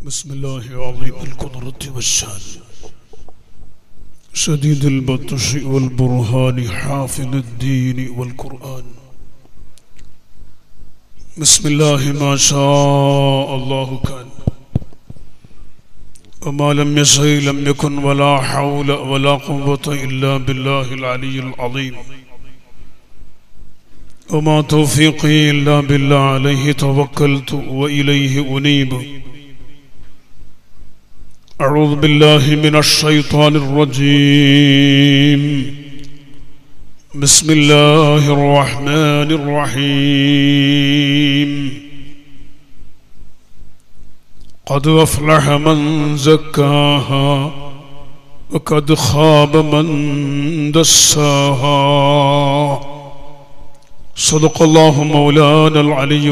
بسم الله عظيم القدرة والشان شديد البطش والبرهان حافظ الدين والقرآن بسم الله ما شاء الله كان وما لم يشأ لم يكن ولا حول ولا قوة إلا بالله العلي العظيم وما توفيقي إلا بالله عليه توكلت وإليه أنيب أعوذ بالله من الشيطان الرجيم بسم الله الرحمن الرحيم قد أفلح من زكاها وقد خاب من دساها صدق الله مولانا العلي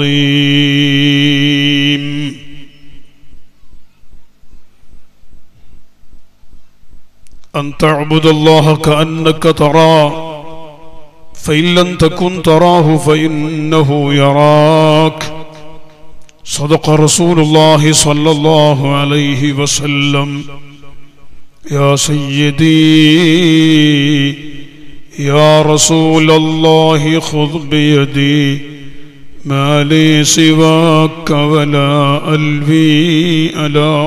العظيم أن تعبد الله كأنك تراه فإن لم تكن تراه فإنه يراك صدق رسول الله صلى الله عليه وسلم يا سيدي يا رسول الله خذ بيدي ما لي سواك ولا ألوي على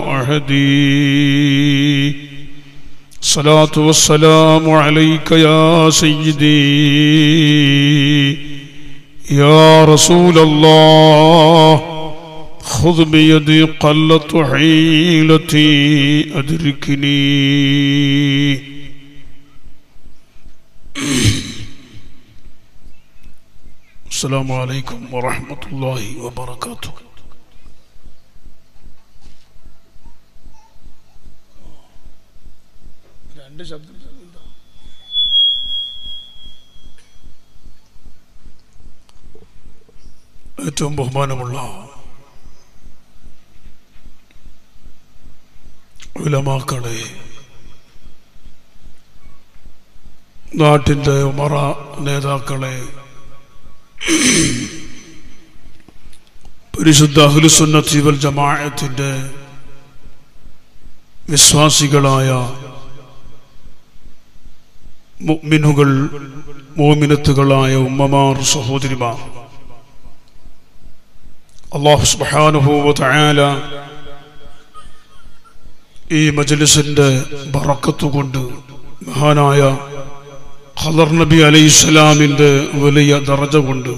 أحدي الصلاة والسلام عليك يا سيدي يا رسول الله خذ بيدي قلت حيلتي أدركني السلام عليكم ورحمة الله وبركاته രണ്ട് ശബ്ദം ഏറ്റവും ബഹുമാനമുള്ള ഉലമാക്കളെ നാട്ടിൻ്റെ ഉമറ നേതാക്കളെ പരിശുദ്ധ അഹ്ലുസുന്നത്തി വൽ ജമാഅത്തിൻ്റെ വിശ്വാസികളായ മുഅ്മിനുകൾ മോമിനത്തുകളായ ഉമ്മമാർ സഹോദരിമാർ അള്ളാഹു സുബ്ഹാനഹു വതആല ഈ മജ്ലിസിന്റെ ബറക്കത്ത് കൊണ്ട് മഹാനായ ഖദർ നബി അലൈഹി സ്വലാമിന്റെ വലിയ ദറജ കൊണ്ട്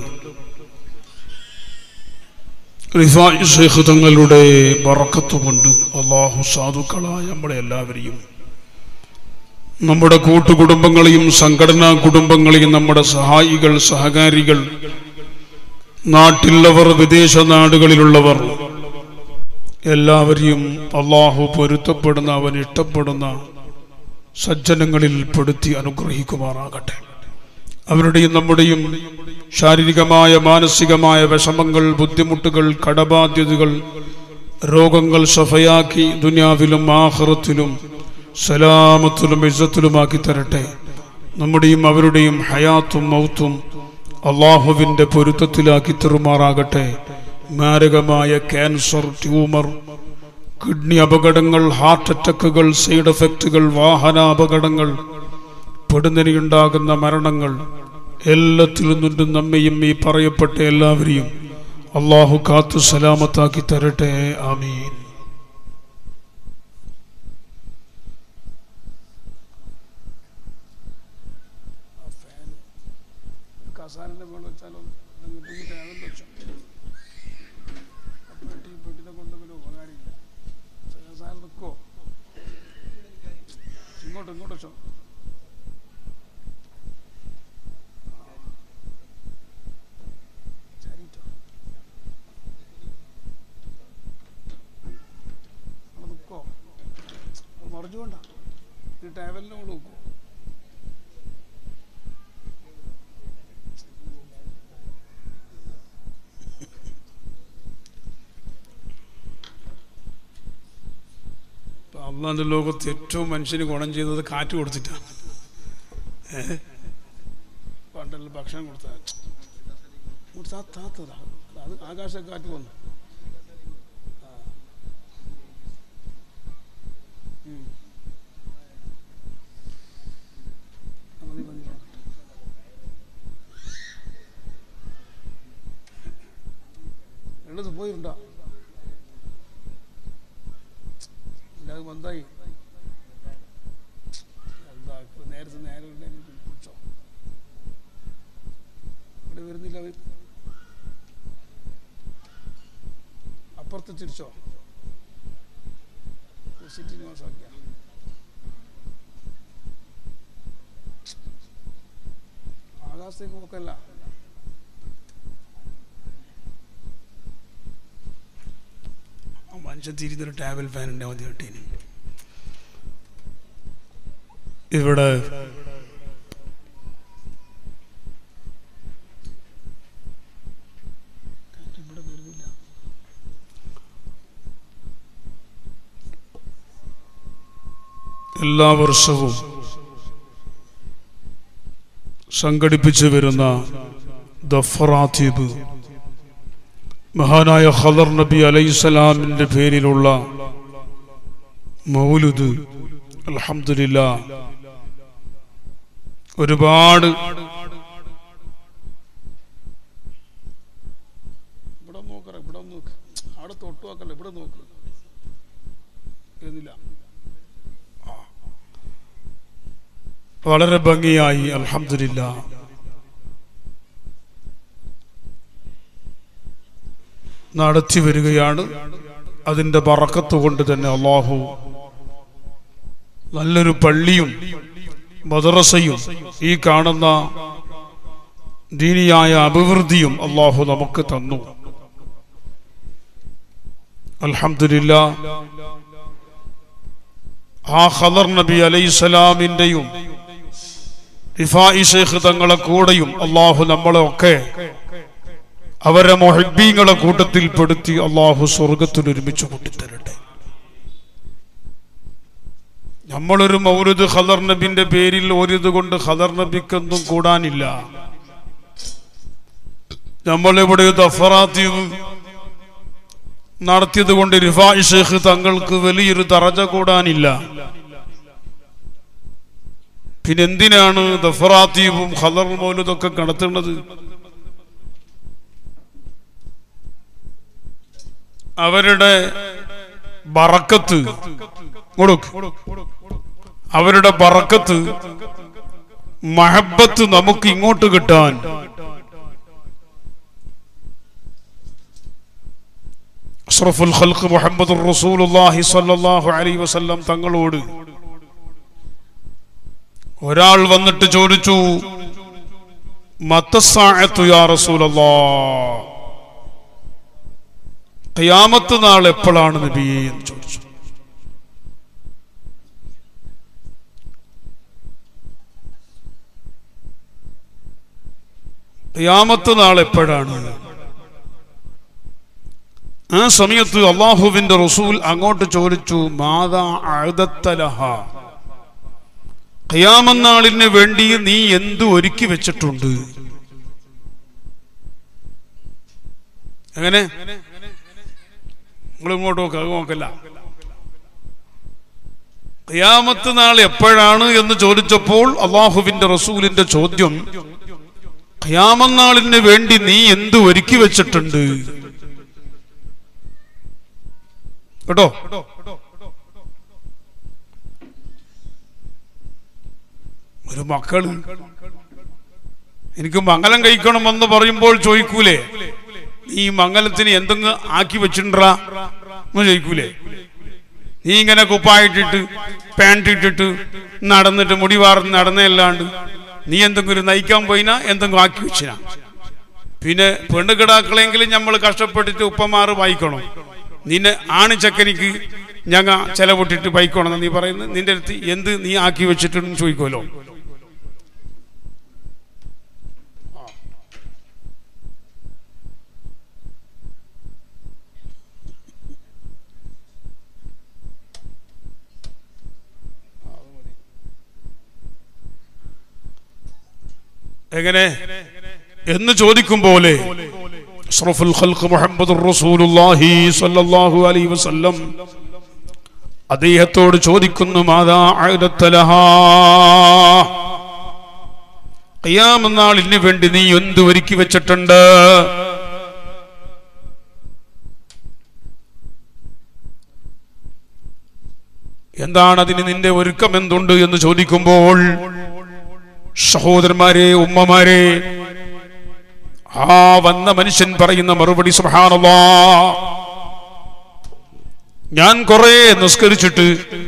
റിഫായി ഷെയ്ഖ് തങ്ങളുടെ ബറക്കത്ത് കൊണ്ട് അള്ളാഹു സാധുക്കളായ നമ്മളെ എല്ലാവരെയും നമ്മുടെ കൂട്ടുകുടുംബങ്ങളെയും സംഘടനാ കുടുംബങ്ങളെയും നമ്മുടെ സഹായികൾ സഹകാരികൾ നാട്ടിലുള്ളവർ വിദേശ നാടുകളിലുള്ളവർ എല്ലാവരെയും അള്ളാഹു പൊരുത്തപ്പെടുന്ന അവൻ ഇഷ്ടപ്പെടുന്ന സജ്ജനങ്ങളിൽ പെടുത്തി അനുഗ്രഹിക്കുമാറാകട്ടെ അവരുടെയും നമ്മുടെയും ശാരീരികമായ മാനസികമായ വിഷമങ്ങൾ ബുദ്ധിമുട്ടുകൾ കടബാധ്യതകൾ രോഗങ്ങൾ സഫയാക്കി ദുനിയാവിലും ആഹ്റത്തിലും സലാമത്തിലും ഇജ്ജത്തിലുമാക്കി തരട്ടെ നമ്മുടെയും അവരുടെയും ഹയാത്തും മൗത്തും അള്ളാഹുവിൻ്റെ പൊരുത്തത്തിലാക്കി തെറുമാറാകട്ടെ മാരകമായ ക്യാൻസർ ട്യൂമർ കിഡ്നി അപകടങ്ങൾ ഹാർട്ട് അറ്റാക്കുകൾ സൈഡ് എഫക്റ്റുകൾ വാഹന അപകടങ്ങൾ പെടുന്നതിനുണ്ടാകുന്ന മരണങ്ങൾ എല്ലാത്തിലും നിന്നും നമ്മയും ഈ പറയപ്പെട്ട എല്ലാവരെയും അള്ളാഹു കാത്തു സലാമത്താക്കി തരട്ടെ ആമീൻ കസാരൻ്റെ മേളിൽ വെച്ചാലോ കിട്ടിയിട്ട് അതെന്ന് വെച്ചോ പെട്ടി പെട്ടിനെ കൊണ്ടുപോലും ഉപകാരമില്ല കസാര നിൽക്കോ ഇങ്ങോട്ട് ഇങ്ങോട്ട് വെച്ചോ ചരിട്ടോ അവിടെ നിൽക്കോ മറിഞ്ഞുകൊണ്ട ഈ ടേബലിൻ്റെ കൂടെ നോക്കൂ അള്ളാന്റെ ലോകത്ത് ഏറ്റവും മനുഷ്യന് ഗുണം ചെയ്തത് കാറ്റ് കൊടുത്തിട്ടാണ് ഏ പണ്ടെല്ലാം ഭക്ഷണം കൊടുത്താൽ കൊടുത്താ താത്തതാ അത് ആകാശക്കാറ്റ് വന്നു മതി, മതി. രണ്ടു പോയിട്ടുണ്ടോ എല്ലാവരും വന്നായി എന്താ ഇപ്പൊ നേരത്തെ നേരം ഉണ്ടെങ്കിൽ പിടിച്ചോ ഇവിടെ വരുന്നില്ല അവർ അപ്പുറത്ത് തിരിച്ചോ സിറ്റി മോശമാക്കിയ ആകാശത്തേക്ക് പോക്കല്ല ആ മനുഷ്യൻ തിരിഞ്ഞൊരു ടേബിൾ ഫാൻ ഉണ്ട് മതി കിട്ടീന് ഇവിടെ ഇവിടെ വരുന്നില്ല എല്ലാ വർഷവും സംഘടിപ്പിച്ചു വരുന്ന ദഫറാത്തീബ് മഹാനായ ഖദർ നബി അലൈഹിസ്സലാമിന്റെ പേരിലുള്ള മൗലുദ് അൽഹംദുലില്ലാ ഒരുപാട് ഇവിടെ നോക്കറ ഇവിടെ നോക്ക് അവിടെ തൊട്ട് നോക്കല്ല ഇവിടെ നോക്ക് എന്നില്ല വളരെ ഭംഗിയായി അൽഹംദുലില്ലാ നടത്തി വരികയാണ് അതിന്റെ പറക്കത്ത് കൊണ്ട് തന്നെ അള്ളാഹു നല്ലൊരു പള്ളിയും മദ്രസയും ഈ കാണുന്ന ദീനിയായ അഭിവൃദ്ധിയും അള്ളാഹു നമുക്ക് തന്നു അൽഹംദുലില്ല ആ ഖദർ നബി അലൈഹിസ്സലാമിന്റെയും റിഫായി ഷേഖ് തങ്ങളെ കൂടെയും അള്ളാഹു നമ്മളെ ഒക്കെ അവരെ മൊഹബീങ്ങളെ കൂട്ടത്തിൽ പെടുത്തി അള്ളാഹു സ്വർഗത്തിൽ ഒരുമിച്ച് കൂട്ടിത്തരട്ടെ നമ്മളൊരു മൗരുദ് ഖദർ നബിന്റെ പേരിൽ ഓരിത് കൊണ്ട് ഖദർ നബിക്കൊന്നും കൂടാനില്ല നമ്മളിവിടെ ദഫറാത്തീവ് നടത്തിയത് കൊണ്ട് റിഫായ് ഷേഖ് തങ്ങൾക്ക് വലിയൊരു തറജ കൂടാനില്ല പിന്നെ എന്തിനാണ് ദഫറാത്തീവും ഖദർ മൗലുദൊക്കെ നടത്തുന്നത് അവരുടെ ബറക്കത്ത് കൊടുക്ക് അവരുടെ ബറക്കത്ത് മഹബത്ത് നമുക്ക് ഇങ്ങോട്ട് കിട്ടാൻ അഷ്റഫുൽ ഖൽഖ് മുഹമ്മദ് റസൂലുള്ളാഹി സ്വല്ലല്ലാഹു അലൈഹി വസല്ലം തങ്ങളോട് ഒരാൾ വന്നിട്ട് ചോദിച്ചു മത്തസാഅത്തു യാ റസൂലല്ലാഹ് ഖിയാമത്ത് നാൾ എപ്പോഴാണ് നബിയെ എന്ന് ചോദിച്ചു ഖിയാമത്ത് നാൾ എപ്പോഴാണ് ആ സമയത്ത് അള്ളാഹുവിന്റെ റസൂൽ അങ്ങോട്ട് ചോദിച്ചു മാതാ അഴുതത്തലഹ ഖിയാമന്നാളിന് വേണ്ടി നീ എന്ത് ഒരുക്കി വെച്ചിട്ടുണ്ട് എങ്ങനെ നിങ്ങൾ ഇങ്ങോട്ട് നോക്കുക അത് നോക്കല്ല ഖിയാമത്ത് നാൾ എപ്പോഴാണ് എന്ന് ചോദിച്ചപ്പോൾ അള്ളാഹുവിന്റെ റസൂലിന്റെ ചോദ്യം ഖിയാമന്നാളിന് വേണ്ടി നീ എന്ത് ഒരുക്കി വെച്ചിട്ടുണ്ട് കേട്ടോ ഒരു മക്കള് എനിക്ക് മംഗലം കഴിക്കണമെന്ന് പറയുമ്പോൾ ചോദിക്കൂലേ നീ മംഗലത്തിന് എന്തെങ്കിലും ആക്കി വെച്ചിട്ടുണ്ടാ എന്ന് ചോദിക്കൂലേ നീ ഇങ്ങനെ കുപ്പായിട്ടിട്ട് പാൻറ് ഇട്ടിട്ട് നടന്നിട്ട് മുടി വാർന്ന് നടന്നല്ലാണ്ട് നീ എന്തെങ്കിലും നയിക്കാൻ പോയിനാ എന്തെങ്കിലും ആക്കി വെച്ചിനാ പിന്നെ പെണ്ണുകിടാക്കളെങ്കിലും നമ്മൾ കഷ്ടപ്പെട്ടിട്ട് ഉപ്പമാറ് വായിക്കണം നിന്നെ ആണ് ചക്കനിക്ക് ഞങ്ങ ചെലവിട്ടിട്ട് ബൈക്കണം നീ പറയുന്നത് നിന്റെ അടുത്ത് എന്ത് നീ ആക്കി വെച്ചിട്ടുണ്ടെന്ന് ചോദിക്കുമല്ലോ എങ്ങനെ എന്ന് ചോദിക്കും പോലെ അഷ്റഫുൽ ഖൽഖ് മുഹമ്മദ് റസൂലുള്ളാഹി സ്വല്ലല്ലാഹു അലൈഹി വസല്ലം അദ്ദേഹത്തോട് ചോദിക്കുന്നു മാതാ ആയുധത്തലഹാ ഖിയാമനാളിന് വേണ്ടി നീ എന്ത് ഒരുക്കി വെച്ചിട്ടുണ്ട് എന്താണ് അതിന് നിന്റെ ഒരുക്കം എന്തുണ്ട് എന്ന് ചോദിക്കുമ്പോൾ സഹോദരന്മാരെ ഉമ്മമാരെ ആ വന്ന മനുഷ്യൻ പറയുന്ന മറുപടി സുഹാനല്ലാ ഞാൻ കുറെ നിസ്കരിച്ചിട്ട്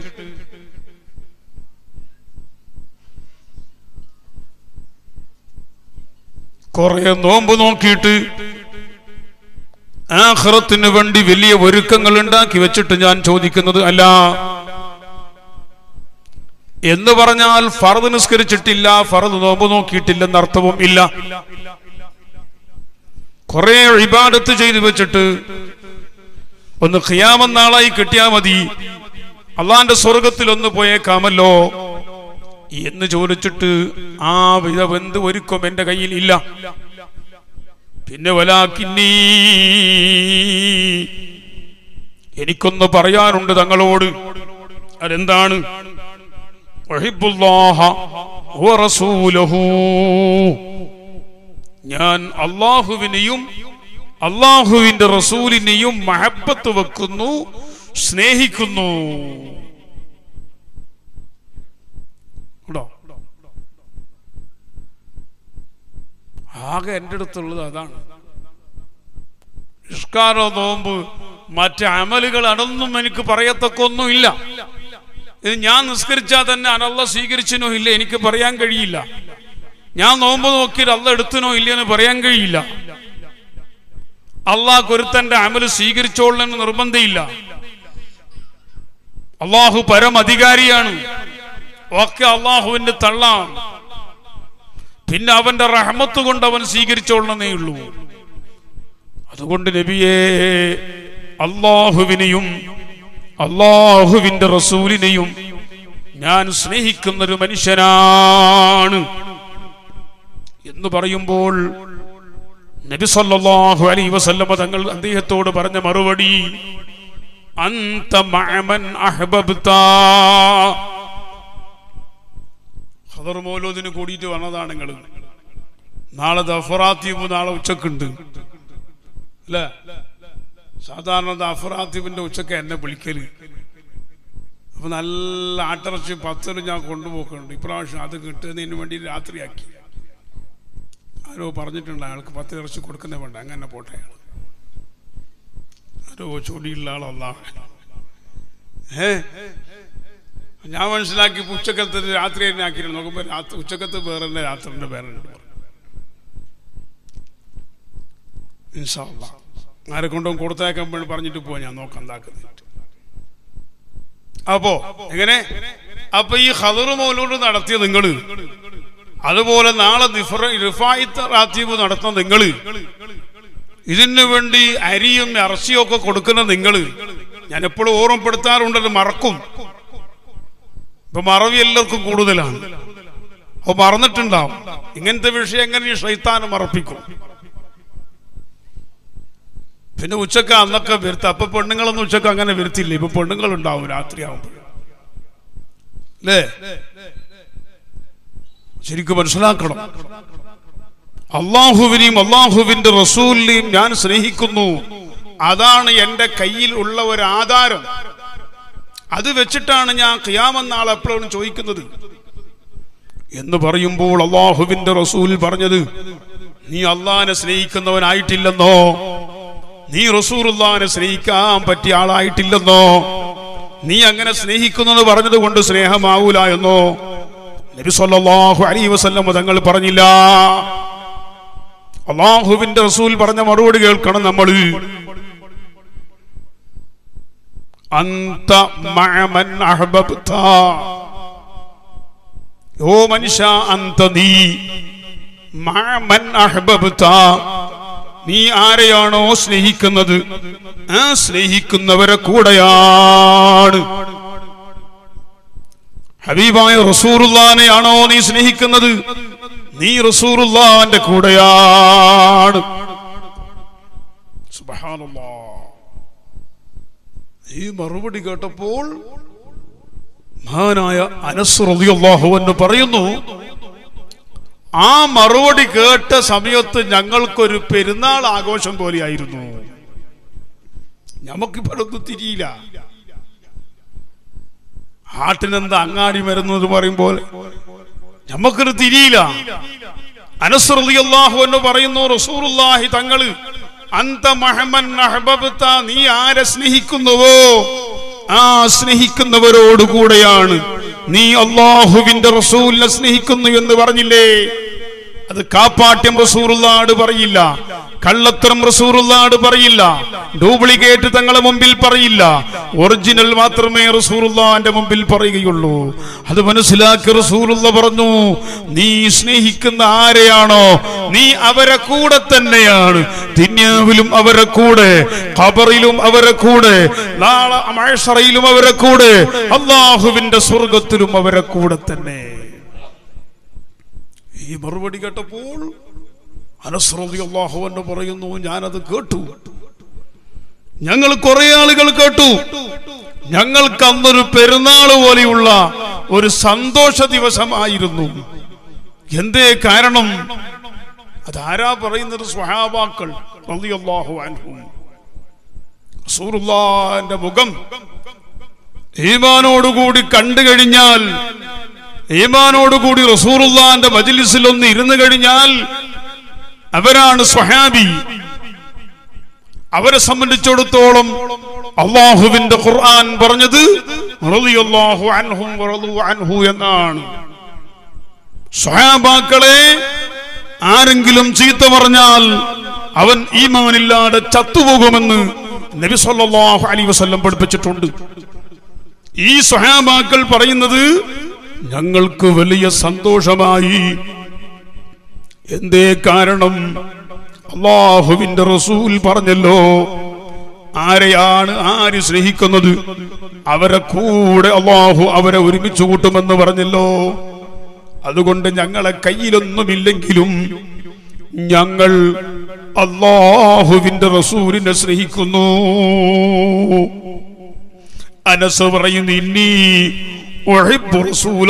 കുറെ നോമ്പ് നോക്കിയിട്ട് ആഖിറത്തിന് വേണ്ടി വലിയ ഒരുക്കങ്ങൾ ഉണ്ടാക്കി വെച്ചിട്ട് ഞാൻ ചോദിക്കുന്നത് അല്ല എന്ന് പറഞ്ഞാൽ ഫറദ് നിസ്കരിച്ചിട്ടില്ല ഫറദ് നോമ്പ് നോക്കിയിട്ടില്ലെന്ന് അർത്ഥവും ഇല്ല കുറെ ഇബാദത്ത് ചെയ്തു വെച്ചിട്ട് ഒന്ന് ഖിയാമം നാളായി കിട്ടിയാ മതി അള്ളാന്റെ സ്വർഗത്തിൽ ഒന്ന് പോയേക്കാമല്ലോ എന്ന് ചോദിച്ചിട്ട് ആ വിധ എന്ത് ഒരുക്കം എന്റെ കയ്യിൽ ഇല്ല പിന്നെ വലാക്കിന്നീ എനിക്കൊന്ന് പറയാനുണ്ട് തങ്ങളോട് അതെന്താണ് വഹിബുല്ലാഹ വറസൂലഹു. ഞാൻ അള്ളാഹുവിനെയും അള്ളാഹുവിന്റെ റസൂലിനെയും മഹബത്ത് വെക്കുന്നു സ്നേഹിക്കുന്നു ഉണ്ടോ ആകെ എൻ്റെ അടുത്തുള്ളത് അതാണ് നിഷ്കാരോ നോമ്പ് മറ്റ് അമലുകൾ അതൊന്നും എനിക്ക് പറയത്തക്കൊന്നുമില്ല ഇത് ഞാൻ നിസ്കരിച്ചാൽ തന്നെ അനല്ല സ്വീകരിച്ചിനോ ഇല്ല എനിക്ക് പറയാൻ കഴിയില്ല ഞാൻ നോമ്പ് നോക്കിയിട്ട് അല്ല എടുത്തിനോ ഇല്ലെന്ന് പറയാൻ കഴിയില്ല അള്ളാഹ് ഒരുത്തന്റെ അമല് സ്വീകരിച്ചോളെന്ന് നിർബന്ധമില്ല അള്ളാഹു പരമധികാരിയാണ് ഒക്കെ അള്ളാഹുവിന്റെ തള്ളാണ് പിന്നെ അവന്റെ റഹ്മത്ത് കൊണ്ട് അവൻ സ്വീകരിച്ചോളണേ ഉള്ളൂ അതുകൊണ്ട് നബിയെ അള്ളാഹുവിനെയും അള്ളാഹുവിന്റെ റസൂലിനെയും ഞാൻ സ്നേഹിക്കുന്ന ഒരു മനുഷ്യനാണ് എന്ന് പറയുമ്പോൾ നബി സല്ലല്ലാഹു അലൈഹി വസല്ലമ തങ്ങൾ അദ്ദേഹത്തോട് പറഞ്ഞ മറുപടി അന്ത മഅമൻ അഹ്ബബ്ത ഖദർ മൗലൂദിന് കൂടിയിട്ട് വന്നതാണ് നിങ്ങൾ നാളെ ദഫറാത്തീബ് നാളെ ഉച്ചക്കുണ്ട് അല്ലേ സാധാരണ ദഫറാത്തീബിന്റെ ഉച്ചക്ക് എന്നെ വിളിക്കല് അപ്പൊ നല്ല ആട്ടിറച്ചി പത്തലും ഞാൻ കൊണ്ടുപോക്കുന്നുണ്ട് ഇപ്രാവശ്യം അത് കിട്ടുന്നതിന് വേണ്ടി രാത്രിയാക്കി ആരോ പറഞ്ഞിട്ടുണ്ട് അയാൾക്ക് പത്ത് ഇറച്ചി കൊടുക്കുന്നേ വേണ്ട അങ്ങനെ പോട്ടെ അയാൾ ആരോ ചൊടിയുള്ള ആളല്ല ഏ ഞാൻ മനസ്സിലാക്കി ഇപ്പൊ ഉച്ചക്കത്തെ രാത്രി തന്നെ ആക്കിയിരുന്നു നോക്കുമ്പോ രാത്രി ഉച്ചക്കത്ത് വേറെ തന്നെ രാത്രിന്റെ വേറെ ഉണ്ട് ഇൻഷാ അല്ലാ. ആരെ കൊണ്ടും കൊടുത്തേക്കാൻ വേണ്ടി പറഞ്ഞിട്ട് പോവാ ഞാൻ നോക്കാം എന്താക്കുന്നിട്ട് അപ്പോ എങ്ങനെ അപ്പൊ ഈ ഹദർ മൗലൂഡ് നടത്തിയ നിങ്ങള് അതുപോലെ നാളെ ദിഫ്ര- റിഫായിത്ത് റാത്തീബ് നടത്തുന്ന നിങ്ങള് ഇതിനു വേണ്ടി അരിയും ഇറച്ചിയും ഒക്കെ കൊടുക്കുന്ന നിങ്ങള് ഞാൻ എപ്പോഴും ഓർമ്മപ്പെടുത്താറുണ്ട് അത് മറക്കും ഇപ്പൊ മറവി എല്ലാവർക്കും കൂടുതലാണ് അപ്പൊ മറന്നിട്ടുണ്ടാവും ഇങ്ങനത്തെ വിഷയം എങ്ങനെ ഈ ഷൈത്താന് മറപ്പിക്കും പിന്നെ ഉച്ചക്ക് അന്നൊക്കെ വരുത്ത അപ്പൊ പെണ്ണുങ്ങളൊന്നും ഉച്ചക്ക് അങ്ങനെ വരുത്തില്ല ഇപ്പൊ പെണ്ണുങ്ങൾ ഉണ്ടാവും രാത്രിയാവുമ്പോൾ അല്ലേ ശരിക്കും മനസ്സിലാക്കണം അള്ളാഹുവിനെയും അള്ളാഹുവിന്റെ റസൂലിനെയും ഞാൻ സ്നേഹിക്കുന്നു അതാണ് എൻ്റെ കയ്യിൽ ഉള്ള ഒരു ആധാരം അത് വെച്ചിട്ടാണ് ഞാൻ ഖിയാമെന്നാൾ എപ്പോഴും ചോദിക്കുന്നത് എന്ന് പറയുമ്പോൾ അള്ളാഹുവിന്റെ റസൂൽ പറഞ്ഞത് നീ അള്ളാഹിനെ സ്നേഹിക്കുന്നവനായിട്ടില്ലെന്നോ നീ റസൂറുല്ലാനെ സ്നേഹിക്കാൻ പറ്റിയ ആളായിട്ടില്ലെന്നോ നീ അങ്ങനെ സ്നേഹിക്കുന്നത് പറഞ്ഞത് കൊണ്ട് സ്നേഹമാവൂല എന്നോ നബി സല്ലല്ലാഹു അലൈഹി വസല്ലം തങ്ങൾ പറഞ്ഞില്ല അള്ളാഹുവിന്റെ റസൂൽ പറഞ്ഞ മറുപടി കേൾക്കണം നമ്മൾ അന്ത മഅമൻ അഹ്ബബ്ത ഓ മനുഷ്യ അന്ത നീ മഅമൻ അഹ്ബബ്ത നീ ആരെയാണോ സ്നേഹിക്കുന്നത് ആ സ്നേഹിക്കുന്നവരെ കൂടെയാണ് ഹബീബായ റസൂറുല്ലാനെയാണോ നീ സ്നേഹിക്കുന്നത് നീ റസൂറുല്ലാന്റെ കൂടെയാണ് സുബ്ഹാനല്ലാഹ്. ഈ മറുപടി കേട്ടപ്പോൾ മഹാനായ അനസ് റളിയല്ലാഹു എന്ന് പറയുന്നു ആ മറുപടി കേട്ട സമയത്ത് ഞങ്ങൾക്കൊരു പെരുന്നാൾ ആഘോഷം പോലെയായിരുന്നു നമുക്കിപ്പോഴൊന്നും തിരിയില്ല ആട്ടിനെന്താ അങ്ങാടി മരുന്ന് എന്ന് പറയുമ്പോൾ നമുക്കൊരു തിരിയില്ല അനസ് റളിയല്ലാഹു എന്ന് പറയുന്നു റസൂലുള്ളാഹി തങ്ങള് അന്ത മഹമൻ അഹ്ബബ്ത നീ ആരെ സ്നേഹിക്കുന്നുവോ ആ സ്നേഹിക്കുന്നവരോടുകൂടെയാണ് നീ അള്ളാഹുവിന്റെ റസൂലിനെ സ്നേഹിക്കുന്നു എന്ന് പറഞ്ഞില്ലേ അത് കാപ്പാട്യം റസൂറുള്ളാട് പറയില്ല കള്ളത്തരം റസൂറുള്ളാട് പറയില്ല ഡ്യൂപ്ലിക്കേറ്റ് തങ്ങളെ മുമ്പിൽ പറയില്ല ഒറിജിനൽ മാത്രമേ റസൂറുള്ളാന്റെ മുമ്പിൽ പറയുകയുള്ളൂ അത് മനസ്സിലാക്കി റസൂറുള്ള പറഞ്ഞു നീ സ്നേഹിക്കുന്ന ആരെയാണോ നീ അവരെ കൂടെ തന്നെയാണ് ദുന്യാവിലും അവരെ കൂടെ ഖബറിലും അവരെ കൂടെ നാളെ മഴസറയിലും അവരെ കൂടെ അള്ളാഹുവിന്റെ സ്വർഗത്തിലും അവരെ കൂടെ തന്നെ ഈ മറുപടി കേട്ടപ്പോൾ അനസ്രതി അള്ളാഹു എന്ന് പറയുന്നു ഞാനത് കേട്ടു ഞങ്ങൾ കുറെ ആളുകൾ കേട്ടു ഞങ്ങൾക്ക് അന്നൊരു പെരുന്നാൾ പോലെയുള്ള ഒരു സന്തോഷ ദിവസമായിരുന്നു എന്തേ കാരണം അതാരാ പറയുന്നത് സ്വഹാബാക്കൾ റളിയല്ലാഹു അൻഹും റസൂലുള്ളാഹിന്റെ മുഖം ഈമാനോടുകൂടി കണ്ടു കഴിഞ്ഞാൽ ഈമാനോടുകൂടി റസൂറുല്ലാന്റെ മജിലിസിൽ ഒന്ന് ഇരുന്നു കഴിഞ്ഞാൽ അവരാണ് സ്വഹാബി അവരെ സംബന്ധിച്ചിടത്തോളം അള്ളാഹുവിന്റെ ഖുർആൻ പറഞ്ഞത് റളിയല്ലാഹു അൻഹും വറളു അൻഹു എന്നാണ് സ്വഹാബാക്കളെ ആരെങ്കിലും ചീത്ത പറഞ്ഞാൽ അവൻ ഈമാനില്ലാതെ ചത്തുപോകുമെന്ന് നബി സല്ലല്ലാഹു അലൈഹി വസല്ലം പഠിപ്പിച്ചിട്ടുണ്ട് ഈ സ്വഹാബാക്കൾ പറയുന്നത് ഞങ്ങൾക്ക് വലിയ സന്തോഷമായി എന്തേ കാരണം അള്ളാഹുവിന്റെ റസൂൽ പറഞ്ഞല്ലോ ആരെയാണ് ആര് സ്നേഹിക്കുന്നത് അവരെ കൂടെ അള്ളാഹു അവരെ ഒരുമിച്ച് കൂട്ടുമെന്ന് പറഞ്ഞല്ലോ അതുകൊണ്ട് ഞങ്ങളെ കയ്യിലൊന്നുമില്ലെങ്കിലും ഞങ്ങൾ അള്ളാഹുവിന്റെ റസൂലിനെ സ്നേഹിക്കുന്നു അനസ് പറയുന്നു ഇന്നീ أحب رسول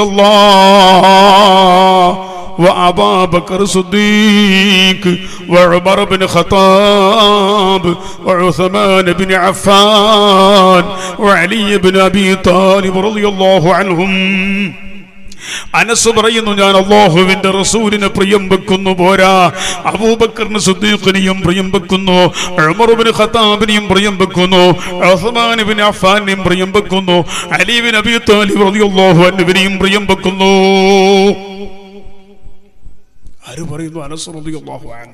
الله وأبا بكر الصديق وعمر بن خطاب وعثمان بن عفان وعلي بن أبي طالب رضي الله عنهم അനസ് പറയുന്നു ഞാൻ അള്ളാഹുവിന്റെ റസൂലിനെ പ്രിയം വെക്കുന്നു പോരാ അബൂബക്കറിന് സുദ്ദീഖിനെയും പ്രിയം വെക്കുന്നു ഉമറുബിന് ഖത്താബിനെയും പ്രിയം വെക്കുന്നു ഉസ്മാനുബിൻ അഫ്ഫാനെയും പ്രിയം വെക്കുന്നു അലീബിൻ അബി താലിബ് റളിയല്ലാഹു അൻഹുവിനെയും പ്രിയം വെക്കുന്നു ആര് പറയുന്നു അനസ് റളിയല്ലാഹു അൻഹു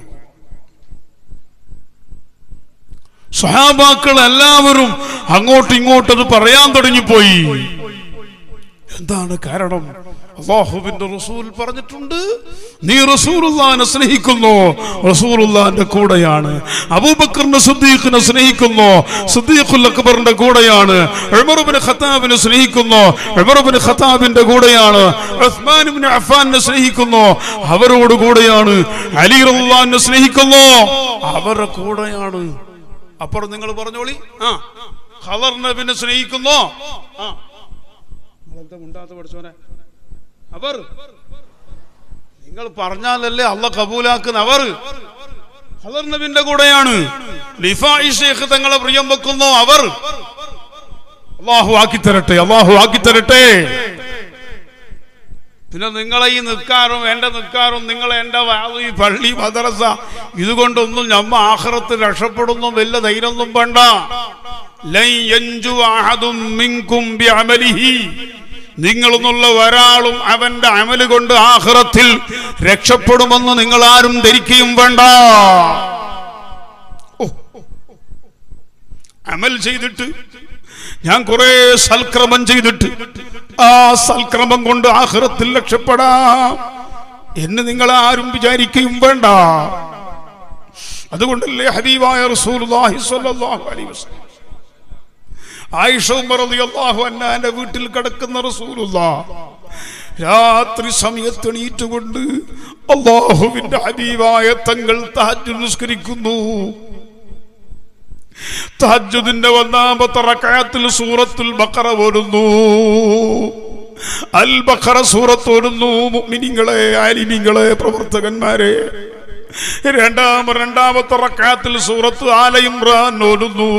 സഹാബാക്കൾ എല്ലാവരും അങ്ങോട്ടും ഇങ്ങോട്ടും അത് പറയാൻ തുടങ്ങിപ്പോയി എന്താണ് കാരണം അള്ളാഹുവിന്റെ റസൂൽ പറഞ്ഞിട്ടുണ്ട് നീ റസൂലുള്ളാനെ സ്നേഹിക്കുന്നു റസൂലുള്ളാന്റെ കൂടെയാണ് അബൂബക്കറിന്റെ സുദ്ദീഖിനെ സ്നേഹിക്കുന്നു സുദ്ദീഖുൽ അക്ബറിന്റെ കൂടെയാണ് ഉമറുബിന് ഖത്താബിനെ സ്നേഹിക്കുന്നു ഉമറുബിന് ഖത്താബിന്റെ കൂടെയാണ് ഉസ്മാനുബിന് അഫ്ഫാനെ സ്നേഹിക്കുന്നു അവരോട് കൂടെയാണ് അലി റളിയല്ലാഹുവിനെ സ്നേഹിക്കുന്നു അവരുടെ കൂടെയാണ് അപ്പുറം നിങ്ങൾ പറഞ്ഞോളി ആ ഖദർ നബിനെ സ്നേഹിക്കുന്നു ആ നിങ്ങളെന്താ മുണ്ടാത്ത പഠിച്ചോനെ അവർ നിങ്ങൾ പറഞ്ഞാലല്ലേ അല്ല കബൂലാക്കുന്ന അവർ ഖദർ നബിന്റെ കൂടെയാണ് ലിഫായി ഷേഖ് തങ്ങളെ പ്രിയം വെക്കുന്നു അവർ അള്ളാഹു ആക്കി തരട്ടെ അള്ളാഹു ആക്കി തരട്ടെ പിന്നെ നിങ്ങളെ ഈ നിൽക്കാറും എന്റെ നിൽക്കാറും നിങ്ങൾ എന്റെ വാത് ഈ പള്ളി മദ്രസ ഇതുകൊണ്ടൊന്നും ഞമ്മ ആഹ്റത്ത് രക്ഷപ്പെടുന്നു വലിയ ധൈര്യമൊന്നും വേണ്ട ലൻ യൻജു അഹദും മിൻകും ബിഅമലിഹി നിങ്ങളെന്നുള്ള ഒരാളും അവന്റെ അമല് കൊണ്ട് ആഹ്റത്തിൽ രക്ഷപ്പെടുമെന്ന് നിങ്ങൾ ആരും ധരിക്കുകയും വേണ്ട ഓ, അമൽ ചെയ്തിട്ട് ഞാൻ കുറെ സൽക്രമം ചെയ്തിട്ട് ആ സൽക്രമം കൊണ്ട് ആഹ്റത്തിൽ രക്ഷപ്പെടാം എന്ന് നിങ്ങൾ ആരും വിചാരിക്കുകയും വേണ്ട അതുകൊണ്ടല്ലേ ഹബീബായ റസൂലുള്ളാഹി സ്വല്ലല്ലാഹു അലൈഹി വസല്ലം ആയിഷ ഉമർ റളിയല്ലാഹു അൻഹാന്റെ വീട്ടിൽ കിടക്കുന്ന റസൂലുള്ള രാത്രി സമയത്ത് എണീറ്റുകൊണ്ട് അള്ളാഹുവിന്റെ ഹബീബായ തങ്ങൾ തഹജ്ജുദ് നിസ്കരിക്കുന്നു തഹജ്ജുദിന്റെ ഒന്നാമത്തെ റകഅത്തിൽ സൂറത്തുൽ ബഖറ വരുന്നു അൽ ബഖറ സൂറത്ത് ഓടുന്നു മുഅ്മിനീങ്ങളെ ആലിമീങ്ങളെ പ്രവർത്തകന്മാരെ രണ്ടാം രണ്ടാമത്തെ റക്കാത്തിൽ സൂറത്ത് ആല ഇമ്രാൻ ഓടുന്നു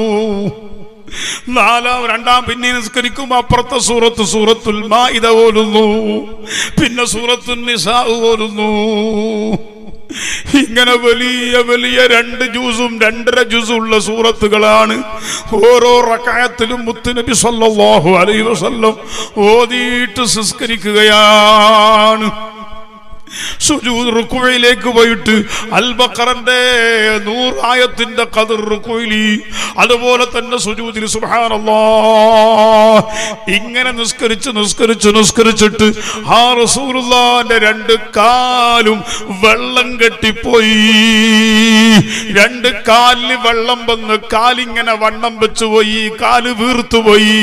നാലാം രണ്ടാം പിന്നെ നിസ്കരിക്കും അപ്പുറത്തെ സൂറത്ത് സൂറത്തുൽ മാഇദ ഓടുന്നു പിന്നെ സൂറത്തുൽ നിസാ ഓടുന്നു ഇങ്ങനെ വലിയ വലിയ രണ്ട് ജ്യൂസും രണ്ടര ജ്യൂസും ഉള്ള സൂറത്തുകളാണ് ഓരോ റക്കായത്തിലും മുത്തുനബി സല്ലല്ലാഹു അലൈഹി വസല്ലം ഓതിയിട്ട് സംസ്കരിക്കുകയാണ് സുജൂദ് റുക്കുവയിലേക്ക് പോയിട്ട് അൽബക്കറിന്റെ നൂറായത്തിന്റെ കതിർ റുക്കുവിലി അതുപോലെ തന്നെ സുജൂദിൽ സുബ്ഹാനല്ലാ ഇങ്ങനെ നിസ്കരിച്ച് നിസ്കരിച്ച് നിസ്കരിച്ചിട്ട് ആ റസൂലുള്ളാന്റെ രണ്ട് കാലും വെള്ളം കെട്ടിപ്പോയി രണ്ട് കാലിന് വെള്ളം വന്ന് കാലിങ്ങനെ വണ്ണം വെച്ചുപോയി കാല് വീർത്തുപോയി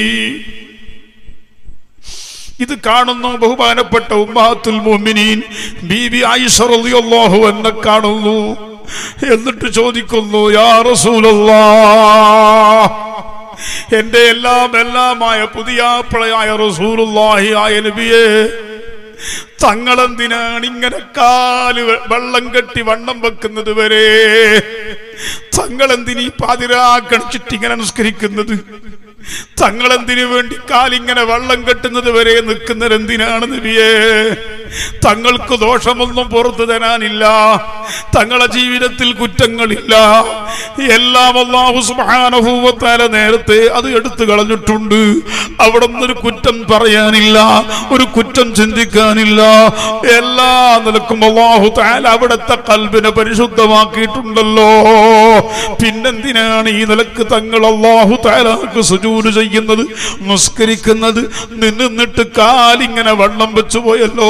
ഇത് കാണുന്നു ബഹുമാനപ്പെട്ട ഉമ്മാത്തുൽ മുഅ്മിനീൻ ബീബി ആയിഷ റളിയല്ലാഹു അൻഹ കാണുന്നു എന്നിട്ട് ചോദിക്കുന്നു യാ റസൂലല്ലാഹ് എന്റെ എല്ലാം എല്ലാമായ പുതിയ പ്രളയായ റസൂലുള്ളാഹി ആയ നബിയേ തങ്ങളെന്തിനാണ് ഇങ്ങനെ കാല് വെ- വെള്ളം കെട്ടി വണ്ണം വെക്കുന്നത് വരെ തങ്ങളെന്തിനീ പാതിരാക്കണിച്ചിട്ടിങ്ങനെ നിസ്കരിക്കുന്നത് തങ്ങളെന്തിനു വേണ്ടി കാലിങ്ങനെ വെള്ളം കെട്ടുന്നത് വരെ നിൽക്കുന്നത് എന്തിനാണ് നബിയേ തങ്ങൾക്ക് ദോഷമൊന്നും പുറത്തു തരാനില്ല തങ്ങളെ ജീവിതത്തിൽ കുറ്റങ്ങളില്ല എല്ലാം അള്ളാഹു സുബാനുഭൂവത്താല നേരത്തെ അത് എടുത്തു കളഞ്ഞിട്ടുണ്ട് അവിടെ ഒരു കുറ്റം പറയാനില്ല ഒരു കുറ്റം ചിന്തിക്കാനില്ല എല്ലാ നിലക്കും അള്ളാഹു താല അവിടുത്തെ കൽബിനെ പരിശുദ്ധമാക്കിയിട്ടുണ്ടല്ലോ പിന്നെന്തിനാണ് ഈ നിലക്ക് തങ്ങൾ അള്ളാഹു താലാക്ക് സുജൂര് ചെയ്യുന്നത് നിസ്കരിക്കുന്നത് നിന്നിട്ട് കാലിങ്ങനെ വെള്ളം വെച്ചു പോയല്ലോ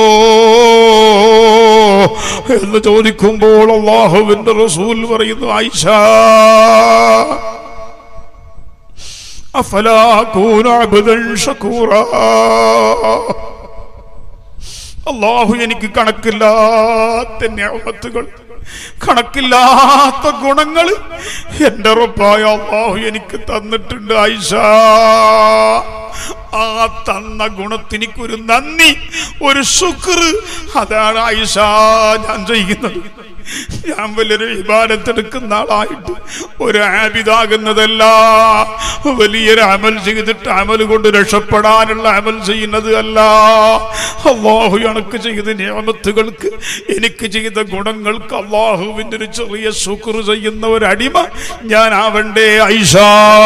എന്ന് ചോദിക്കുമ്പോൾ അള്ളാഹുവിന്റെ റസൂൽ പറയുന്നു ആയിഷ അഫലാ കൂന അബ്ദൻ ഷക്കൂറാ അള്ളാഹു എനിക്ക് കണക്കില്ലാത്ത ഞാമത്തുകൾ കണക്കില്ലാത്ത ഗുണങ്ങൾ എന്റെ റബ്ബായ അള്ളാഹു എനിക്ക് തന്നിട്ടുണ്ട് ആയിഷ ആ തന്ന ഗുണത്തിനിക്കൊരു നന്ദി ഒരു ശുക്ർ അതാണ് ആയിഷ ഞാൻ ചെയ്യുന്നത് ഞാൻ വലിയൊരു വിവാദത്തെടുക്കുന്ന ആളായിട്ട് ഒരു ആബിദാകുന്നതല്ല വലിയൊരു അമൽ ചെയ്തിട്ട് അമൽ കൊണ്ട് രക്ഷപ്പെടാനുള്ള അമൽ ചെയ്യുന്നത് അല്ല അള്ളാഹു എനക്ക് ചെയ്ത നിയമത്തുകൾക്ക് എനിക്ക് ചെയ്ത ഗുണങ്ങൾക്ക് അള്ളാഹുവിൻ്റെ ഒരു ചെറിയ ശുക്ർ ചെയ്യുന്ന ഒരു അടിമ ഞാൻ ആവണ്ടേ ഐഷ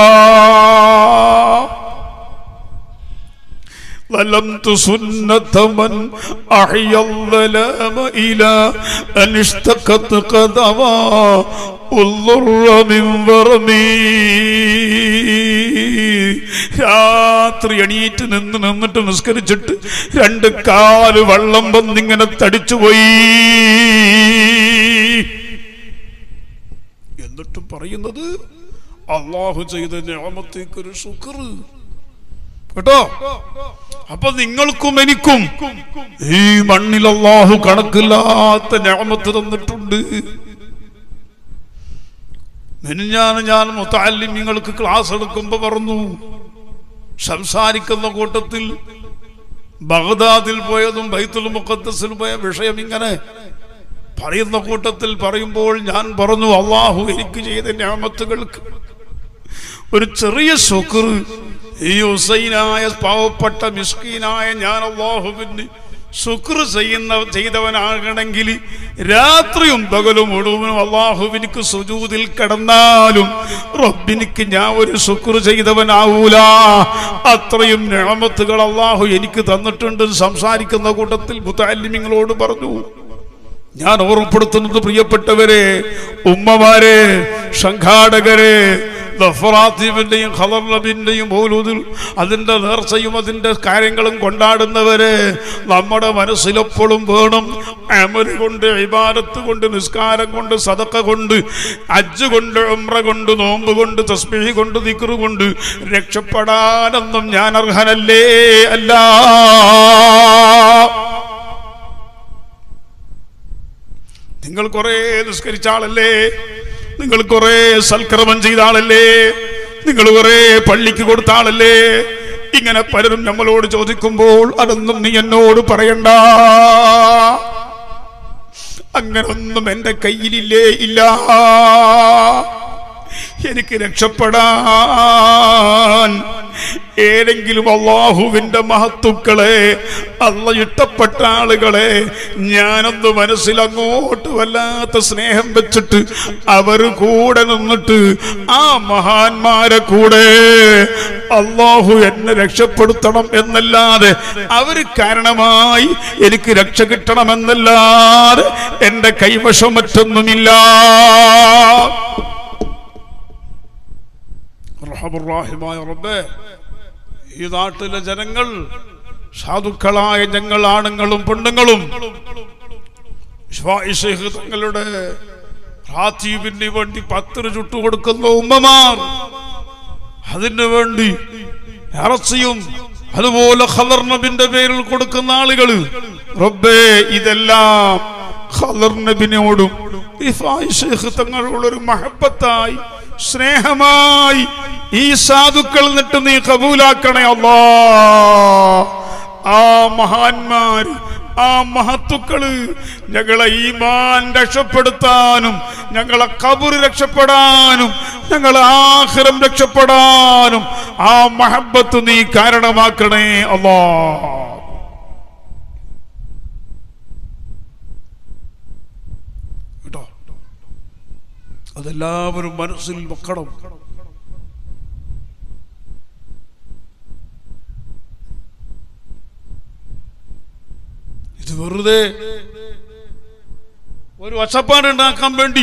ظلمت سنة من أحيا الظلام إلى أن اشتقت قدما الضر من ورمي രാത്രി എണീറ്റ് നിന്ന് നിന്നിട്ട് നിസ്കരിച്ചിട്ട് രണ്ട് കാല് വെള്ളം വന്നിങ്ങനെ തടിച്ചുപോയി എന്നിട്ടും പറയുന്നത് അള്ളാഹു ചെയ്ത ഞാമത്തേക്കൊരു ശുക്ർ കേട്ടോ അപ്പൊ നിങ്ങൾക്കും എനിക്കും ഈ മണ്ണിൽ അള്ളാഹു കണക്കില്ലാത്ത ഞാമത്ത് തന്നിട്ടുണ്ട് മിനിഞ്ഞാണ് ഞാൻ മുത്താലിം നിങ്ങൾക്ക് ക്ലാസ് എടുക്കുമ്പോ പറഞ്ഞു സംസാരിക്കുന്ന കൂട്ടത്തിൽ ബഗ്ദാദിൽ പോയതും ബൈത്തുൽ മുഖദ്സിൽ പോയ വിഷയം ഇങ്ങനെ പറയുന്ന കൂട്ടത്തിൽ പറയുമ്പോൾ ഞാൻ പറഞ്ഞു അള്ളാഹു എനിക്ക് ചെയ്ത ഞാമത്തുകൾക്ക് ഒരു ചെറിയ ശുക്ർ ഈ ഹുസൈനായ പാവപ്പെട്ട മിസ്കീനായ ഞാൻ അള്ളാഹുവിന് ശുക്ർ ചെയ്യുന്ന ചെയ്തവനാകണമെങ്കിൽ രാത്രിയും പകലും മുഴുവനും അള്ളാഹുവിനിക്ക് സുജൂതിൽ കിടന്നാലും റബ്ബിനിക്ക് ഞാൻ ഒരു ശുക്ർ ചെയ്തവനാവൂല അത്രയും ഞാമത്തുകൾ അള്ളാഹു എനിക്ക് തന്നിട്ടുണ്ട് എന്ന് സംസാരിക്കുന്ന കൂട്ടത്തിൽ മുത്താലിമിങ്ങളോട് പറഞ്ഞു ഞാൻ ഓർമ്മപ്പെടുത്തുന്നത് പ്രിയപ്പെട്ടവരെ ഉമ്മമാരെ സംഘാടകരെ ദഫറാത്തീബിന്റെയും ഖദർ നബിന്റെയും മൗലൂദിൽ അതിന്റെ നേർച്ചയും അതിന്റെ കാര്യങ്ങളും കൊണ്ടാടുന്നവരെ നമ്മുടെ മനസ്സിലെപ്പോഴും വേണം അമല് കൊണ്ട് ഇബാദത്ത് കൊണ്ട് നിസ്കാരം കൊണ്ട് സദക്ക കൊണ്ട് അജ്ജ് കൊണ്ട് ഉംറ കൊണ്ട് നോമ്പ് കൊണ്ട് തസ്ബീഹ് കൊണ്ട് ദിക്റ് കൊണ്ട് രക്ഷപ്പെടാനൊന്നും ഞാൻ അർഹനല്ലേ അല്ല നിങ്ങൾ കുറെ നിസ്കരിച്ച ആളല്ലേ നിങ്ങൾ കുറെ സൽക്രമം ചെയ്ത ആളല്ലേ നിങ്ങൾ കുറെ പള്ളിക്ക് കൊടുത്ത ആളല്ലേ ഇങ്ങനെ പലരും നമ്മളോട് ചോദിക്കുമ്പോൾ അതൊന്നും നീ എന്നോട് പറയണ്ട അങ്ങനൊന്നും എന്റെ കയ്യിലില്ലേ ഇല്ല എനിക്ക് രക്ഷപ്പെടാൻ ഏതെങ്കിലും അള്ളാഹുവിന്റെ മഹത്തുക്കളെ അള്ള ഇഷ്ടപ്പെട്ട ആളുകളെ ഞാനൊന്ന് മനസ്സിൽ അങ്ങോട്ട് വല്ലാത്ത സ്നേഹം വെച്ചിട്ട് അവർ കൂടെ നിന്നിട്ട് ആ മഹാന്മാരെ കൂടെ അള്ളാഹു എന്നെ രക്ഷപ്പെടുത്തണം എന്നല്ലാതെ അവര് കാരണമായി എനിക്ക് രക്ഷ കിട്ടണമെന്നല്ലാതെ എന്റെ കൈവശം മറ്റൊന്നുമില്ല റഹമുറാഹിമായ റബ്ബേ ഈ നാട്ടിലെ ജനങ്ങൾ സാധുക്കളായ ഞങ്ങൾ ആണുങ്ങളും പെണ്ണുങ്ങളും ഇസ്മായിൽ ശൈഖ് തങ്ങളുടെ റാത്തീബിന് വേണ്ടി പത്തിന് ചുട്ടുകൊടുക്കുന്ന ഉമ്മമാർ അതിനു വേണ്ടി ഇറച്ചിയും അതുപോലെ ഖദർ നബിന്റെ പേരിൽ കൊടുക്കുന്ന ആളുകൾ റബ്ബേ ഇതെല്ലാം ഖദർ നബിനോടും ഇഫായി ശൈഖ് തങ്ങളോടൊരു മഹബത്തായി സ്നേഹമായി ഈ സാധുക്കൾ നിട്ട് നീ കബൂലാക്കണേ അല്ലാ ആ മഹാന്മാർ ആ മഹത്തുക്കള് ഞങ്ങളെ ഈമാൻ രക്ഷപ്പെടുത്താനും ഞങ്ങളെ കബർ രക്ഷപ്പെടാനും ഞങ്ങളെ ആഹ്റം രക്ഷപ്പെടാനും ആ മഹബത്ത് നീ കാരണമാക്കണേ അല്ലാ കേട്ടോ അതെല്ലാവരും മനസ്സിൽ വെക്കണം ഇത് വെറുതെ ഒരു ഒച്ചപ്പാട് ഉണ്ടാക്കാൻ വേണ്ടി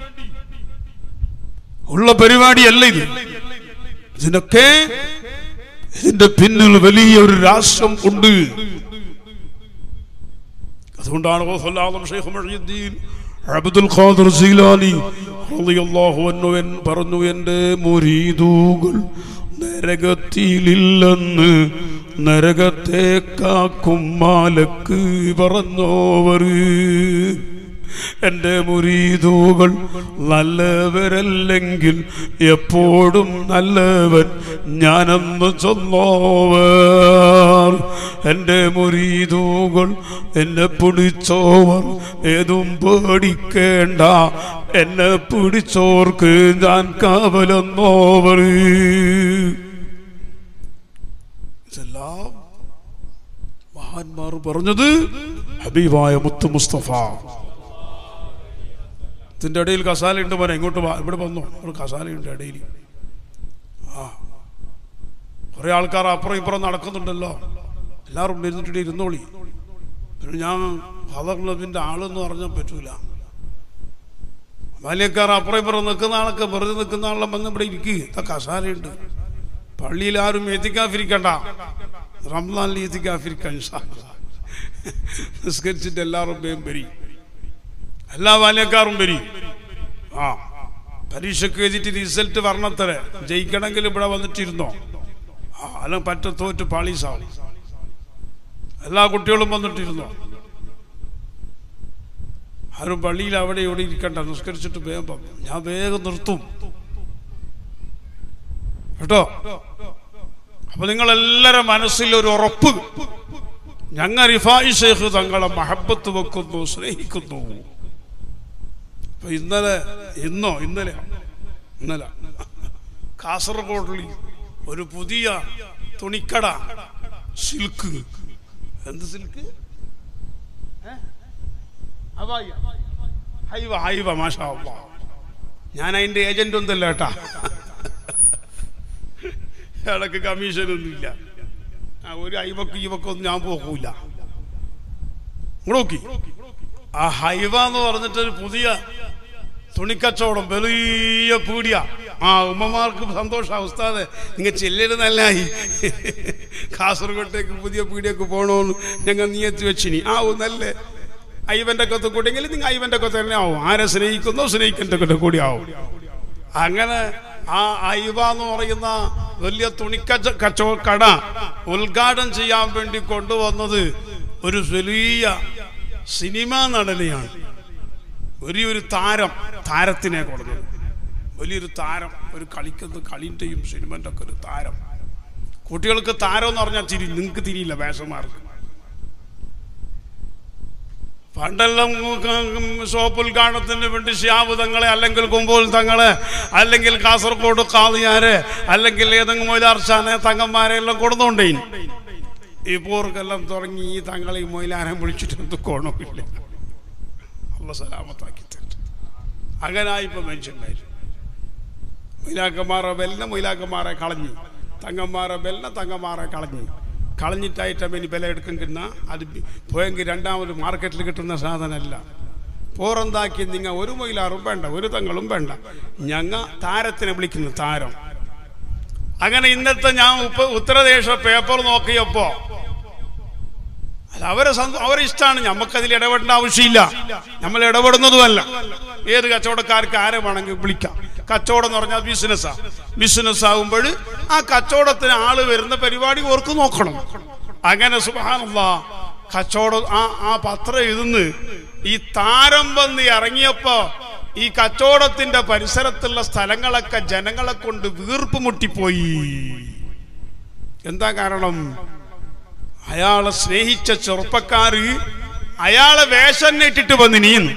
ഉള്ള പരിപാടിയല്ല ഇത് ഇതിനൊക്കെ ഇതിന്റെ പിന്നിൽ വലിയ ഒരു രാഷ്ട്രം ഉണ്ട് അതുകൊണ്ടാണ് ഗൗസുൽ ഷെയ്ഖ് മുഹ്യിദ്ദീൻ അബ്ദുൽ ഖാദിർ ജീലാനി റളിയല്ലാഹു അൻഹു എൻ പറഞ്ഞു എൻ്റെ മുരീദുകൾ നരകത്തിലില്ലെന്ന് നരകത്തെ കാക്കും മാലക്ക് പറഞ്ഞോവർ എൻ്റെ മുരീദുകൾ നല്ലവരല്ലെങ്കിൽ എപ്പോഴും നല്ലവൻ ഞാനെന്ന് ചൊന്നോവർ എൻ്റെ മുരീദുകൾ എന്നെ പിടിച്ചോവർ ഏതും പേടിക്കേണ്ട എന്നെ പിടിച്ചോർക്ക് ഞാൻ കാവലെന്നോവർ ഇതെല്ലാം മഹാന്മാർ പറഞ്ഞത് ഹബീബായ മുത്തു മുസ്തഫ ഇതിന്റെ ഇടയിൽ കസാലയുണ്ട് മോനെ ഇങ്ങോട്ട് വാ ഇവിടെ വന്നു ഒരു കസാലയുണ്ട് ഇടയിൽ ആ കുറെ ആൾക്കാർ അപ്പുറം ഇപ്പുറം നടക്കുന്നുണ്ടല്ലോ എല്ലാവരും ഇരുന്നിട്ട് ഇരുന്നോളി പിന്നെ ഞാൻ ഹദർനബിന്റെ ആളെന്ന് പറഞ്ഞാൽ പറ്റൂല ബാല്യക്കാർ അപ്പുറം ഇപ്പുറം നിൽക്കുന്ന ആളൊക്കെ വെറുതെ നിൽക്കുന്ന ആളെ വന്ന് ഇവിടെ ഇരിക്കുക ഇതാ കസാലയുണ്ട് പള്ളിയിൽ ആരും എത്തിക്കാഫിരിക്കണ്ട റംസാനിൽ എത്തിക്കാഫിരിക്കാൻ നിസ്കരിച്ചിട്ട് എല്ലാവരും വേഗം വരി എല്ലാ ബാല്യക്കാരും വരി ആ പരീക്ഷയ്ക്ക് എഴുതിയിട്ട് റിസൾട്ട് വരണത്തരെ ജയിക്കണമെങ്കിൽ ഇവിടെ വന്നിട്ടിരുന്നോ ആ അല്ല പറ്റ തോറ്റ് പാളീസാവും എല്ലാ കുട്ടികളും വന്നിട്ടിരുന്നോ ആരും പള്ളിയിൽ അവിടെ ഇവിടെ ഇരിക്കണ്ട നിസ്കരിച്ചിട്ട് വേഗം പോ. ഞാൻ വേഗം നിർത്തും കേട്ടോ അപ്പൊ നിങ്ങളെല്ലാരും മനസ്സിൽ ഒരു ഉറപ്പ് ഞങ്ങൾ റിഫായി ഷേഖ് തങ്ങളെ മഹബത്ത് വെക്കുന്നു സ്നേഹിക്കുന്നു അപ്പൊ ഇന്നലെ ഇന്നോ ഇന്നലെ ഇന്നലെ കാസർഗോഡിൽ ഒരു പുതിയ തുണിക്കട സിൽക്ക് എന്ത് സിൽക്ക് ഏ? ഹവായ. ഹൈവ ഹൈവ മാഷാ അല്ലാ. ഞാൻ അതിന്റെ ഏജന്റ് ഒന്നല്ല കേട്ടാ അയാൾക്ക് കമ്മീഷനൊന്നുമില്ല ആ ഒരു അയ്വക്ക് ഇവക്കൊന്നും ഞാൻ പോകൂല ഇങ്ങട് നോക്കി ആ ഹൈവ എന്ന് പറഞ്ഞിട്ടൊരു പുതിയ തുണിക്കച്ചവടം വലിയ പീടിയ ആ ഉമ്മമാർക്ക് സന്തോഷം ഉസ്താദെ നിങ്ങൾ ചെല്ലല് നല്ലായി കാസർഗോട്ടേക്ക് പുതിയ പീടിയൊക്കെ പോകണമെന്ന് ഞങ്ങൾ നീയത്തി വെച്ചിനി ആ ഓ നല്ലേ അയ്യവന്റെ കൊത്ത് കൂടെങ്കിൽ നിങ്ങൾ അയ്യവന്റെ കൊത്ത് തന്നെ ആവും ആരെ സ്നേഹിക്കുന്നോ സ്നേഹിക്കന്റെ കൊത്ത കൂടി ആവും അങ്ങനെ ആ അയ്വ എന്ന് പറയുന്ന വലിയ തുണിക്കച്ച കച്ചോ കട ഉദ്ഘാടനം ചെയ്യാൻ വേണ്ടി കൊണ്ടുവന്നത് ഒരു വലിയ സിനിമാ നടനെയാണ് വലിയൊരു താരം താരത്തിനെ കൊടുത്തത് വലിയൊരു താരം ഒരു കളിക്കുന്ന കളിൻ്റെയും സിനിമൻ്റെ ഒക്കെ ഒരു താരം കുട്ടികൾക്ക് താരം എന്ന് പറഞ്ഞാൽ തിരി നിങ്ങൾക്ക് തിരിയില്ല വേഷന്മാർക്ക് പണ്ടെല്ലാം ഷോപ്പ് ഉദ്ഘാടനത്തിന് വേണ്ടി ഷിയാബ് തങ്ങളെ അല്ലെങ്കിൽ കുമ്പോൽ തങ്ങളെ അല്ലെങ്കിൽ കാസർഗോഡ് കാളിയാരെ അല്ലെങ്കിൽ ഏതെങ്കിലും മൊയിലാർച്ചാനെ തങ്ങന്മാരെ എല്ലാം കൊടുത്തോണ്ടേ ഈ പോർക്കെല്ലാം തുടങ്ങി ഈ തങ്ങളെ ഈ മൊയിലാരെ വിളിച്ചിട്ട് എന്ത് കോണമില്ല അള്ള സലാമത്താക്കി തരും അങ്ങനായി ഇപ്പൊ മനുഷ്യന്മാര് മൊയിലാക്കന്മാരെ ബെല്ല മൊയിലാക്കന്മാരെ കളഞ്ഞു തങ്ങന്മാരെ ബെല്ല തങ്ങന്മാരെ കളഞ്ഞു കളഞ്ഞിട്ടായിട്ട് ഇനി വില എടുക്കുന്ന അത് ബി- പോയെങ്കിൽ രണ്ടാമത് മാർക്കറ്റിൽ കിട്ടുന്ന സാധനമല്ല പോറന്താക്കി നിങ്ങൾ ഒരു മൊയിലാറും വേണ്ട ഒരു തങ്ങളും വേണ്ട ഞങ്ങ താരത്തിനെ വിളിക്കുന്നു താരം അങ്ങനെ ഇന്നത്തെ ഞാൻ ഉപ്പ ഉത്തരദേശ പേപ്പർ നോക്കിയപ്പോ അത് അവരെ സന്തോ- അവരെ ഇഷ്ടമാണ് നമുക്കതിൽ ഇടപെടേണ്ട ആവശ്യമില്ല നമ്മൾ ഇടപെടുന്നതുമല്ല ഏത് കച്ചവടക്കാർക്ക് ആരെ വേണമെങ്കിൽ വിളിക്കാം കച്ചവടം എന്ന് പറഞ്ഞാൽ ബിസിനസ്സാ ബിസിനസ് ആകുമ്പോൾ ആ കച്ചവടത്തിന് ആള് വരുന്ന പരിപാടി ഓർക്ക് നോക്കണം അങ്ങനെ സുബാനുള്ള കച്ചവടം ആ ആ പത്രം എഴുതുന്ന് ഈ താരം വന്ന് ഇറങ്ങിയപ്പോ ഈ കച്ചവടത്തിന്റെ പരിസരത്തുള്ള സ്ഥലങ്ങളൊക്കെ ജനങ്ങളെ കൊണ്ട് വീർപ്പ് മുട്ടിപ്പോയി എന്താ കാരണം അയാളെ സ്നേഹിച്ച ചെറുപ്പക്കാര് അയാളെ വേഷം ഇട്ടിട്ട് വന്ന് നീന്ന്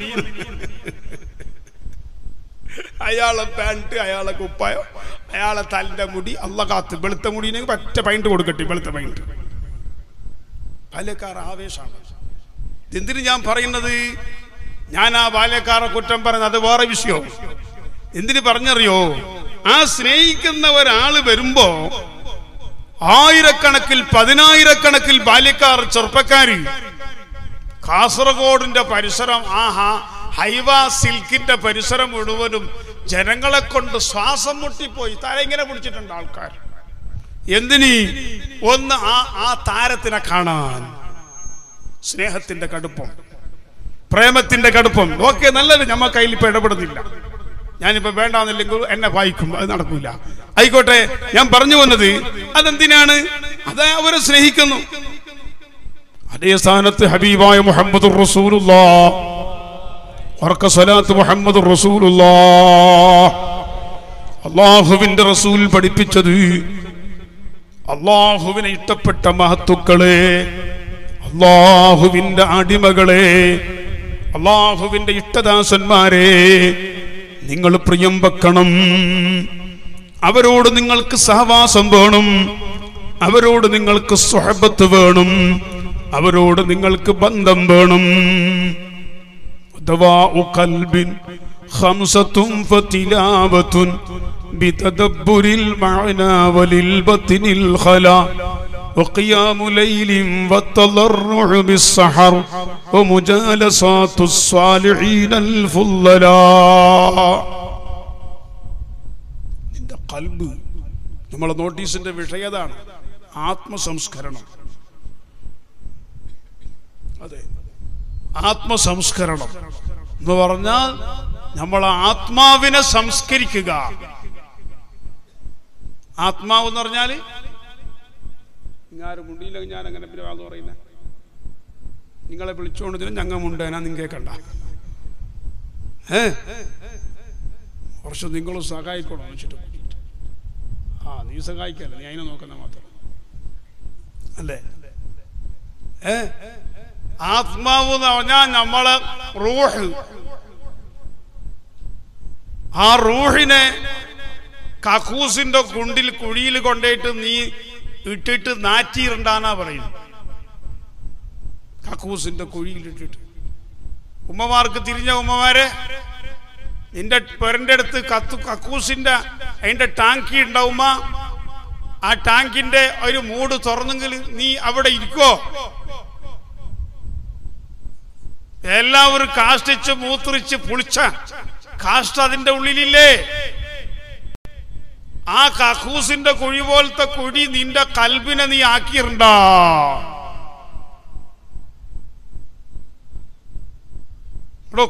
അയാളെ പാൻറ് അയാളെ കുപ്പായം അയാളെ തലിന്റെ മുടി അല്ല കാത്ത് വെളുത്ത മുടിനെ പറ്റ പൈൻറ്റ് കൊടുക്കട്ടെ വെളുത്ത പൈൻറ്റ് ബാല്യക്കാർ ആവേശമാണ് എന്തിനു ഞാൻ പറയുന്നത് ഞാൻ ആ ബാല്യക്കാരെ കുറ്റം പറയുന്നത് അത് വേറെ വിഷയവും എന്തിനു പറഞ്ഞറിയോ ആ സ്നേഹിക്കുന്ന ഒരാള് വരുമ്പോ ആയിരക്കണക്കിൽ പതിനായിരക്കണക്കിൽ ബാല്യക്കാർ ചെറുപ്പക്കാര് കാസർഗോഡിന്റെ പരിസരം ആ ഹ- ഹൈവ സിൽക്കിന്റെ പരിസരം മുഴുവനും ജനങ്ങളെ കൊണ്ട് ശ്വാസം മുട്ടിപ്പോയി തല ഇങ്ങനെ പിടിച്ചിട്ടുണ്ട് ആൾക്കാർ എന്തിനീ ഒന്ന് ആ ആ താരത്തിനെ കാണാൻ സ്നേഹത്തിന്റെ കടുപ്പം പ്രേമത്തിന്റെ കടുപ്പം ഓക്കെ നല്ലത് നമ്മ കയ്യിൽ ഇപ്പൊ ഇടപെടുന്നില്ല ഞാനിപ്പോ വേണ്ടാന്നില്ലെങ്കിൽ എന്നെ വായിക്കും അത് നടക്കൂല ആയിക്കോട്ടെ ഞാൻ പറഞ്ഞു വന്നത് അതെന്തിനാണ് അത് അവരെ സ്നേഹിക്കുന്നു അതേ സ്ഥാനത്ത് ഹബീബായ മുഹമ്മദ് റസൂലുള്ളാ ഉറക്ക സ്വലാത്ത് മുഹമ്മദ് റസൂലുള്ളാ അള്ളാഹുവിന്റെ റസൂൽ പഠിപ്പിച്ചത് അള്ളാഹുവിനെ ഇഷ്ടപ്പെട്ട മഹത്തുക്കളെ അള്ളാഹുവിന്റെ അടിമകളെ അള്ളാഹുവിന്റെ ഇഷ്ടദാസന്മാരെ നിങ്ങൾ പ്രിയം വെക്കണം അവരോട് നിങ്ങൾക്ക് സഹവാസം വേണം അവരോട് നിങ്ങൾക്ക് സ്വഹബത്ത് വേണം അവരോട് നിങ്ങൾക്ക് ബന്ധം വേണം دواء قلب خمسة فتلاوة بتدبر المعنى وللبطن الخلا وقيام ليل والتضرع بالسحر ومجالسات الصالحين الفضلاء നിന്റെ കൽബ് നമ്മളെ നോട്ടീസിന്റെ വിഷയതാണ് ആത്മസംസ്കരണം അതെ ആത്മസംസ്കരണം എന്ന് പറഞ്ഞാൽ നമ്മൾ ആത്മാവിനെ സംസ്കരിക്കുക ആത്മാവ് എന്ന് പറഞ്ഞാല് ഞാനും മുണ്ടിയില്ലെങ്കിൽ ഞാൻ അങ്ങനെ പിന്നെ ആള് പറയുന്നത് നിങ്ങളെ വിളിച്ചുകൊണ്ട് ഞങ്ങൾ മുണ്ടേനാ നിങ്ങൾ കണ്ട ഏ കുറച്ച് നിങ്ങൾ സഹായിക്കണം വെച്ചിട്ട് ആ നീ സഹായിക്കല്ല നീ അതിനെ നോക്കുന്ന മാത്രം അല്ലേ ഏ ആത്മാവ് എന്ന് പറഞ്ഞാൽ നമ്മളെ റൂഹ് ആ റൂഹിനെ കക്കൂസിന്റെ കുണ്ടിൽ കുഴിയിൽ കൊണ്ടേട്ട് നീ ഇട്ടിട്ട് നാറ്റിയിട്ടുണ്ടാന്നാ പറയുന്നത് കക്കൂസിന്റെ കുഴിയിൽ ഇട്ടിട്ട് ഉമ്മമാർക്ക് തിരിഞ്ഞ ഉമ്മമാരെ നിന്റെ പെരന്റെ അടുത്ത് കത്തു കക്കൂസിന്റെ അതിന്റെ ടാങ്കി ഉണ്ടാവുമ്മ ആ ടാങ്കിന്റെ ഒരു മൂട് തുറന്നെങ്കിൽ നീ അവിടെ ഇരിക്കോ എല്ലാവരും കാഷ്ടിച്ച് മൂത്രിച്ച് പുളിച്ച കാഷ്ട അതിന്റെ ഉള്ളിലില്ലേ ആ കക്കൂസിന്റെ കുഴി പോലത്തെ കുഴി നിന്റെ കൽബിനെ നീ ആക്കിയിട്ടുണ്ടോ എടോ,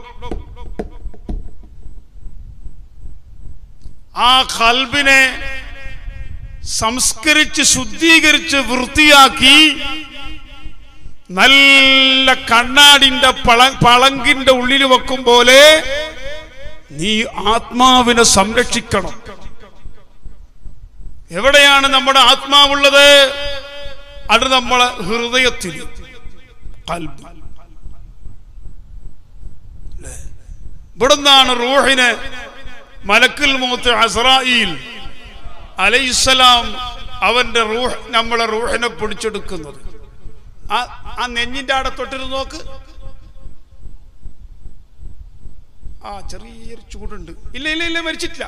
ആ കൽബിനെ സംസ്കരിച്ച് ശുദ്ധീകരിച്ച് വൃത്തിയാക്കി നല്ല കണ്ണാടിന്റെ പള പളങ്കിന്റെ ഉള്ളിൽ വെക്കും പോലെ നീ ആത്മാവിനെ സംരക്ഷിക്കണം എവിടെയാണ് നമ്മുടെ ആത്മാവുള്ളത് അത് നമ്മളെ ഹൃദയത്തിൽ കൽബ് ല്ലേ? ഇവിടുന്നാണ് റൂഹിനെ മലക്കുൽ മൂത്ത് അസ്രായിൽ അലൈസലാം അവന്റെ റൂഹ് നമ്മളെ റൂഹിനെ പിടിച്ചെടുക്കുന്നത് ആ ആ നെഞ്ഞിന്റെ ആടെ തൊട്ടിരുന്ന് നോക്ക് ആ ചെറിയൊരു ചൂടുണ്ട് ഇല്ല ഇല്ല ഇല്ല മരിച്ചിട്ടില്ല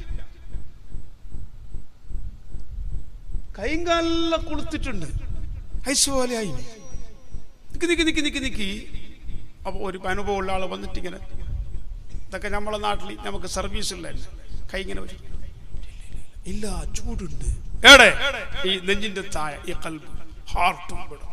കൈയും കാലെല്ലാം കൊളുത്തിട്ടുണ്ട് ഐസ് പോലെ ആയി നിക്ക് നിക്ക് നിക്ക് നിക്ക് നിക്ക് അപ്പോൾ ഒരു അനുഭവമുള്ള ആൾ വന്നിട്ട് ഇങ്ങനെ ഇതൊക്കെ നമ്മളെ നാട്ടിൽ നമുക്ക് സർവീസില്ല കൈ ഇങ്ങനെ വരും ഇല്ല ചൂടുണ്ട് എവിടെ ഈ നെഞ്ചിന്റെ താഴെ ഈ കൽബ് ഹാർട്ടും ഇവിടെ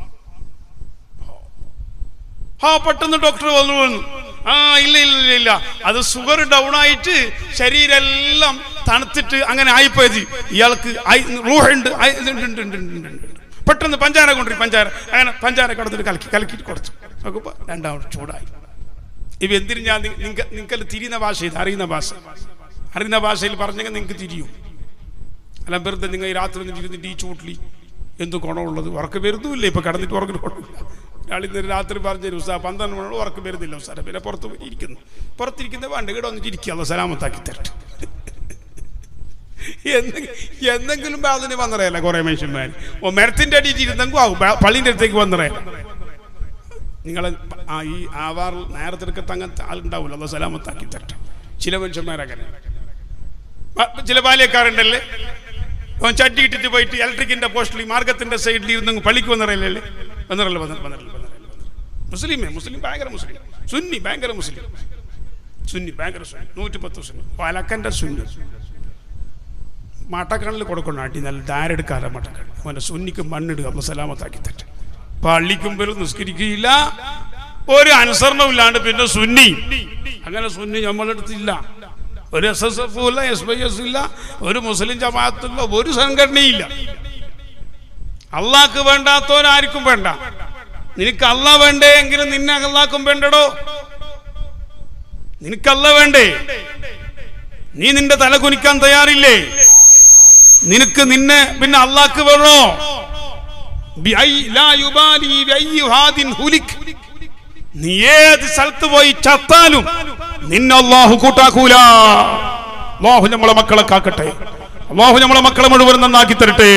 ആ പെട്ടെന്ന് ഡോക്ടർ വന്നു വന്നു ആ ഇല്ല ഇല്ല ഇല്ല ഇല്ല അത് ഷുഗർ ഡൗൺ ആയിട്ട് ശരീരെല്ലാം തണുത്തിട്ട് അങ്ങനെ ആയിപ്പോയത് ഇയാൾക്ക് ഐ- റൂഹുണ്ട് ഐ- ഉണ്ട്, ഉണ്ട്, ഉണ്ട്, ഉണ്ട്, ഉണ്ട്, ഉണ്ട്. പെട്ടെന്ന് പഞ്ചാര കൊണ്ടുവരും പഞ്ചാര അങ്ങനെ പഞ്ചാര കടന്നിട്ട് കലക്കി കലക്കിയിട്ട് കൊടുത്തു നോക്കുമ്പോ രണ്ടാമത് ചൂടായി ഇവ എന്തിനു ഞാൻ നിങ്ങൾക്ക് തിരിയുന്ന ഭാഷ ഇത് അറിയുന്ന ഭാഷ അറിയുന്ന ഭാഷയിൽ പറഞ്ഞെങ്കിൽ നിങ്ങൾക്ക് തിരിയും അല്ല വെറുതെ നിങ്ങൾ ഈ രാത്രി ഒന്നും ഇരുന്നിട്ട് ഈ ചൂട്ടിൽ എന്ത് ഗുണമുള്ളത് ഉറക്ക വരുന്നുമില്ല ഇപ്പൊ കടന്നിട്ട് ഉറങ്ങിന് ഗുണമില്ല ഒരാൾ ഇന്നലെ രാത്രി പറഞ്ഞു ഉസാ പന്ത്രണ്ട് മണിയോട് ഉറക്കം വരുന്നില്ല ഉസാര പിന്നെ പുറത്ത് പോയി ഇരിക്കുന്നു പുറത്തിരിക്കുന്ന വേണ്ട ഇവിടെ വന്നിട്ട് ഇരിക്കുക സലാമത്താക്കി തരട്ടെ എന്തെങ്കിലും എന്തെങ്കിലും അതിന് വന്നറിയല്ല കുറെ മനുഷ്യന്മാർ ഓ മരത്തിന്റെ അടിയിട്ട് ഇരുന്നെങ്കിൽ ആവും ബ- പള്ളിന്റെ അടുത്തേക്ക് വന്നറിയാം നിങ്ങൾ ആ ഈ ആവാർ നേരത്തെ എടുക്കത്ത് അങ്ങനത്തെ ആളുണ്ടാവില്ല അത് സലാമത്താക്കി തരട്ടെ ചില മനുഷ്യന്മാരങ്ങനെ ബ- ചില ബാല്യക്കാരുണ്ടല്ലേ അവൻ ചട്ടി ഇട്ടിട്ട് പോയിട്ട് ഇലക്ട്രിക്കിന്റെ പോസ്റ്റിൽ മാർഗത്തിന്റെ സൈഡിൽ ഇരുന്ന് പള്ളിക്ക് വന്നറിയല്ലേ വന്നറല്ല വന്നറല്ല വന്നറല്ല മുസ്ലിമേ മുസ്ലിം ഭയങ്കര മുസ്ലിം സുന്നി ഭയങ്കര മുസ്ലിം സുന്നി ഭയങ്കര സുന്നി നൂറ്റി പത്ത് സുന്നി പലക്കന്റെ സുന്നി മട്ടക്കണ്ണിൽ കൊടുക്കണം അടി നല്ല ധാരെടുക്കാതെ മട്ടക്കണ്ണ് അവന്റെ സുന്നിക്ക് മണ്ണിടുക അപ്പൊ സലാമത്താക്കി തട്ടെ പള്ളിക്കും പേരും നിസ്കരിക്കുകയില്ല ഒരു അനുസരണവും ഇല്ലാണ്ട് പിന്നെ സുന്നി അങ്ങനെ സുന്നി നമ്മളെടുത്തില്ല ഒരു എസ് എസ് എഫ് ഇല്ല എസ് ബൈ എസ് ഇല്ല ഒരു മുസ്ലിം ജമാഅത്തില്ല ഒരു സംഘടനയില്ല അള്ളാഹ്ക്ക് വേണ്ടാത്തവരാർക്കും വേണ്ട നിനക്ക് അല്ല വേണ്ടേ എങ്കിലും നിന്നെ അള്ളാഹ്ക്കും വേണ്ടടോ നിനക്കല്ല വേണ്ടേ നീ നിന്റെ തല കുനിക്കാൻ തയ്യാറില്ലേ നിനക്ക് നിന്നെ പിന്നെ അള്ളാഹ്ക്ക് വേണോ ബിഐ- ലാ യുബാലി ബിഐ ഹാദിൻ ഹുലിക്. നീ ഏത് സ്ഥലത്ത് പോയി ചത്താലും നിന്നെ അള്ളാഹു കൂട്ടാക്കൂല അള്ളാഹു നമ്മളെ മക്കളെ കാക്കട്ടെ അള്ളാഹു നമ്മളെ മക്കളെ മുഴുവൻ നന്നാക്കി തരട്ടെ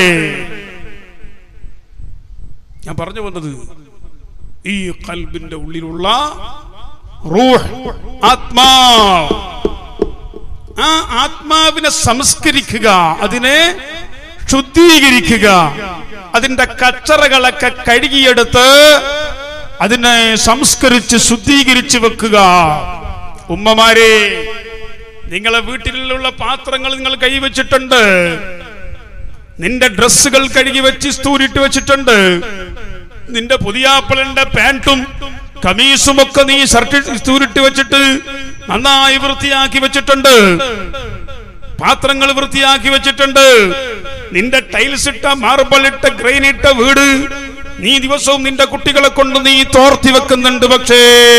ഞാൻ പറഞ്ഞു വന്നത് ഈ കൽബിന്റെ ഉള്ളിലുള്ള റൂഹ് ആത്മാ ആ ആത്മാവിനെ സംസ്കരിക്കുക അതിനെ ശുദ്ധീകരിക്കുക അതിന്റെ കച്ചറകളൊക്കെ കഴുകിയെടുത്ത് അതിനെ സംസ്കരിച്ച് ശുദ്ധീകരിച്ച് വെക്കുക ഉമ്മമാരെ നിങ്ങളെ വീട്ടിലുള്ള പാത്രങ്ങൾ നിങ്ങൾ കൈവച്ചിട്ടുണ്ട് നിന്റെ ഡ്രസ്സുകൾ കഴുകി വെച്ച് സ്തൂരിട്ട് വെച്ചിട്ടുണ്ട് നിന്റെ പുതിയാപ്പിളന്റെ പാൻറ്റും കമീസും ഒക്കെ നീ ഷർട്ട് സ്തൂരിട്ട് വെച്ചിട്ട് നന്നായി വൃത്തിയാക്കി വെച്ചിട്ടുണ്ട് പാത്രങ്ങൾ വൃത്തിയാക്കി വെച്ചിട്ടുണ്ട് നിന്റെ ടൈൽസ് ഇട്ട മാർബിൾ ഇട്ട ഗ്രെയിനിട്ട വീട് നീ ദിവസവും നിന്റെ കുട്ടികളെ കൊണ്ട് നീ തോർത്തി വെക്കുന്നുണ്ട് പക്ഷേ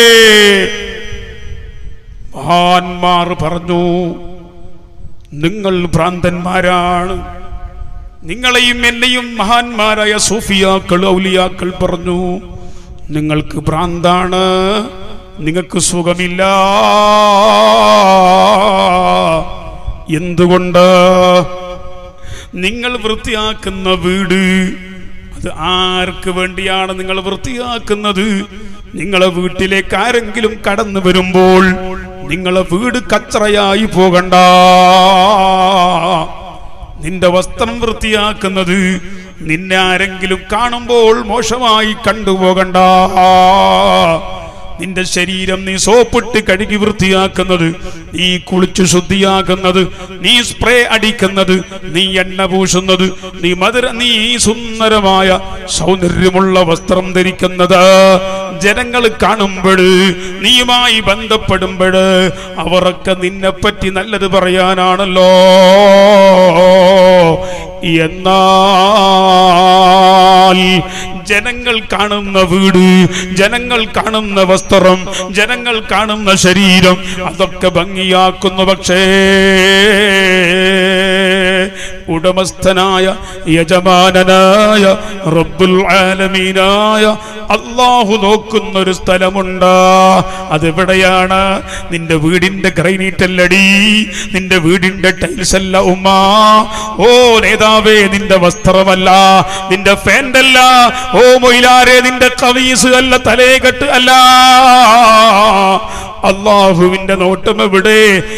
മഹാന്മാർ പറഞ്ഞു നിങ്ങൾ ഭ്രാന്തന്മാരാണ് നിങ്ങളെയും എന്നെയും മഹാന്മാരായ സൂഫിയാക്കൾ ഔലിയാക്കൾ പറഞ്ഞു നിങ്ങൾക്ക് ഭ്രാന്താണ് നിങ്ങൾക്ക് സുഖമില്ല എന്തുകൊണ്ട് നിങ്ങൾ വൃത്തിയാക്കുന്ന വീട് അത് ആർക്ക് വേണ്ടിയാണ് നിങ്ങൾ വൃത്തിയാക്കുന്നത് നിങ്ങളെ വീട്ടിലേക്ക് ആരെങ്കിലും കടന്നു വരുമ്പോൾ നിങ്ങളെ വീട് കച്ചറയായി പോകണ്ട നിന്റെ വസ്ത്രം വൃത്തിയാക്കുന്നത് നിന്നെ ആരെങ്കിലും കാണുമ്പോൾ മോശമായി കണ്ടുപോകണ്ട നിന്റെ ശരീരം നീ സോപ്പിട്ട് കഴുകി വൃത്തിയാക്കുന്നത് നീ കുളിച്ചു ശുദ്ധിയാക്കുന്നത് നീ സ്പ്രേ അടിക്കുന്നത് നീ എണ്ണ പൂശുന്നത് നീ മധുര നീ സുന്ദരമായ സൗന്ദര്യമുള്ള വസ്ത്രം ധരിക്കുന്നത് ജനങ്ങൾ കാണുമ്പോൾ നീയുമായി ബന്ധപ്പെടുമ്പോൾ അവരൊക്കെ നിന്നെപ്പറ്റി നല്ലത് പറയാനാണല്ലോ എന്നാൽ ജനങ്ങൾ കാണുന്ന വീട് ജനങ്ങൾ കാണുന്ന വസ്ത്രം ജനങ്ങൾ കാണുന്ന ശരീരം അതൊക്കെ ഭംഗിയാക്കുന്നു പക്ഷേ ഉടമസ്ഥനായ യജമാനനായ റബ്ബുൽ ആലമീനായ അള്ളാഹു നോക്കുന്ന ഒരു സ്ഥലമുണ്ട് അതെവിടെയാണ് നിന്റെ വീടിന്റെ ഗ്രൈനീറ്റല്ലടി നിന്റെ വീടിന്റെ ടൈൽസ് അല്ല ഉമ്മ ഓ നേതാവേ നിന്റെ വസ്ത്രമല്ല നിന്റെ ഫാൻ്റെ അല്ല ഓ മൊയിലാരെ നിന്റെ കവീസ് അല്ല തലേകെട്ട് അല്ല അള്ളാഹുവിന്റെ നോട്ടം എവിടെ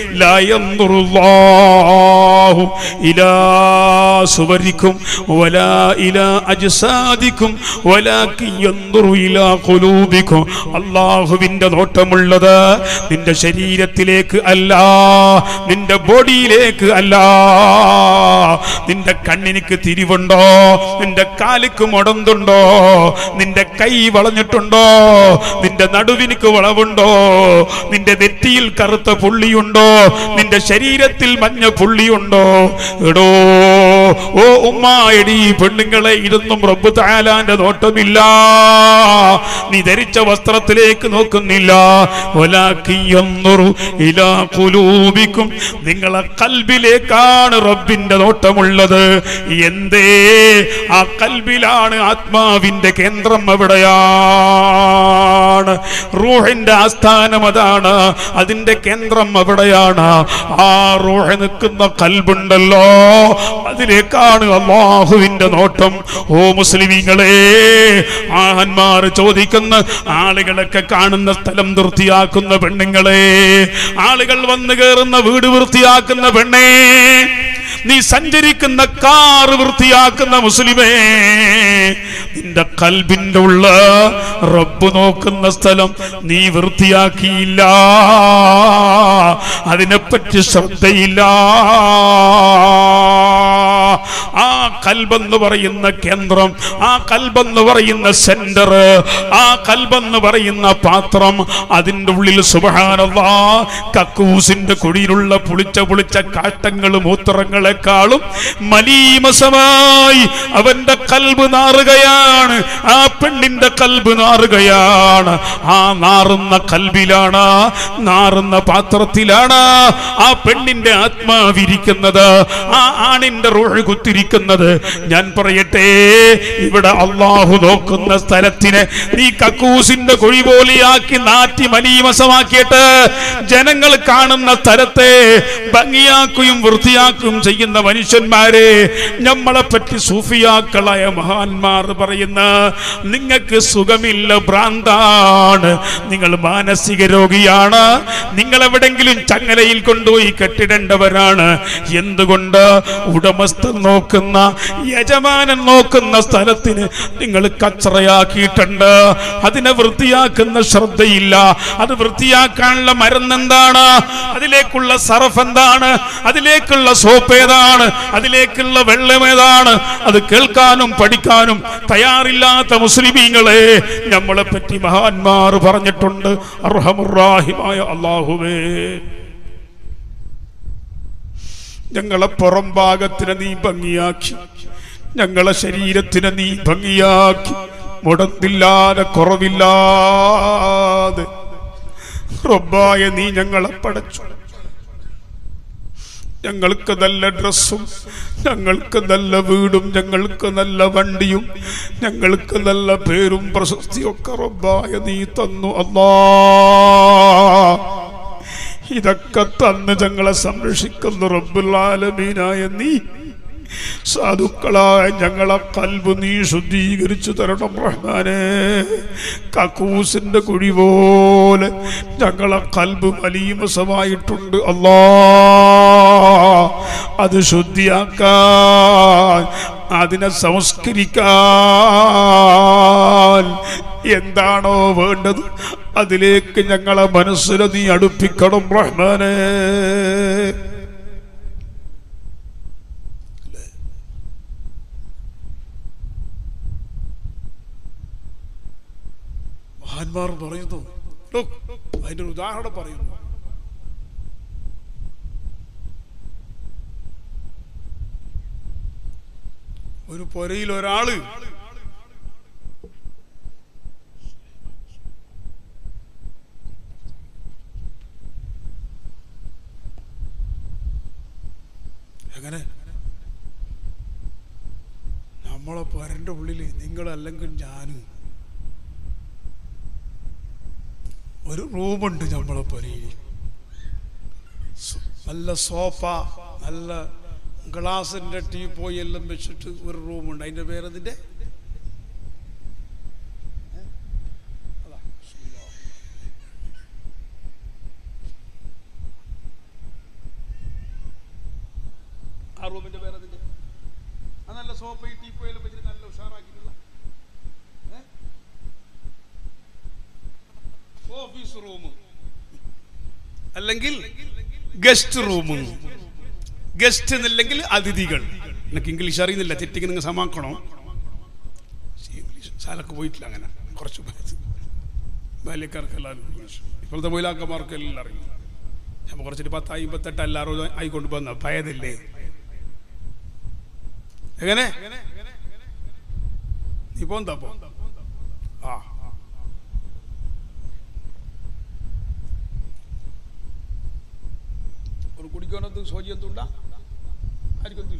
ലായന്തുറുല്ലാഹു ഇലാ സുവരിക്കും വലാ ഇലാ അജ്സാദിക്കും വലാക്കി യന്തുറു ഇലാ ഖുലൂബിക്കും അള്ളാഹുവിന്റെ നോട്ടമുള്ളത് നിന്റെ ശരീരത്തിലേക്ക് അല്ല നിന്റെ ബോഡിയിലേക്ക് അല്ല നിന്റെ കണ്ണിനിക്ക് തിരിവുണ്ടോ നിന്റെ കാലിക്ക് മുടന്തുണ്ടോ നിന്റെ കൈ വളഞ്ഞിട്ടുണ്ടോ നിന്റെ നടുവിനിക്ക് വളവുണ്ടോ നിന്റെ നെറ്റിയിൽ കറുത്ത പുള്ളിയുണ്ടോ നിന്റെ ശരീരത്തിൽ മഞ്ഞ പുള്ളിയുണ്ടോ എടോ ഓ ഉമ്മ എടി പെണ്ണുങ്ങളെ ഇതൊന്നും റബ്ബ് താലാന്റെ നോട്ടമില്ല നീ ധരിച്ച വസ്ത്രത്തിലേക്ക് നോക്കുന്നില്ല ഒലാക്കിയൊന്നുറു ഇലാ കുലൂബിക്കും നിങ്ങളെ കൽബിലേക്കാണ് റബ്ബിന്റെ നോട്ടമുള്ളത് എന്തേ ആ കൽബിലാണ് ആത്മാവിന്റെ കേന്ദ്രം എവിടെയാണ് റൂഹിന്റെ ആസ്ഥാനം അതാണ് അതിന്റെ കേന്ദ്രം എവിടെയാണ് ആ റൂഹ നിൽക്കുന്ന കൽബുണ്ടല്ലോ അതിലേക്കാണ് അള്ളാഹുവിന്റെ നോട്ടം ഓ മുസ്ലിമീങ്ങളെ ആഹന്മാർ ചോദിക്കുന്ന ആളുകളൊക്കെ കാണുന്ന സ്ഥലം വൃത്തിയാക്കുന്ന പെണ്ണുങ്ങളെ ആളുകൾ വന്നു കയറുന്ന വീട് വൃത്തിയാക്കുന്ന പെണ്ണേ നീ സഞ്ചരിക്കുന്ന കാർ വൃത്തിയാക്കുന്ന മുസ്ലിമേ നിന്റെ കൽബിന്റെ ഉള്ള റബ്ബ് നോക്കുന്ന സ്ഥലം നീ വൃത്തിയാക്കിയില്ല അതിനെപ്പറ്റി ശ്രദ്ധയില്ല ആ കൽബെന്ന് പറയുന്ന കേന്ദ്രം ആ കൽബെന്ന് പറയുന്ന സെന്റർ ആ കൽബെന്ന് പറയുന്ന പാത്രം അതിൻ്റെ ഉള്ളിൽ സുബഹാനല്ല കക്കൂസിന്റെ കുടിയിലുള്ള പുളിച്ച പുളിച്ച കാഷ്ടങ്ങളും മൂത്രങ്ങളെക്കാളും മലീമസമായി അവന്റെ കൽബ് നാറുകയാണ് ആ പെണ്ണിന്റെ കൽബ് നാറുകയാണ് ആ നാറുന്ന കൽബിലാണ് നാറുന്ന പാത്രത്തിലാണ് ആ പെണ്ണിന്റെ ആത്മാവിരിക്കുന്നത് ആ ആണിന്റെ റൂഹ് കുത്തിരിക്കുന്നത് ഞാൻ പറയട്ടെ ഇവിടെ അള്ളാഹു നോക്കുന്ന സ്ഥലത്തിനെ നീ കക്കൂസിന്റെ കുഴി പോലെയാക്കി നാറ്റി മലീമസമാക്കിയിട്ട് ജനങ്ങൾ കാണുന്ന സ്ഥലത്തെ ഭംഗിയാക്കുകയും വൃത്തിയാക്കുകയും ചെയ്യുന്ന മനുഷ്യന്മാരെ നമ്മളെ പറ്റി സൂഫിയാക്കളായ മഹാന്മാർ പറയുന്ന നിങ്ങൾക്ക് സുഖമില്ല ഭ്രാന്താണ് നിങ്ങൾ മാനസിക രോഗിയാണ് നിങ്ങൾ എവിടെങ്കിലും ചങ്ങലയിൽ കൊണ്ടുപോയി കെട്ടിടേണ്ടവരാണ് എന്തുകൊണ്ട് ഉടമസ്ഥൻ നോക്കുന്ന യജമാനൻ നോക്കുന്ന സ്ഥലത്തിന് നിങ്ങൾ കച്ചറയാക്കിയിട്ടുണ്ട് അതിനെ വൃത്തിയാക്കുന്ന ശ്രദ്ധയില്ല അത് വൃത്തിയാക്കാനുള്ള മരുന്നെന്താണ് അതിലേക്കുള്ള സർഫ് എന്താണ് അതിലേക്കുള്ള സോപ്പ് ഏതാണ് അതിലേക്കുള്ള വെള്ളം ഏതാണ് അത് കേൾക്കാനും പഠിക്കാനും തയ്യാറില്ലാത്ത മുസ്ലിമീങ്ങളെ നമ്മളെ പറ്റി മഹാന്മാർ പറഞ്ഞിട്ടുണ്ട് അർഹമുറാഹിമായ അള്ളാഹുവേ ഞങ്ങളെ പുറം ഭാഗത്തിനെ നീ ഭംഗിയാക്കി ഞങ്ങളെ ശരീരത്തിനെ നീ ഭംഗിയാക്കി മുടന്തില്ലാതെ കുറവില്ലാതെ റബ്ബായ നീ ഞങ്ങളെ പടച്ചു ഞങ്ങൾക്ക് നല്ല ഡ്രസ്സും ഞങ്ങൾക്ക് നല്ല വീടും ഞങ്ങൾക്ക് നല്ല വണ്ടിയും ഞങ്ങൾക്ക് നല്ല പേരും പ്രശസ്തിയും ഒക്കെ റബ്ബായ നീ തന്നു അല്ലാ ഇതൊക്കെ തന്ന് ഞങ്ങളെ സംരക്ഷിക്കുന്ന റബ്ബുല്ലാലമീനായ നീ സാധുക്കളായ ഞങ്ങളെ കൽബ് നീ ശുദ്ധീകരിച്ചു തരണം റഹ്മാനെ കക്കൂസിന്റെ കുഴി പോലെ ഞങ്ങളെ കൽബ് മലീമസമായിട്ടുണ്ട് അല്ലാ അത് ശുദ്ധിയാക്കാൻ അതിനെ സംസ്കരിക്കാൻ എന്താണോ വേണ്ടത് അതിലേക്ക് ഞങ്ങളെ മനസ്സിനെ നീ അടുപ്പിക്കണം റഹ്മാനെ മഹാന്മാർ പറയുന്നു Look, അതിന്റെ ഒരു ഉദാഹരണം പറയുന്നു ഒരു പൊരയിൽ ഒരാള് എങ്ങനെ നമ്മളെ പൊരൻ്റെ ഉള്ളിൽ നിങ്ങളല്ലെങ്കിൽ ഞാൻ ഒരു റൂമുണ്ട് നമ്മളെ പൊരയിൽ സ- നല്ല സോഫ നല്ല ഗ്ലാസിൻ്റെ ടീ പോയി എല്ലാം വെച്ചിട്ട് ഒരു റൂമുണ്ട് അതിൻ്റെ പേരതിൻ്റെ ആ റൂമിന്റെ പേരതിന്റെ ആ നല്ല സോഫ ടീ പോയെല്ലാം വെച്ചിട്ട് നല്ല ഉഷാറാക്കിയിട്ടുള്ള ഏ? ഓഫീസ് റൂം അല്ലെങ്കിൽ ഗസ്റ്റ് റൂം ഗസ്റ്റ് എന്നില്ലെങ്കിൽ അതിഥികൾ എനിക്ക് ഇംഗ്ലീഷ് അറിയുന്നില്ല തെറ്റിക്ക് നിങ്ങൾ സമാക്കണോ ഇംഗ്ലീഷ് സാലൊക്കെ പോയിട്ടില്ല അങ്ങനെ കുറച്ച് പേര് ബാല്യക്കാർക്ക് എല്ലാവരും ഇംഗ്ലീഷ് ഇപ്പോഴത്തെ മൊയിലാക്കന്മാർക്ക് എല്ലാം അറിയും നമ്മൾ കുറച്ചിട്ട് പത്ത് അമ്പത്തെട്ട് എല്ലാവരും ആയിക്കൊണ്ട് വന്ന ഭയതില്ലേ എങ്ങനെ നീ പോന്താ പോ ആ ഒരു കുടിക്കാനത് സോജി എന്തുണ്ടാ ആർക്കൊന്നുമില്ല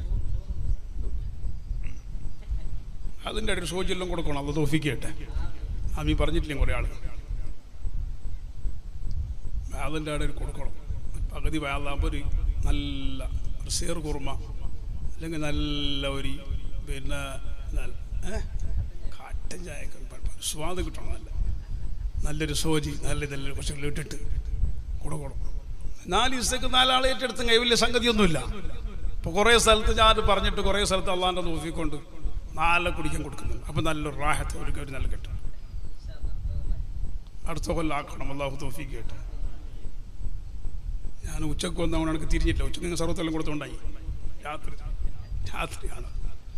അതിൻ്റെ ഇടയിൽ സോജി എല്ലാം കൊടുക്കണം അത് തോഫിക്കട്ടെ അമ്മി പറഞ്ഞിട്ടില്ലേ കുറേ ആൾ അതിൻ്റെ ഇടയിൽ കൊടുക്കണം പകുതി വേളാകുമ്പോൾ ഒരു നല്ല ഒരു സേർ കുറുമ അല്ലെങ്കിൽ നല്ല ഒരു പിന്നെ നല്ല- ഏ? കട്ടൻ ചായ സ്വാദ് കിട്ടണം നല്ല നല്ലൊരു സോജി നല്ല ഇതെല്ലാം കുറച്ചെല്ലാം ഇട്ടിട്ട് കൊടുക്കണം നാല് ദിവസത്തേക്ക് നാലാളെ ഏറ്റെടുത്തും കൈ വലിയ സംഗതിയൊന്നുമില്ല ഇപ്പോൾ കുറേ സ്ഥലത്ത് ഞാൻ പറഞ്ഞിട്ട് കുറേ സ്ഥലത്ത് അള്ളാൻ്റെ നോക്കിക്കൊണ്ട് നാല് കുടിക്കാൻ കൊടുക്കുന്നുണ്ട് അപ്പം നല്ലൊരു റാഹത്ത് ഒരു ഒരു നല്ല കിട്ടും അടുത്ത കൊല്ലം ആക്കണം അള്ളാഹു തോഫിക്ക് കേട്ട് ഞാൻ ഉച്ചക്ക് വന്നവണ് എനിക്ക് തിരിഞ്ഞില്ല ഉച്ചക്ക് നിങ്ങൾ സർവത്തെല്ലാം കൊടുത്തോണ്ടായി രാത്രി രാത്രിയാണ്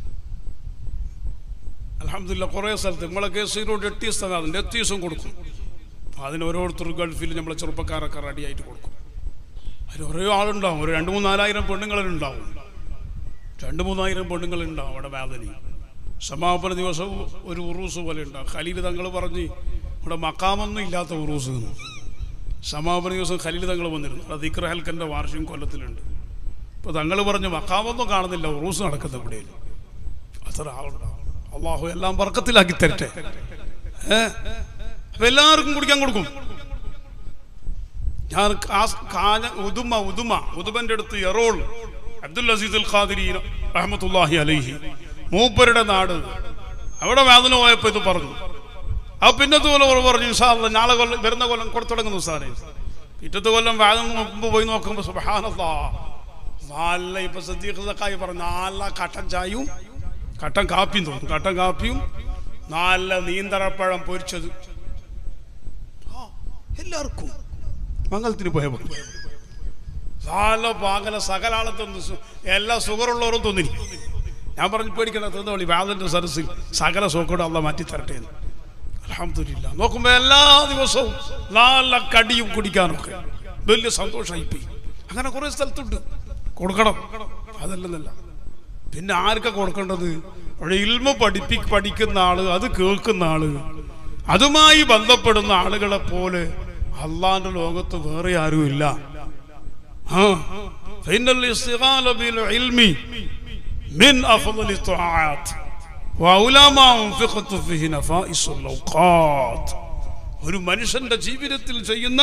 അലഹമില്ല കുറേ സ്ഥലത്ത് നമ്മളെ കേസിനോട് എട്ട് ദിവസം അതിൻ്റെ എട്ട് ദിവസം കൊടുക്കും അതിന് ഓരോരുത്തർ ഗൾഫിൽ നമ്മളെ ചെറുപ്പക്കാരൊക്കെ റെഡിയായിട്ട് കൊടുക്കും അതിൽ ഓരോ ആളുണ്ടാവും ഒരു രണ്ട് മൂന്നാലായിരം പെണ്ണുങ്ങളുണ്ടാവും രണ്ട് മൂന്നായിരം പെണ്ണുങ്ങളുണ്ടാവും അവിടെ വേദന സമാപന ദിവസവും ഒരു ഉറൂസ് പോലെ ഉണ്ടാവും ഖലീൽ തങ്ങൾ പറഞ്ഞ് ഇവിടെ മക്കാമൊന്നും ഇല്ലാത്ത ഉറൂസ് എന്ന്. സമാപന ദിവസം ഖലീൽ തങ്ങൾ വന്നിരുന്നു അത് ഇക്ര ഹൽക്കൻ്റെ വാർഷികം കൊല്ലത്തിലുണ്ട് ഇപ്പോൾ തങ്ങൾ പറഞ്ഞു മക്കാമൊന്നും കാണുന്നില്ല ഉറൂസ് നടക്കുന്ന ഇവിടെ അത്ര ആളുണ്ടാവും അള്ളാഹു എല്ലാം വർക്കത്തിലാക്കി തരട്ടെ ഏ അപ്പൊ എല്ലാവർക്കും കുടിക്കാൻ കൊടുക്കും ഞാൻ കാസ്- കാഞ്ഞ ഉദുമ ഉദുമ ഉദുമന്റെ അടുത്ത് എറോൾ അബ്ദുൽ അസീസ് അൽ ഖാദിരി റഹ്മത്തുല്ലാഹി അലൈഹി മൂപ്പരുടെ നാട് അവിടെ വേദന പോയപ്പോ ഇത് പറഞ്ഞു ആ പിന്നത്തെ കൊല്ലം അവർ പറഞ്ഞു ഇൻഷാ അല്ലാ നാളെ കൊല്ലം വരുന്ന കൊല്ലം കൊടുത്തു തുടങ്ങുന്നു സാറേ പിറ്റത്തെ കൊല്ലം വേദന നോക്കുമ്പോൾ പോയി നോക്കുമ്പോൾ സുബഹാനല്ലാ നല്ല ഇപ്പൊ സദ്യക്കായി പറഞ്ഞു നല്ല കട്ടൻ ചായയും കട്ടൻ കാപ്പിയും തോന്നും കട്ടൻ കാപ്പിയും നല്ല നീന്തറപ്പഴം പൊരിച്ചത് ആ, എല്ലാവർക്കും മംഗളത്തിന് പോയപ്പോൾ നല്ല പാകല സകലാളത്തൊന്ന് എല്ലാ സുഖറുള്ളവരും തോന്നി ഞാൻ പറഞ്ഞു പേടിക്കണ തോന്നോളി വാദന്റെ സരസിൽ സകല സുഖം അല്ല മാറ്റിത്തരട്ടെ എന്ന് അലഹമില്ല നോക്കുമ്പോ എല്ലാ ദിവസവും നല്ല കടിയും കുടിക്കാനൊക്കെ വലിയ സന്തോഷമായിപ്പോയി അങ്ങനെ കുറെ സ്ഥലത്തുണ്ട് കൊടുക്കണം അതല്ലെന്നല്ല പിന്നെ ആർക്കാ കൊടുക്കേണ്ടത് അവിടെ ഇൽമ പഠിപ്പി പഠിക്കുന്ന ആള് അത് കേൾക്കുന്ന ആള് അതുമായി ബന്ധപ്പെടുന്ന ആളുകളെ പോലെ അള്ളാന്റെ ലോകത്ത് വേറെ ആരുമില്ല ആ فإن الاستغال بالعلم من أفضل الطاعات وأولى ما أنفقت فيه نفائس الأوقات ഒരു മനുഷ്യന്റെ ജീവിതത്തിൽ ചെയ്യുന്ന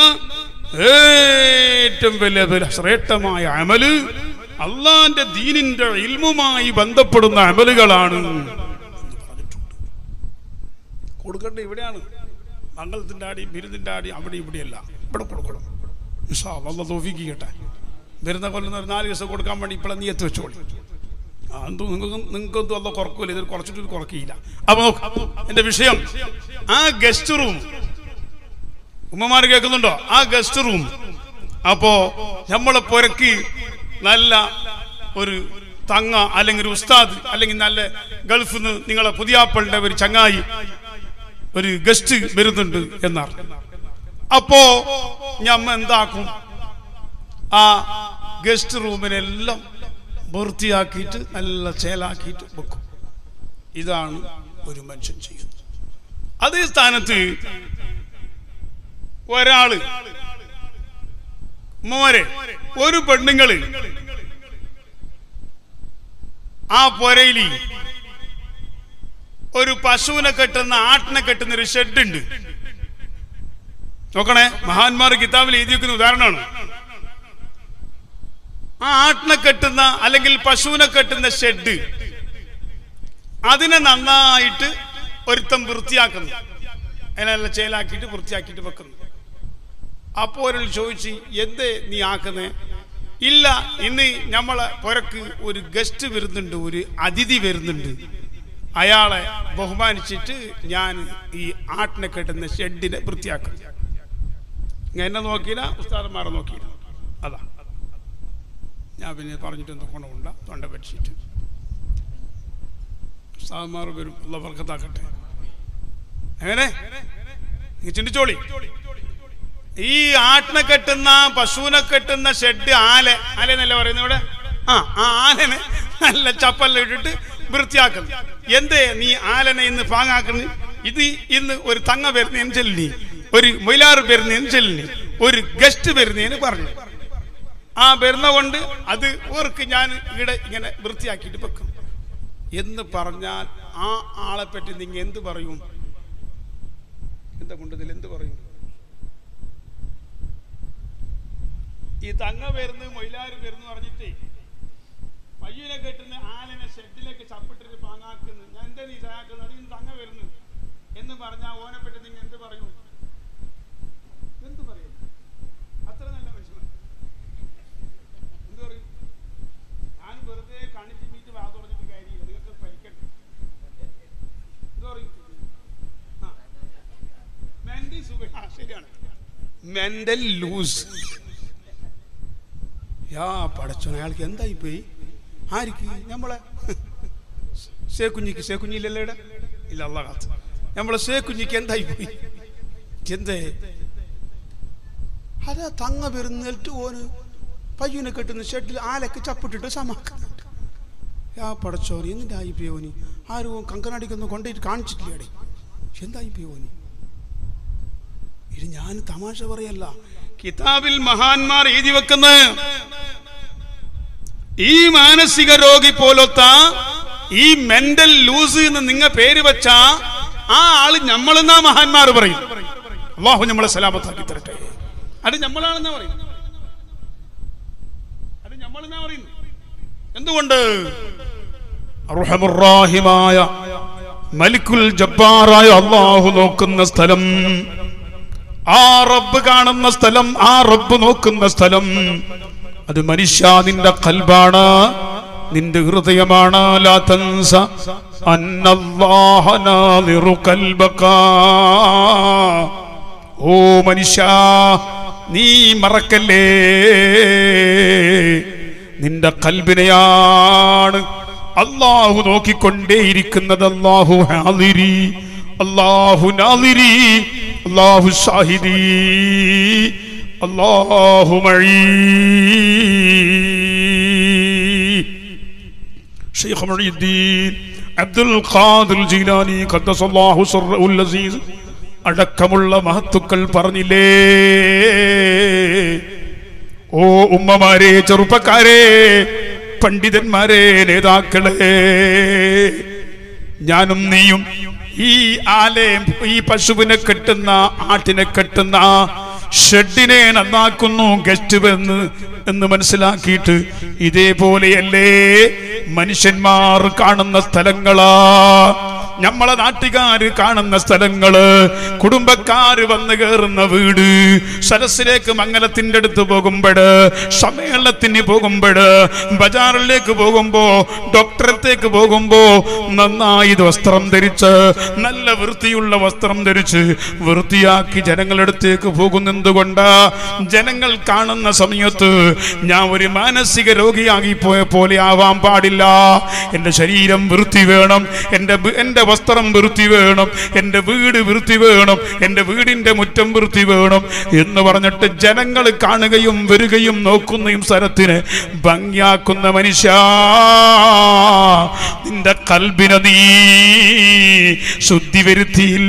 ഏറ്റവും വലിയ വലിയ ശ്രേഷ്ഠമായ അമല് അള്ളാന്റെ ദീനിന്റെ ഇൽമുമായി ബന്ധപ്പെടുന്ന അമലുകളാണ് എന്ന് പറഞ്ഞിട്ടുണ്ട് കൊടുക്കേണ്ട ഇവിടെയാണ് മംഗളത്തിന്റെ ആടി ബിരുദിന്റെ ആടി അവിടെ ഇവിടെയല്ല ഇവിടെ കൊടുക്കണം ഇൻഷാ അല്ലാ, അള്ളാഹ് തോഫിക്ക് കേട്ടെ വരുന്ന കൊല്ലുന്ന ഒരു നാല് ദിവസം കൊടുക്കാൻ വേണ്ടി ഇപ്പോഴെ നീ എത്തി വെച്ചോളി ആ, എന്തോ നിങ്ങൾക്ക് നിങ്ങൾക്കൊന്നും അല്ല കുറക്കൂല ഇതിൽ കുറച്ചിട്ട് ഇത് കുറക്കിയില്ല അപ്പൊ നോക്ക് എന്റെ വിഷയം ആ ഗസ്റ്റ് റൂം ഉമ്മമാർ കേൾക്കുന്നുണ്ടോ ആ ഗസ്റ്റ് റൂം അപ്പോ നമ്മളെ പുരക്ക് നല്ല ഒരു തങ്ങ അല്ലെങ്കിൽ ഒരു ഉസ്താദ് അല്ലെങ്കിൽ നല്ല ഗൾഫിൽ നിന്ന് നിങ്ങളെ പുതിയാപ്പളുടെ ഒരു ചങ്ങായി ഒരു ഗസ്റ്റ് വരുന്നുണ്ട് എന്നാണ് അപ്പോ ഞമ്മ എന്താക്കും ആ ഗസ്റ്റ് റൂമിനെല്ലാം വൃത്തിയാക്കിയിട്ട് നല്ല ചേലാക്കിയിട്ട് വെക്കും ഇതാണ് ഒരു മനുഷ്യൻ ചെയ്യുന്നത് അതേ സ്ഥാനത്ത് ഒരാള് ഉമ്മമാരെ ഒരു പെണ്ണുങ്ങള് ആ പൊരയില് ഒരു പശുവിനെ കെട്ടുന്ന ആട്ടിനെ കെട്ടുന്ന ഒരു ഷെഡ് ഉണ്ട് നോക്കണേ മഹാന്മാർ കിതാബിൽ എഴുതി വെക്കുന്ന ഉദാഹരണമാണ് ആ ആട്ടിനെ കെട്ടുന്ന അല്ലെങ്കിൽ പശുവിനെ കെട്ടുന്ന ഷെഡ് അതിനെ നന്നായിട്ട് ഒരുത്തം വൃത്തിയാക്കുന്നു അതിനെല്ലാം ചേലാക്കിയിട്ട് വൃത്തിയാക്കിയിട്ട് വെക്കുന്നു അപ്പോൾ ഒരാൾ ചോദിച്ചു എന്തേ നീ ആക്കുന്നേ ഇല്ല ഇന്ന് നമ്മളെ പുരക്ക് ഒരു ഗസ്റ്റ് വരുന്നുണ്ട് ഒരു അതിഥി വരുന്നുണ്ട് അയാളെ ബഹുമാനിച്ചിട്ട് ഞാൻ ഈ ആട്ടിനെ കെട്ടുന്ന ഷെഡിനെ വൃത്തിയാക്കും ഞാൻ എന്നെ നോക്കിയില്ല ഉസ്താദന്മാരെ നോക്കിയില്ല അതാ ഞാൻ പിന്നെ പറഞ്ഞിട്ട് എന്തോ ഗുണമുണ്ട തൊണ്ട പഠിച്ചിട്ട് ഉസ്താദന്മാർ വരും ഉള്ള വർക്കത്താക്കട്ടെ എങ്ങനെ നീ ചിന്തിച്ചോളി ഈ ആട്ടിനെ കെട്ടുന്ന പശുവിനെ കെട്ടുന്ന ഷെഡ് ആല ആല എന്നല്ല പറയുന്നത് ഇവിടെ ആ ആ ആലനെ നല്ല ചപ്പല്ല ഇട്ടിട്ട് വൃത്തിയാക്കുന്നു എന്തേ നീ ആലനെ ഇന്ന് പാങ്ങാക്കുന്നു ഇത് ഇന്ന് ഒരു തങ്ങ വരുന്നതിന് ചെല്ലി ഒരു മൊയിലാറ് വരുന്നതിന് ചെല്ലി ഒരു ഗസ്റ്റ് വരുന്നതിന് പറഞ്ഞു ആ വരുന്ന കൊണ്ട് അത് ഓർക്ക് ഞാൻ ഇവിടെ ഇങ്ങനെ വൃത്തിയാക്കിയിട്ട് വെക്കും എന്ന് പറഞ്ഞാൽ ആ ആളെ പറ്റി നിങ്ങൾ എന്ത് പറയും എന്താ കൊണ്ടതിൽ എന്ത് പറയും ഈ തങ്ങ വരുന്നു മൊയിലാര് വരുന്നു പറഞ്ഞിട്ടേ പയ്യനെ കെട്ടുന്ന ആലിനെ ഷെഡിലേക്ക് ചപ്പിട്ടിട്ട് പാങ്ങാക്കുന്നു ഞാൻ എന്താ നീ സഹാക്കുന്നത് അതിന് തങ്ങ വരുന്നു എന്ന് പറഞ്ഞാൽ ഓനെ പറ്റി നിങ്ങൾ എന്ത് പറയും എന്ത് പറയും അത്ര നല്ല മനുഷ്യൻ എന്ത് പറയും ഞാൻ വെറുതെ കണ്ണിച്ച് മീറ്റ് വാ തുറന്നിട്ട് കാര്യമില്ല നിങ്ങൾക്ക് പരിക്കട്ടെ എന്ത് പറയും ആ മെന്റൽ സുഖ ആ ശരിയാണ് മെന്റൽ ലൂസ് യാ പടച്ചോ അയാൾക്ക് എന്തായി പോയി ആർക്ക് നമ്മളെ ശേക്കുഞ്ഞിക്ക് ശേക്കുഞ്ഞില്ലല്ലോ ഇവിടെ ഇല്ല അല്ല കാത്ത് നമ്മളെ ശേക്കുഞ്ഞിക്ക് എന്തായി പോയി എന്തേ അതാ തങ്ങ വരുന്നിട്ട് ഓന് പയ്യനെ കെട്ടുന്ന ഷെഡിൽ ആലക്ക് ചപ്പിട്ടിട്ട് സമാക്കുന്നുണ്ട് യാ പടച്ചോന് എന്നിട്ട് ആയിപ്പോയി ഓന് ആരും കങ്കനാടിക്കൊന്നും കൊണ്ടുപോയിട്ട് കാണിച്ചിട്ടില്ലേടെ എന്തായിപ്പോയി ഓന് ഇത് ഞാൻ തമാശ പറയല്ല കിതാബിൽ മഹാന്മാർ എഴുതി വെക്കുന്ന ഈ മാനസിക രോഗി പോലത്ത ഈ മെന്റൽ ലൂസ് എന്ന് നിങ്ങ പേര് വെച്ച ആ ആള് നമ്മളെന്നാ മഹാന്മാർ പറയും അള്ളാഹു നമ്മളെ സലാമത്താക്കി തരട്ടെ അത് നമ്മളാണെന്നാ പറയും അത് നമ്മളെന്നാ പറയുന്നു എന്തുകൊണ്ട് അർഹമുറാഹിമായ മലിക്കുൽ ജബ്ബാറായ അള്ളാഹു നോക്കുന്ന സ്ഥലം ആ റബ്ബ് കാണുന്ന സ്ഥലം ആ റബ്ബ് നോക്കുന്ന സ്ഥലം അത് മനുഷ്യ നിന്റെ കൽബാണ് നിന്റെ ഹൃദയമാണ് ലാ തൻസ അന്നല്ലാഹ നാദിറു കൽബക ഓ മനുഷ്യ നീ മറക്കല്ലേ നിന്റെ കൽബിനെയാണ് അള്ളാഹു നോക്കിക്കൊണ്ടേയിരിക്കുന്നത് അള്ളാഹു ഹാദിരി അള്ളാഹു നാദിരി അള്ളാഹു ഷാഹിദി അള്ളാഹു മഴീ ഷെയ്ഖ് മൊഴീദ്ദീൻ അബ്ദുൽ ഖാദിർ ജീലാനി ഖദ്ദസല്ലാഹു സിർറഹുൽ അസീസ് അടക്കമുള്ള മഹത്തുക്കൾ പറഞ്ഞില്ലേ ഓ ഉമ്മമാരെ ചെറുപ്പക്കാരെ പണ്ഡിതന്മാരെ നേതാക്കളെ ഞാനും നീയും ഈ ആലെ ഈ പശുവിനെ കെട്ടുന്ന ആട്ടിനെ കെട്ടുന്ന ഷെഡിനെ നന്നാക്കുന്നു ഗസ്റ്റ് വന്ന് എന്ന് മനസ്സിലാക്കിയിട്ട് ഇതേപോലെയല്ലേ മനുഷ്യന്മാർ കാണുന്ന സ്ഥലങ്ങളാ നമ്മളെ നാട്ടുകാര് കാണുന്ന സ്ഥലങ്ങള് കുടുംബക്കാര് വന്ന് കയറുന്ന വീട് സരസിലേക്ക് മംഗലത്തിന്റെ അടുത്ത് പോകുമ്പോഴ് സമ്മേളനത്തിന് പോകുമ്പോഴ് ബജാറിലേക്ക് പോകുമ്പോ ഡോക്ടറത്തേക്ക് പോകുമ്പോ നന്നായി വസ്ത്രം ധരിച്ച് നല്ല വൃത്തിയുള്ള വസ്ത്രം ധരിച്ച് വൃത്തിയാക്കി ജനങ്ങളടുത്തേക്ക് പോകുന്നതുകൊണ്ട് ജനങ്ങൾ കാണുന്ന സമയത്ത് ഞാൻ ഒരു മാനസിക രോഗിയായി പോയ പോലെ ആവാൻ പാടില്ല എൻ്റെ ശരീരം വൃത്തി വേണം എൻ്റെ ബ്- എൻ്റെ വസ്ത്രം വൃത്തി വേണം എൻ്റെ വീട് വൃത്തി വേണം എൻ്റെ വീടിൻ്റെ മുറ്റം വൃത്തി വേണം എന്ന് പറഞ്ഞിട്ട് ജനങ്ങൾ കാണുകയും വരികയും നോക്കുന്നയും സ്ഥലത്തിന് ഭംഗിയാക്കുന്ന മനുഷ്യ നിന്റെ കൽബിനെ നീ ശുദ്ധി വരുത്തിയില്ല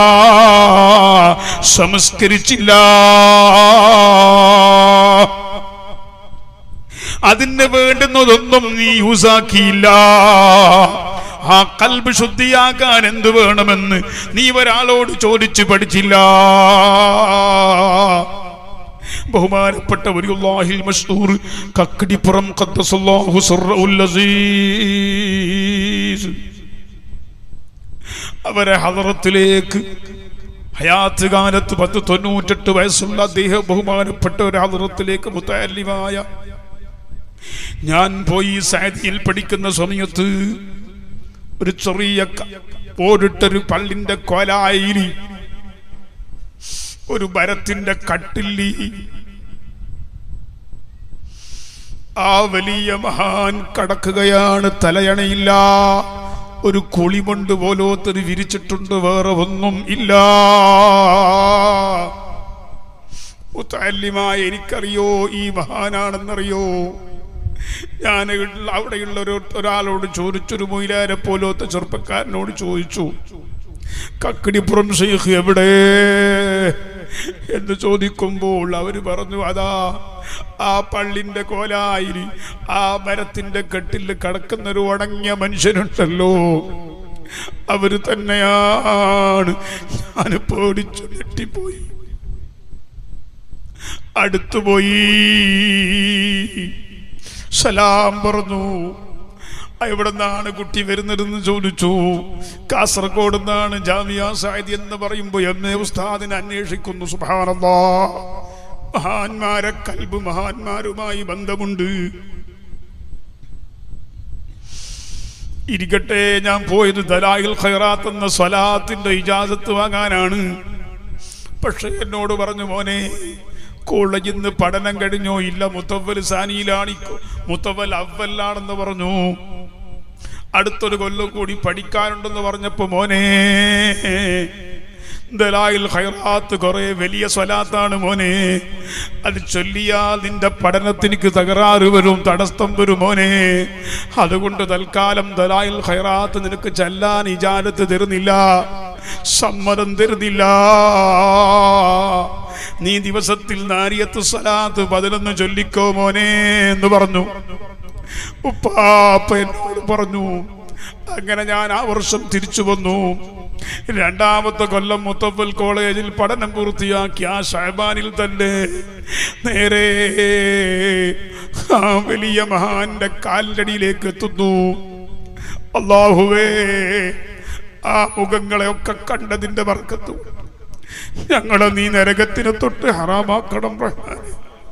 സംസ്കരിച്ചില്ല അതിന് വേണ്ടുന്നതൊന്നും നീ യൂസാക്കിയില്ല ആ കൽബ് ശുദ്ധിയാക്കാൻ എന്ത് വേണമെന്ന് നീ ഒരാളോട് ചോദിച്ചു പഠിച്ചില്ല ബഹുമാനപ്പെട്ട വലിയുല്ലാഹിൽ മഷ്ഹൂർ കക്കടിപ്പുറം ഖദ്ദസല്ലാഹു സിർറഉൽ അസീസ് അവരെ ഹദറത്തിലേക്ക് ഹയാത്ത് കാലത്ത് പത്ത് തൊണ്ണൂറ്റെട്ട് വയസ്സുള്ള അദ്ദേഹം ബഹുമാനപ്പെട്ട ഒരു ഹദറത്തിലേക്ക് മുത്തല്ലിമായ ഞാൻ പോയി സാദിയിൽ പഠിക്കുന്ന സമയത്ത് ഒരു ചെറിയ ക- ഓടിട്ടൊരു പള്ളിന്റെ കൊലായിരി ഒരു മരത്തിന്റെ കട്ടില്ലി ആ വലിയ മഹാൻ കടക്കുകയാണ് തലയണയില്ല ഒരു കുളിമണ്ട് പോലോത്തത് വിരിച്ചിട്ടുണ്ട് വേറെ ഒന്നും ഇല്ല മുത്തല്യമായ എനിക്കറിയോ ഈ മഹാനാണെന്നറിയോ ഞാൻ ഉള്ള- അവിടെയുള്ള ഒരു ഒരാളോട് ചോദിച്ചൊരു മൊയിലാരെ പോലത്തെ ചെറുപ്പക്കാരനോട് ചോദിച്ചു കക്കിടിപ്പുറം ഷെയ്ഖ് എവിടെ എന്ന് ചോദിക്കുമ്പോൾ അവര് പറഞ്ഞു അതാ ആ പള്ളിന്റെ കോലായിരി ആ മരത്തിന്റെ കെട്ടിൽ കിടക്കുന്ന ഒരു ഉണങ്ങിയ മനുഷ്യനുണ്ടല്ലോ അവര് തന്നെയാണ് ഞാൻ പേടിച്ചു ഞെട്ടിപ്പോയി അടുത്തുപോയി സലാം പറഞ്ഞു എവിടെ നിന്നാണ് കുട്ടി വരുന്നതെന്ന് ചോദിച്ചു കാസർഗോഡ് നിന്നാണ് ജാമിയ സാഹിദ് എന്ന് പറയുമ്പോൾ എന്നെ ഉസ്താദിനെ അന്വേഷിക്കുന്നു സുഭാനന്ദ മഹാന്മാരെ കൽബ് മഹാന്മാരുമായി ബന്ധമുണ്ട് ഇരിക്കട്ടെ ഞാൻ പോയത് ദലായിൽ ഖൈറാത്ത് എന്ന സ്വലാത്തിന്റെ ഇജാസത്ത് വാങ്ങാനാണ് പക്ഷെ എന്നോട് പറഞ്ഞു മോനെ കോളേജിൽ നിന്ന് പഠനം കഴിഞ്ഞോ ഇല്ല മുത്തവൽ സാനിയിലാണ് ഈ- മുത്തവൽ അവലാണെന്ന് പറഞ്ഞു അടുത്തൊരു കൊല്ലം കൂടി പഠിക്കാനുണ്ടെന്ന് പറഞ്ഞപ്പോ മോനെ ദലായിൽ ഖൈറാത്ത് കുറെ വലിയ സ്വലാത്താണ് മോനെ അത് ചൊല്ലിയാൽ നിന്റെ പഠനത്തിനിക്ക് തകരാറ് വരും തടസ്സം വരും മോനെ അതുകൊണ്ട് തൽക്കാലം ദലായിൽ ഖൈറാത്ത് നിനക്ക് ചെല്ലാൻ ഇജാലത്ത് തരുന്നില്ല സമ്മതം തരുന്നില്ല നീ ദിവസത്തിൽ നാരിയത്ത് സ്വലാത്ത് പതിനൊന്ന് ചൊല്ലിക്കോ മോനെ എന്ന് പറഞ്ഞു ഉപ്പാപ്പ എന്നോട് പറഞ്ഞു അങ്ങനെ ഞാൻ ആ വർഷം തിരിച്ചു വന്നു രണ്ടാമത്തെ കൊല്ലം മുത്തഫൽ കോളേജിൽ പഠനം പൂർത്തിയാക്കി ആ ഷഹബാനിൽ തന്നെ നേരെ ആ വലിയ മഹാന്റെ കാലിലടിയിലേക്ക് എത്തുന്നു അള്ളാഹുവേ ആ മുഖങ്ങളെയൊക്കെ കണ്ടതിന്റെ വർക്കത്തു ഞങ്ങളെ നീ നരകത്തിനെ തൊട്ട് ഹറാമാക്കണം റഹ്മാനെ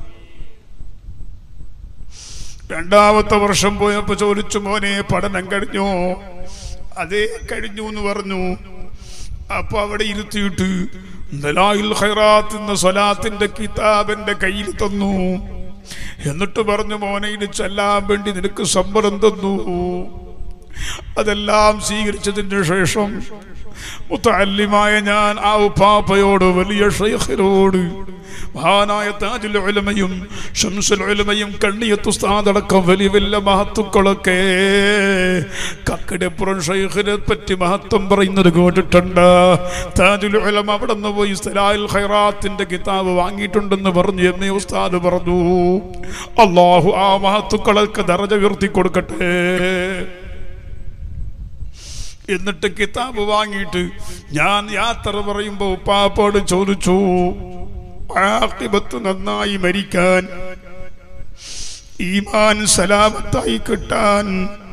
രണ്ടാമത്തെ വർഷം പോയപ്പോ ചോദിച്ചു മോനെ പഠനം കഴിഞ്ഞോ അതേ കഴിഞ്ഞു എന്ന് പറഞ്ഞു അപ്പൊ അവിടെ ഇരുത്തിയിട്ട് ദലായിൽ ഖൈറാത്ത് എന്ന സ്വലാത്തിന്റെ കിതാബിന്റെ കയ്യിൽ തന്നു എന്നിട്ട് പറഞ്ഞു മോനെ ഇത് ചെല്ലാൻ വേണ്ടി നിനക്ക് സമ്മതം തന്നു അതെല്ലാം സ്വീകരിച്ചതിന് ശേഷം മുത്തല്ലിമായ ഞാൻ ആ ഉപ്പാപ്പയോട് വലിയ ഷെയ്ഖിനോട് മഹാനായ താജുൽ ഉലമയും ഷംസുൽ ഉലമയും കണ്ണിയത്ത് ഉസ്താദടക്കം വലിയ വലിയ മഹത്തുക്കളൊക്കെ കക്കടപ്പുറം ഷെയ്ഖിനെ പറ്റി മഹത്വം പറയുന്നത് കേട്ടിട്ടുണ്ട് താജുൽ ഉലമ അവിടെ നിന്ന് പോയി സ്ഥലായിൽ ഖൈറാത്തിന്റെ കിതാബ് വാങ്ങിയിട്ടുണ്ടെന്ന് പറഞ്ഞു എം എ ഉസ്താദ് പറഞ്ഞു അള്ളാഹു ആ മഹത്തുക്കളൊക്കെ ദറജ ഉയർത്തി കൊടുക്കട്ടെ എന്നിട്ട് കിതാബ് വാങ്ങിയിട്ട് ഞാൻ യാത്ര പറയുമ്പോ ഉപ്പാപ്പോട് ചോദിച്ചു ആഖിബത്ത് നന്നായി മരിക്കാൻ ഈമാൻ സലാമത്തായി കിട്ടാൻ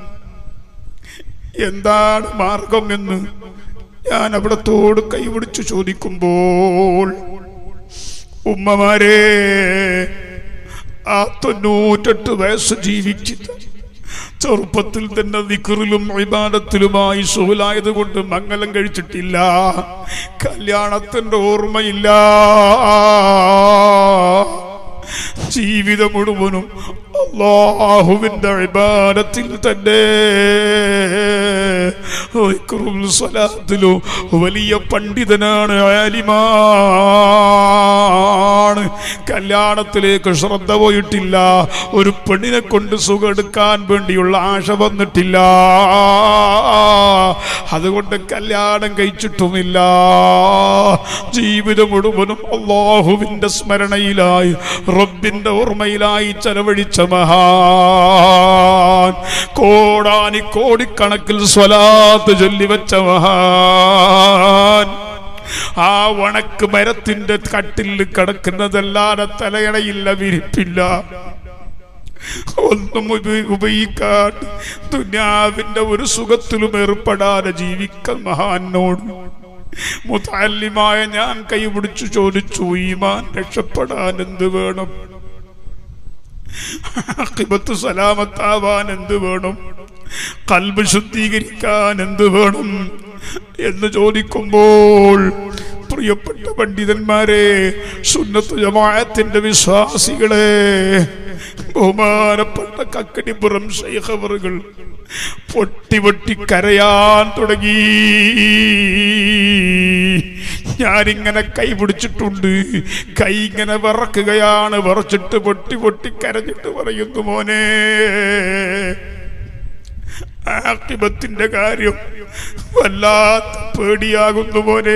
എന്താണ് മാർഗം എന്ന് ഞാൻ അവിടത്തോട് കൈപിടിച്ചു ചോദിക്കുമ്പോൾ ഉമ്മമാരെ ആ തൊണ്ണൂറ്റെട്ട് വയസ്സ് ജീവിച്ചിട്ട് ചെറുപ്പത്തിൽ തന്നെ വിക്കറിലും ഇബാദത്തിലുമായി സുഹലായത് കൊണ്ട് മംഗലം കഴിച്ചിട്ടില്ല കല്യാണത്തിന്റെ ഓർമ്മയില്ല ജീവിതം മുഴുവനും അള്ളാഹുവിന്റെ ഇബാദത്തിൽ തന്നെ വിക്റും സ്വലാത്തിലും വലിയ പണ്ഡിതനാണ് ആലിമാണ് കല്യാണത്തിലേക്ക് ശ്രദ്ധ പോയിട്ടില്ല ഒരു പെണ്ണിനെ കൊണ്ട് സുഖം എടുക്കാൻ വേണ്ടിയുള്ള ആശ വന്നിട്ടില്ല അതുകൊണ്ട് കല്യാണം കഴിച്ചിട്ടുമില്ല ജീവിതം മുഴുവനും അള്ളാഹുവിന്റെ സ്മരണയിലായി റബ്ബിന്റെ നിന്റെ ഓർമ്മയിലായി ചെലവഴിച്ച മഹാൻ കോടാനി കോടിക്കണക്കിൽ സ്വലാത്ത് ചൊല്ലിവെച്ച മഹാൻ ആ വണക്ക് മരത്തിന്റെ കട്ടിൽ കിടക്കുന്നതല്ലാതെ തലയണയില്ല വിരിപ്പില്ല ഒന്നും ഉപ- ഉപയോഗിക്കാൻ ദുന്യാവിന്റെ ഒരു സുഖത്തിലും ഏർപ്പെടാതെ ജീവിക്കാൻ മഹാനോട് മുതാലിമായ ഞാൻ കൈപിടിച്ചു ചോദിച്ചു ഈമാൻ രക്ഷപ്പെടാൻ എന്ത് വേണം ആഖിബത്ത് സലാമത്താവാൻ എന്ത് വേണം കൽബ് ശുദ്ധീകരിക്കാൻ എന്ത് വേണം എന്ന് ചോദിക്കുമ്പോൾ പ്രിയപ്പെട്ട പണ്ഡിതന്മാരെ സുന്നത്ത് ജമാഅത്തിന്റെ വിശ്വാസികളെ ബഹുമാനപ്പെട്ട കക്കടിപ്പുറം ശൈഖവറുകൾ പൊട്ടി പൊട്ടി കരയാൻ തുടങ്ങി ഞാനിങ്ങനെ കൈ പിടിച്ചിട്ടുണ്ട് കൈ ഇങ്ങനെ വിറക്കുകയാണ് വിറച്ചിട്ട് പൊട്ടി പൊട്ടി കരഞ്ഞിട്ട് പറയുന്നു മോനെ ആക്കിബത്തിന്റെ കാര്യം വല്ലാത്ത പേടിയാകുന്നു മോനെ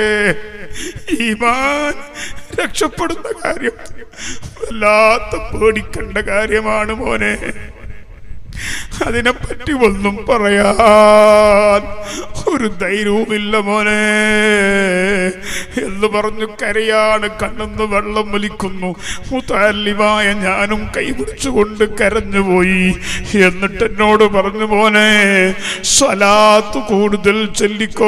ഈമാൻ രക്ഷപ്പെടുന്ന കാര്യം വല്ലാത്ത പേടിക്കേണ്ട കാര്യമാണ് മോനെ അതിനെപ്പറ്റി ഒന്നും പറയാൻ ഒരു ധൈര്യവുമില്ല മോനെ എന്ന് പറഞ്ഞു കരയാണ് കണ്ണെന്ന് വെള്ളം വലിക്കുന്നു മുത്താലിമായ ഞാനും കൈപിടിച്ചുകൊണ്ട് കരഞ്ഞുപോയി എന്നിട്ട് എന്നോട് പറഞ്ഞു മോനെ സ്വലാത്ത് കൂടുതൽ ചൊല്ലിക്കോ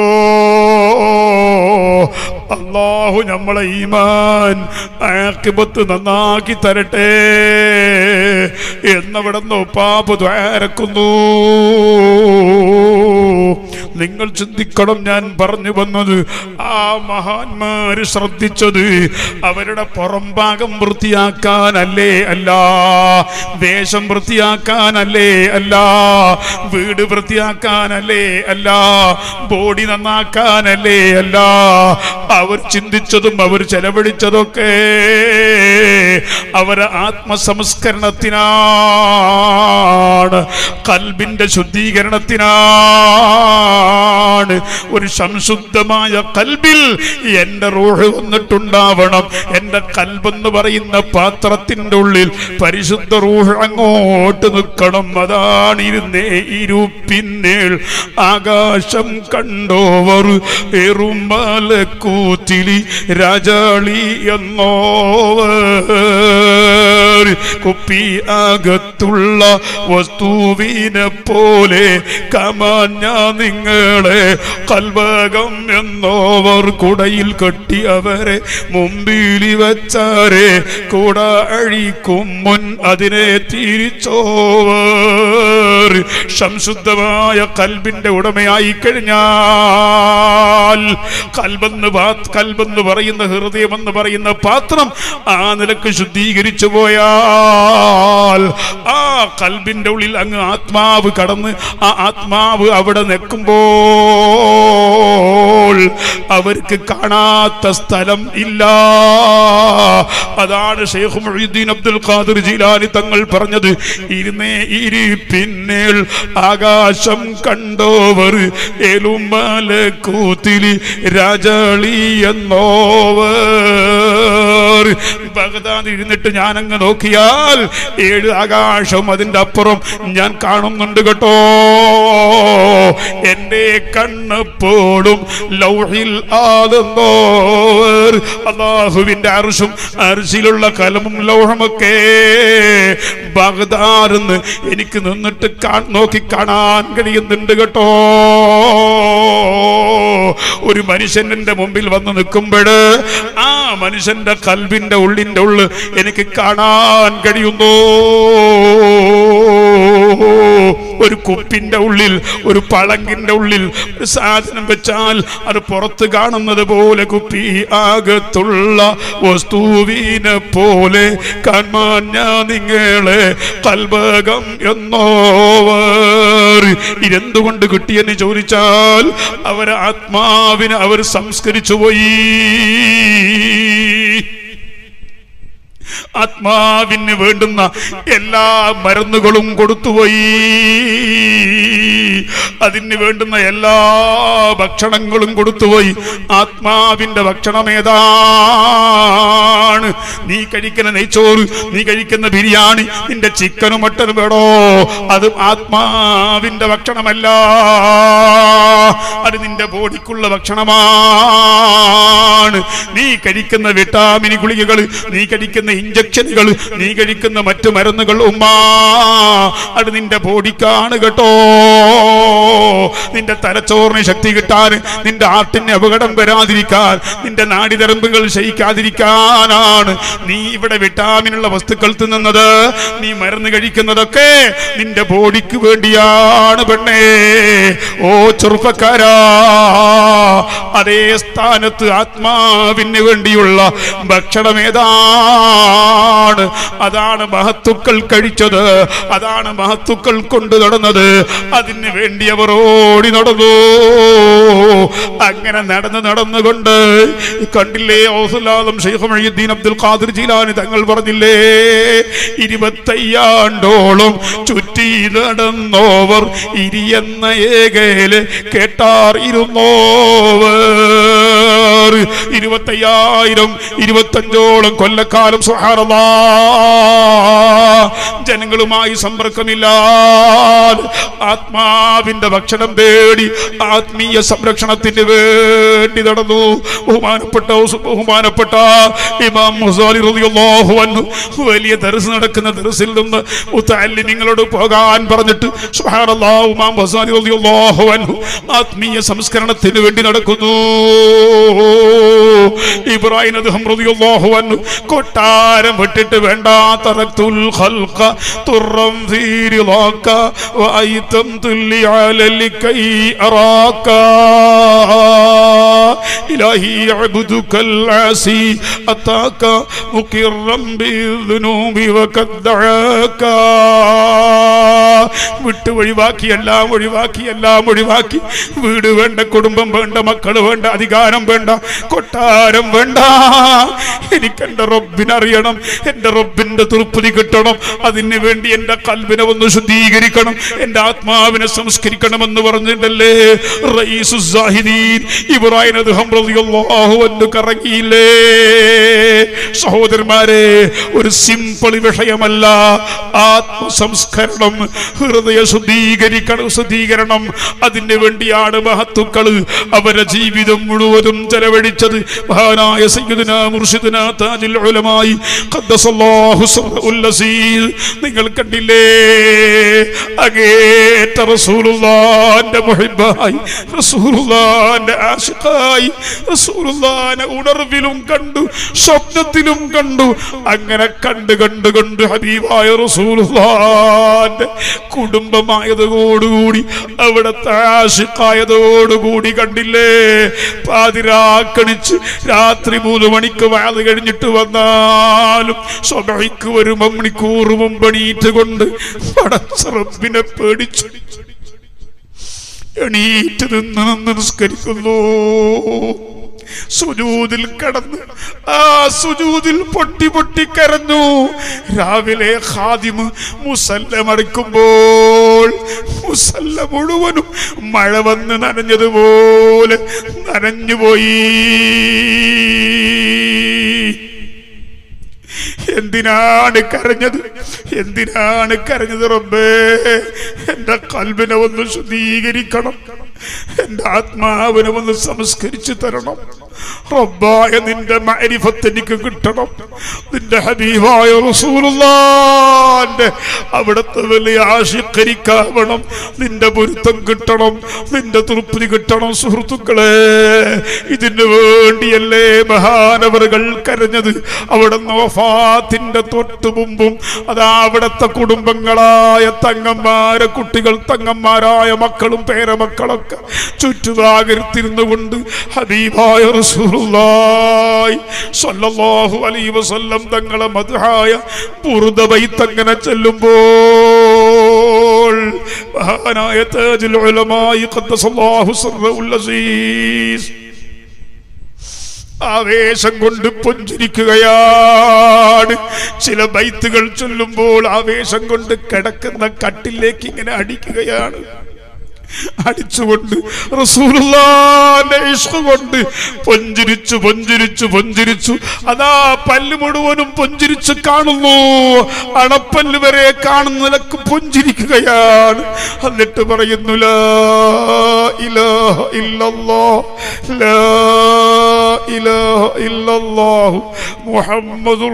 അള്ളാഹു നമ്മളെ ഈമാൻ ആക്കിബത്ത് നന്നാക്കി തരട്ടെ എന്നവിടെ നിന്ന് ഒപ്പാപ്പ് ദ്വാരക്കുന്നു നിങ്ങൾ ചിന്തിക്കണം ഞാൻ പറഞ്ഞു വന്നത് ആ മഹാന്മാര് ശ്രദ്ധിച്ചത് അവരുടെ പുറംഭാഗം വൃത്തിയാക്കാനല്ലേ അല്ല വേഷം വൃത്തിയാക്കാനല്ലേ അല്ല വീട് വൃത്തിയാക്കാനല്ലേ അല്ല ബോഡി നന്നാക്കാനല്ലേ അല്ല അവർ ചിന്തിച്ചതും അവർ ചെലവഴിച്ചതൊക്കെ അവരെ ആത്മസംസ്കരണത്തിനാണ് കൽബിന്റെ ശുദ്ധീകരണത്തിനാണ് ഒരു സംശുദ്ധമായ കൽബിൽ എന്റെ റൂഹ് വന്നിട്ടുണ്ടാവണം എന്റെ കൽബെന്ന് പറയുന്ന പാത്രത്തിന്റെ ഉള്ളിൽ പരിശുദ്ധ റൂഹ് അങ്ങോട്ട് നിൽക്കണം അതാണ് ഇരുന്നേ ഇരുപ്പിന്നേൾ ആകാശം കണ്ടോവർ എറുമലക്കൂത്തിലി രാജാളി എന്നോവർ കുപ്പി അകത്തുള്ള വസ്തുവിനെ പോലെ കമാഞ്ഞ നിങ്ങളെ കൽവകം എന്നോവർ കുടയിൽ കെട്ടി അവരെ മുമ്പിൽ വച്ചാരെ കുട അഴിക്കും മുൻ അതിനെ തിരിച്ചോവർ സംശുദ്ധമായ കൽബിന്റെ ഉടമയായി കഴിഞ്ഞാൽ കൽബെന്ന് പാ- കൽബെന്ന് പറയുന്ന ഹൃദയം എന്ന് പറയുന്ന പാത്രം ആ നിലക്ക് ശുദ്ധീകരിച്ചു പോയാൽ ആ കൽബിന്റെ ഉള്ളിൽ അങ്ങ് ആത്മാവ് കടന്ന് ആ ആത്മാവ് അവിടെ നിൽക്കുമ്പോൾ അവർക്ക് കാണാത്ത സ്ഥലം ഇല്ല അതാണ് ഷെയ്ഖ് മുഹീദ്ദീൻ അബ്ദുൽ ഖാദിർ ജീലാനി തങ്ങൾ പറഞ്ഞത് ഇരുന്നേ ഇരി പിന്നേൾ ആകാശം കണ്ടോവർ എലുമല കൂത്തിലി രാജളി എന്നോവർ ബഗ്ദാദ് ഇരുന്നിട്ട് ഞാൻ അങ്ങ് നോക്കിയാൽ ഏഴ് ആകാശം അതിന്റെ അപ്പുറം ഞാൻ കാണുന്നുണ്ട് കേട്ടോ എന്റെ കണ്ണെപ്പോഴും ലൗഹിൽ ആകുന്നോർ അള്ളാഹുവിന്റെ അർഷും അർശിലുള്ള കലമും ലൗഹമൊക്കെ ബഗ്ദാദെന്ന് എനിക്ക് നിന്നിട്ട് കാ- നോക്കി കാണാൻ കഴിയുന്നുണ്ട് കേട്ടോ ഒരു മനുഷ്യൻ എന്റെ മുമ്പിൽ വന്ന് നിൽക്കുമ്പോൾ ആ മനുഷ്യന്റെ കൽവിന്റെ ഉള്ളിന്റെ ഉള്ളു എനിക്ക് കാണാൻ കഴിയുന്നു ഒരു കുപ്പിന്റെ ഉള്ളിൽ ഒരു പളങ്കിന്റെ ഉള്ളിൽ ഒരു സാധനം വെച്ചാൽ അത് പുറത്ത് കാണുന്നത് പോലെ കുപ്പി അകത്തുള്ള വസ്തുവിനെ പോലെ കാണാൻ ഞാൻ നിങ്ങളെ കൽവകം എന്നോവർ ഇതെന്തുകൊണ്ട് കിട്ടിയെന്ന് ചോദിച്ചാൽ അവർ ആത്മാവിനെ അവർ സംസ്കരിച്ചു പോയി ആത്മാവിന് വേണ്ടുന്ന എല്ലാ മരുന്നുകളും കൊടുത്തുപോയി അതിന് വേണ്ടുന്ന എല്ലാ ഭക്ഷണങ്ങളും കൊടുത്തുപോയി ആത്മാവിന്റെ ഭക്ഷണം ഏതാണ് നീ കഴിക്കുന്ന നെയ്ച്ചോറ് നീ കഴിക്കുന്ന ബിരിയാണി നിന്റെ ചിക്കനും മട്ടനും വേടോ അത് ആത്മാവിന്റെ ഭക്ഷണമല്ല അത് നിന്റെ ബോഡിക്കുള്ള ഭക്ഷണമാണ് നീ കഴിക്കുന്ന വിറ്റാമിൻ ഗുളികകൾ നീ കഴിക്കുന്ന ഇഞ്ചക്ഷനുകൾ നീ കഴിക്കുന്ന മറ്റു മരുന്നുകൾ ഉമ്മാ അത് നിന്റെ ബോഡിക്കാണ് കേട്ടോ നിന്റെ തലച്ചോറിന് ശക്തി കിട്ടാൻ നിന്റെ ആട്ടിന് അപകടം വരാതിരിക്കാൻ നിന്റെ നാടിതരമ്പുകൾ ശയിക്കാതിരിക്കാനാണ് നീ ഇവിടെ വിറ്റാമിനുള്ള വസ്തുക്കൾ തിന്നുന്നത് നീ മരുന്ന് കഴിക്കുന്നതൊക്കെ നിന്റെ ബോഡിക്ക് വേണ്ടിയാണ് പെണ്ണേ ഓ ചെറുപ്പക്കാരാ അതേ സ്ഥാനത്ത് ആത്മാവിന് വേണ്ടിയുള്ള ഭക്ഷണം ഏതാണ് അതാണ് മഹത്തുക്കൾ കഴിച്ചത് അതാണ് മഹത്തുക്കൾ കൊണ്ടു നടന്നത് അതിന് വേണ്ടി അവർ ഓടി നടന്നു അങ്ങനെ നടന്ന് നടന്നുകൊണ്ട് കണ്ടില്ലേ ഔസുല്ലാദം ഷെയ്ഖ് മൊയ്യുദ്ദീൻ അബ്ദുൽ ഖാദിർ ജീലാനി തങ്ങൾ പറഞ്ഞില്ലേ ഇരുപത്തയ്യാണ്ടോളം ചുറ്റി നടന്നോവർ ഇരിയെന്ന ഏകയില് കേട്ടാറിരുന്നോവർ ഇരുപത്തയ്യായിരം ഇരുപത്തഞ്ചോളം കൊല്ലക്കാലം സുഹാറല്ലാ ജനങ്ങളുമായി സമ്പർക്കമില്ലാതെ ആത്മാവിന്റെ ഭക്ഷണം തേടി ആത്മീയ സംരക്ഷണത്തിന് വേണ്ടി നടന്നു ബഹുമാനപ്പെട്ട ബഹുമാനപ്പെട്ട ഇമാം മുസാലി റളിയല്ലാഹു അൻഹു വലിയ ദർസ് നടക്കുന്ന ദർസിൽ നിന്ന് മുത്തല്ലിമിങ്ങളോട് പോകാൻ പറഞ്ഞിട്ട് സുബ്ഹാനല്ലാഹു ഇമാം മുസാലി റളിയല്ലാഹു അൻഹു ആത്മീയ സംസ്കരണത്തിന് വേണ്ടി നടക്കുന്നു ഇബ്രാഹിം അദ്ദേഹം റളിയല്ലാഹു അൻഹു കൊട്ടാരം വിട്ടിട്ട് വേണ്ട തറക്തുൽ ഖൽഖ തുറം ഫീ റിളാക വഅയ്തം തുല്ലി അലലികൈ അറാക ഇലാഹി അബ്ദുകൽ ആസി അതാക മുഖിറം ബിദ്ദുനൂബി വഖദ്ദഅക വിട്ട് ഒഴിവാക്കി എല്ലാം ഒഴിവാക്കി എല്ലാം ഒഴിവാക്കി വീട് വേണ്ട കുടുംബം വേണ്ട മക്കള് വേണ്ട അധികാരം വേണ്ട കൊട്ടാരം വേണ്ട എനിക്ക് എന്റെ റബ്ബിനറിയണം എന്റെ റബ്ബിന്റെ തൃപ്തി കിട്ടണം അതിന് വേണ്ടി എന്റെ കൽവിനെ ഒന്ന് ശുദ്ധീകരിക്കണം എന്റെ ആത്മാവിനെ സംസ്കരിക്കണമെന്ന് പറഞ്ഞിട്ടല്ലേ റയീസു സാഹിദീൻ ഇബ്രാഹിം അദ്ദേഹം റളിയല്ലാഹു അൻഹു കറങ്ങിയില്ലേ സഹോദരന്മാരെ ഒരു സിമ്പിൾ വിഷയമല്ല ആത്മസംസ്കരണം ഹൃദയ ശുദ്ധീകരിക്കണം ശുദ്ധീകരണം അതിന് വേണ്ടിയാണ് മഹത്തുക്കള് അവരെ ജീവിതം മുഴുവനും ചെലവഴിച്ചത് മഹാനായ സയ്യിദുന മുർഷിദുന താജുൽ ഉലമായി ഖദ്ദസല്ലാഹു സർഉൽ അസീസ് നിങ്ങൾ കണ്ടില്ലേ അകേറ്റ റസൂലുള്ളാന്റെ മുഹിബ്ബായി റസൂലുള്ളാന്റെ ആശിഖായി റസൂലുള്ളാനെ ഉണർവിലും കണ്ടു സ്വപ്നത്തിലും കണ്ടു അങ്ങനെ കണ്ട് കണ്ട് കണ്ട് ഹബീബായ റസൂലുള്ളാന്റെ കുടുംബമായതോടുകൂടി അവിടത്തെ ആശിഖായതോടുകൂടി കണ്ടില്ലേ പാതിരാക്കണിച്ച് രാത്രി മൂന്ന് മണിക്ക് വാത് കഴിഞ്ഞിട്ട് വന്നാലും സ്വബഹിക്ക് ഒരു മണിക്കൂർ മുമ്പ് എണീറ്റ് കൊണ്ട് പടച്ചറപ്പിനെ പേടിച്ചു എണീറ്റ് നിന്ന് നിന്ന് നിസ്കരിക്കുന്നു സുജൂതിൽ കടന്ന് ആ സുജൂതിൽ പൊട്ടി പൊട്ടി കരഞ്ഞു രാവിലെ ഖാദിമ് മുസല്ല മറിക്കുമ്പോൾ മുസല്ല മുഴുവനും മഴ വന്ന് നനഞ്ഞതുപോലെ നനഞ്ഞുപോയി എന്തിനാണ് കരഞ്ഞത് എന്തിനാണ് കരഞ്ഞത് റബ്ബേ എന്റെ കൽബിനെ ഒന്ന് ശുദ്ധീകരിക്കണം എന്റെ ആത്മാവിനെ ഒന്ന് സംസ്കരിച്ചു തരണം റബ്ബായ നിന്റെ മരിഫത്ത് എനിക്ക് കിട്ടണം നിന്റെ ഹബീബായ റസൂലുള്ളാന്റെ അവിടുത്തെ വലിയ ആശിക്കരിക്കാവണം നിന്റെ പൊരുത്തം കിട്ടണം നിന്റെ തൃപ്തി കിട്ടണം സുഹൃത്തുക്കളെ ഇതിനു വേണ്ടിയല്ലേ മഹാനവറുകൾ കരഞ്ഞത് അവിടുന്ന് വഫാത്തിന്റെ തൊട്ടു മുമ്പും അതാ അവിടുത്തെ കുടുംബങ്ങളായ തങ്ങന്മാരെ കുട്ടികൾ തങ്ങന്മാരായ മക്കളും പേരമക്കളൊക്കെ ചുറ്റുഭാഗത്തിരുന്നു കൊണ്ട് ഹബീബായ റസൂലുള്ളാഹി സ്വല്ലല്ലാഹു അലൈഹി വസല്ലം തങ്ങളെ മദ്ഹായ ബുർദ ബൈത്തങ്ങനെ ചെല്ലുമ്പോൾ മഹാനായ താജുൽ ഉലമായി ഖദ്ദസല്ലാഹു സിർറഹുൽ അസീസ് ആവേശം കൊണ്ട് പുഞ്ചിരിക്കുകയാണ് ചില ബൈത്തുകൾ ചൊല്ലുമ്പോൾ ആവേശം കൊണ്ട് കിടക്കുന്ന കട്ടിലേക്ക് ഇങ്ങനെ അടിക്കുകയാണ് അടിച്ചുകൊണ്ട് റസൂലുള്ളാന്റെ ഇഷ്ക് കൊണ്ട് പുഞ്ചിരിച്ചു പുഞ്ചിരിച്ചു പുഞ്ചിരിച്ചു അതാ പല്ല് മുഴുവനും പുഞ്ചിരിച്ചു കാണുന്നു അണപ്പല്ല് വരെ കാണുന്ന നിലക്ക് പുഞ്ചിരിക്കുകയാണ് എന്നിട്ട് പറയുന്നു ലാ ഇലാഹ ഇല്ലല്ലാഹ് ലാ ഇലാഹ ഇല്ലല്ലാഹു മുഹമ്മദുർ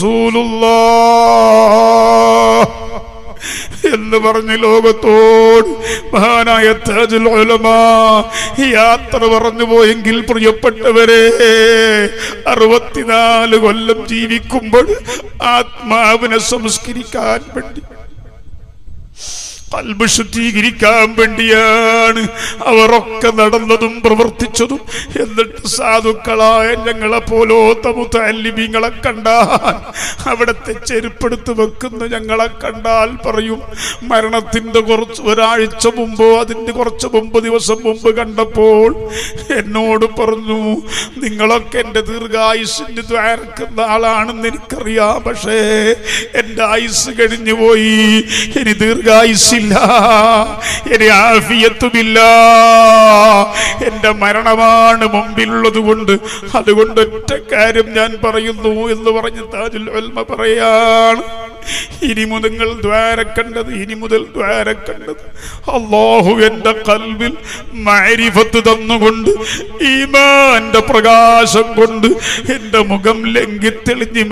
റസൂലുള്ളാഹ് എന്ന് പറഞ്ഞ് ലോകത്തോട് മഹാനായ താജുൽ ഉലമാ യാത്ര പറഞ്ഞു പോയെങ്കിൽ പ്രിയപ്പെട്ടവരെ അറുപത്തിനാല് കൊല്ലം ജീവിക്കുമ്പോൾ ആത്മാവിനെ സംസ്കരിക്കാൻ വേണ്ടി കൽബ് ശുദ്ധീകരിക്കാൻ വേണ്ടിയാണ് അവരൊക്കെ നടന്നതും പ്രവർത്തിച്ചതും എന്നിട്ട് സാധുക്കളായ ഞങ്ങളെ പോലോത്ത മുത്തല്ലിമീങ്ങളെ കണ്ടാൽ അവിടത്തെ ചെരുപ്പെടുത്ത് വെക്കുന്ന ഞങ്ങളെ കണ്ടാൽ പറയും മരണത്തിന്റെ കുറച്ച് ഒരാഴ്ച മുമ്പോ അതിന്റെ കുറച്ച് മുമ്പ് ദിവസം മുമ്പ് കണ്ടപ്പോൾ എന്നോട് പറഞ്ഞു നിങ്ങളൊക്കെ എൻ്റെ ദീർഘായുസിന് ദ്വാരക്കുന്ന ആളാണെന്ന് എനിക്കറിയാം പക്ഷേ എൻ്റെ ആയുസ് കഴിഞ്ഞു പോയി ഇനി ദീർഘായുസില്ല ഇനി ആഫിയത്തുമില്ല എൻ്റെ മരണമാണ് മുമ്പിലുള്ളത് കൊണ്ട് അതുകൊണ്ട് ഒറ്റ കാര്യം ഞാൻ പറയുന്നു എന്ന് പറഞ്ഞ് താജുൽ ഉൽമ പറയാണ് ഇനി മുതൽ നിങ്ങൾ ദ്വാരക്കണ്ടത് ഇനി മുതൽ ദ്വാരക്കണ്ടത് അള്ളാഹു എൻ്റെ കൽവിൽ മാരിഫത്ത് തന്നുകൊണ്ട് ഈമാന്റെ പ്രകാശം കൊണ്ട് എൻ്റെ മുഖം ലംഘിത്തെളിഞ്ഞ്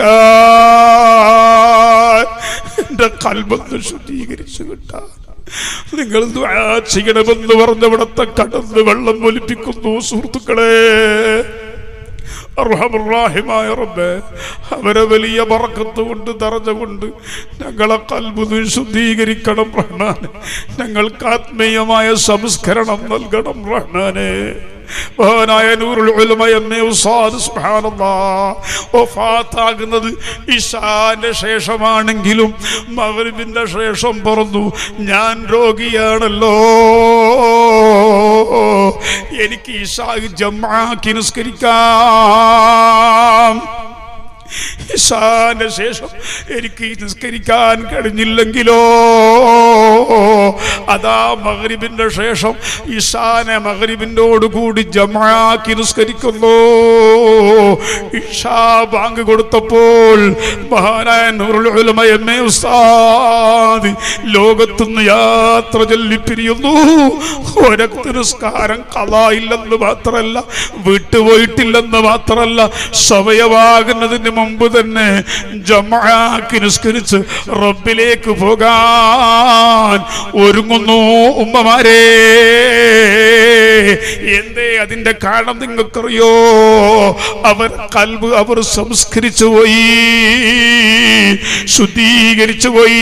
മരിക്കാൻ എൻ്റെ കൽബൊന്ന് ശുദ്ധീകരിച്ചു കിട്ടാൻ നിങ്ങൾ ദ്വാ ചെയ്യണമെന്ന് പറഞ്ഞവിടത്തെ കടന്ന് വെള്ളം ഒലിപ്പിക്കുന്നു സുഹൃത്തുക്കളെ അർഹമുറാഹിമായ റബ്ബേ അവരെ വലിയ പറക്കത്ത് കൊണ്ട് തറഞ്ഞ കൊണ്ട് ഞങ്ങളെ കൽബുദ് ശുദ്ധീകരിക്കണം റഹ്മാനെ ഞങ്ങൾക്ക് ആത്മീയമായ സംസ്കരണം നൽകണം റഹ്മാനെ മഹാനായ നൂറുൽ ഉലമ എന്നെ ഉസ്താദ് സുബ്ഹാനല്ലാഹ് വഫാത്താകുന്നത് ഇശാന്റെ ശേഷമാണെങ്കിലും മഗ്രിബിന്റെ ശേഷം പറഞ്ഞു ഞാൻ രോഗിയാണല്ലോ എനിക്ക് ഇശാ ജമാക്കി നിസ്കരിക്കാം ഇശാന്റെ ശേഷം എനിക്ക് നിസ്കരിക്കാൻ കഴിഞ്ഞില്ലെങ്കിലോ അതാ മഗ്രിബിന്റെ ശേഷം ഇഷാനെ മഗ്രിബിനോട് കൂടി ജമാക്കി നിസ്കരിക്കുന്നു ഇഷാ ബാങ്ക് കൊടുത്തപ്പോൾ മഹാനായ നൂറുൽ ഉലമ എന്നെ ഉസ്താദ് ലോകത്തുനിന്ന് യാത്ര ചൊല്ലി പിരിയുന്നു ഒരൊക്കെ നിസ്കാരം കഥായില്ലെന്ന് മാത്രമല്ല വിട്ടുപോയിട്ടില്ലെന്ന് മാത്രമല്ല സമയമാകുന്നതിന് മുമ്പ് തന്നെ ജമാക്കി നിസ്കരിച്ച് റബ്ബിലേക്ക് പോകാൻ ഒരുങ്ങുന്നു ഉമ്മമാരെ എന്തേ അതിന്റെ കാരണം നിങ്ങൾക്കറിയോ അവർ കൽവ് അവർ സംസ്കരിച്ചു പോയി ശുദ്ധീകരിച്ചു പോയി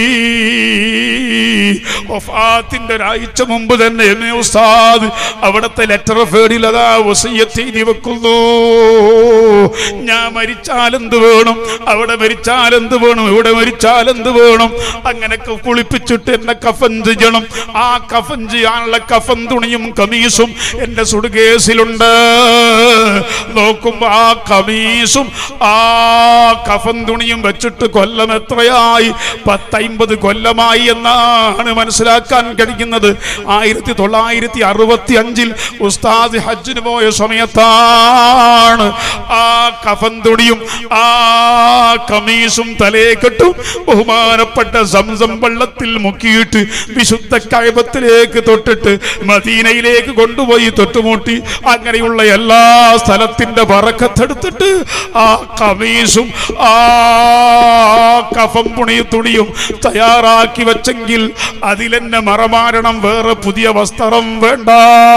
വഫാത്തിന്റെ ഒരാഴ്ച മുമ്പ് തന്നെ എന്നെ ഉസ്താദ് അവിടുത്തെ ലെറ്റർ ഫേഡിൽ അതാ വസയ്യത്ത് എഴുതി വെക്കുന്നു ഞാൻ മരിച്ചാൽ എന്ത് വേണം അവിടെ മരിച്ചാൽ എന്ത് വേണം ഇവിടെ മരിച്ചാൽ എന്ത് വേണം അങ്ങനെയൊക്കെ കുളിപ്പിച്ചിട്ട് എന്നെ കഫൻ ചെയ്യണം ആ കഫൻ ചെയ്യാനുള്ള കഫൻ തുണിയും കമീസും എന്റെ സുടുകേസിലുണ്ട് നോക്കുമ്പോ ആ കമീസും ആ കഫൻ തുണിയും വെച്ചിട്ട് കൊല്ലം എത്രയായി പത്തൈമ്പത് കൊല്ലമായി എന്നാണ് മനസ്സിലാക്കാൻ കഴിയുന്നത് ആയിരത്തി തൊള്ളായിരത്തി അറുപത്തി അഞ്ചിൽ ഉസ്താദ് ഹജ്ജിന് പോയ സമയത്താണ് ആ കഫൻ തുണിയും ആ കമീസും തലേ കെട്ടും ബഹുമാനപ്പെട്ട സംസം വെള്ളത്തിൽ മുക്കിയിട്ട് വിശുദ്ധ കൈബത്തിലേക്ക് തൊട്ടിട്ട് മദീനയിലേക്ക് കൊണ്ടുപോയി തൊട്ടുമുട്ടി അങ്ങനെയുള്ള എല്ലാ സ്ഥലത്തിന്റെ പറക്കത്തെടുത്തിട്ട് ആ കമീസും ആ കഫം പുണി തുണിയും തയ്യാറാക്കി വെച്ചെങ്കിൽ അതിലെന്നെ മറമാരണം വേറെ പുതിയ വസ്ത്രം വേണ്ട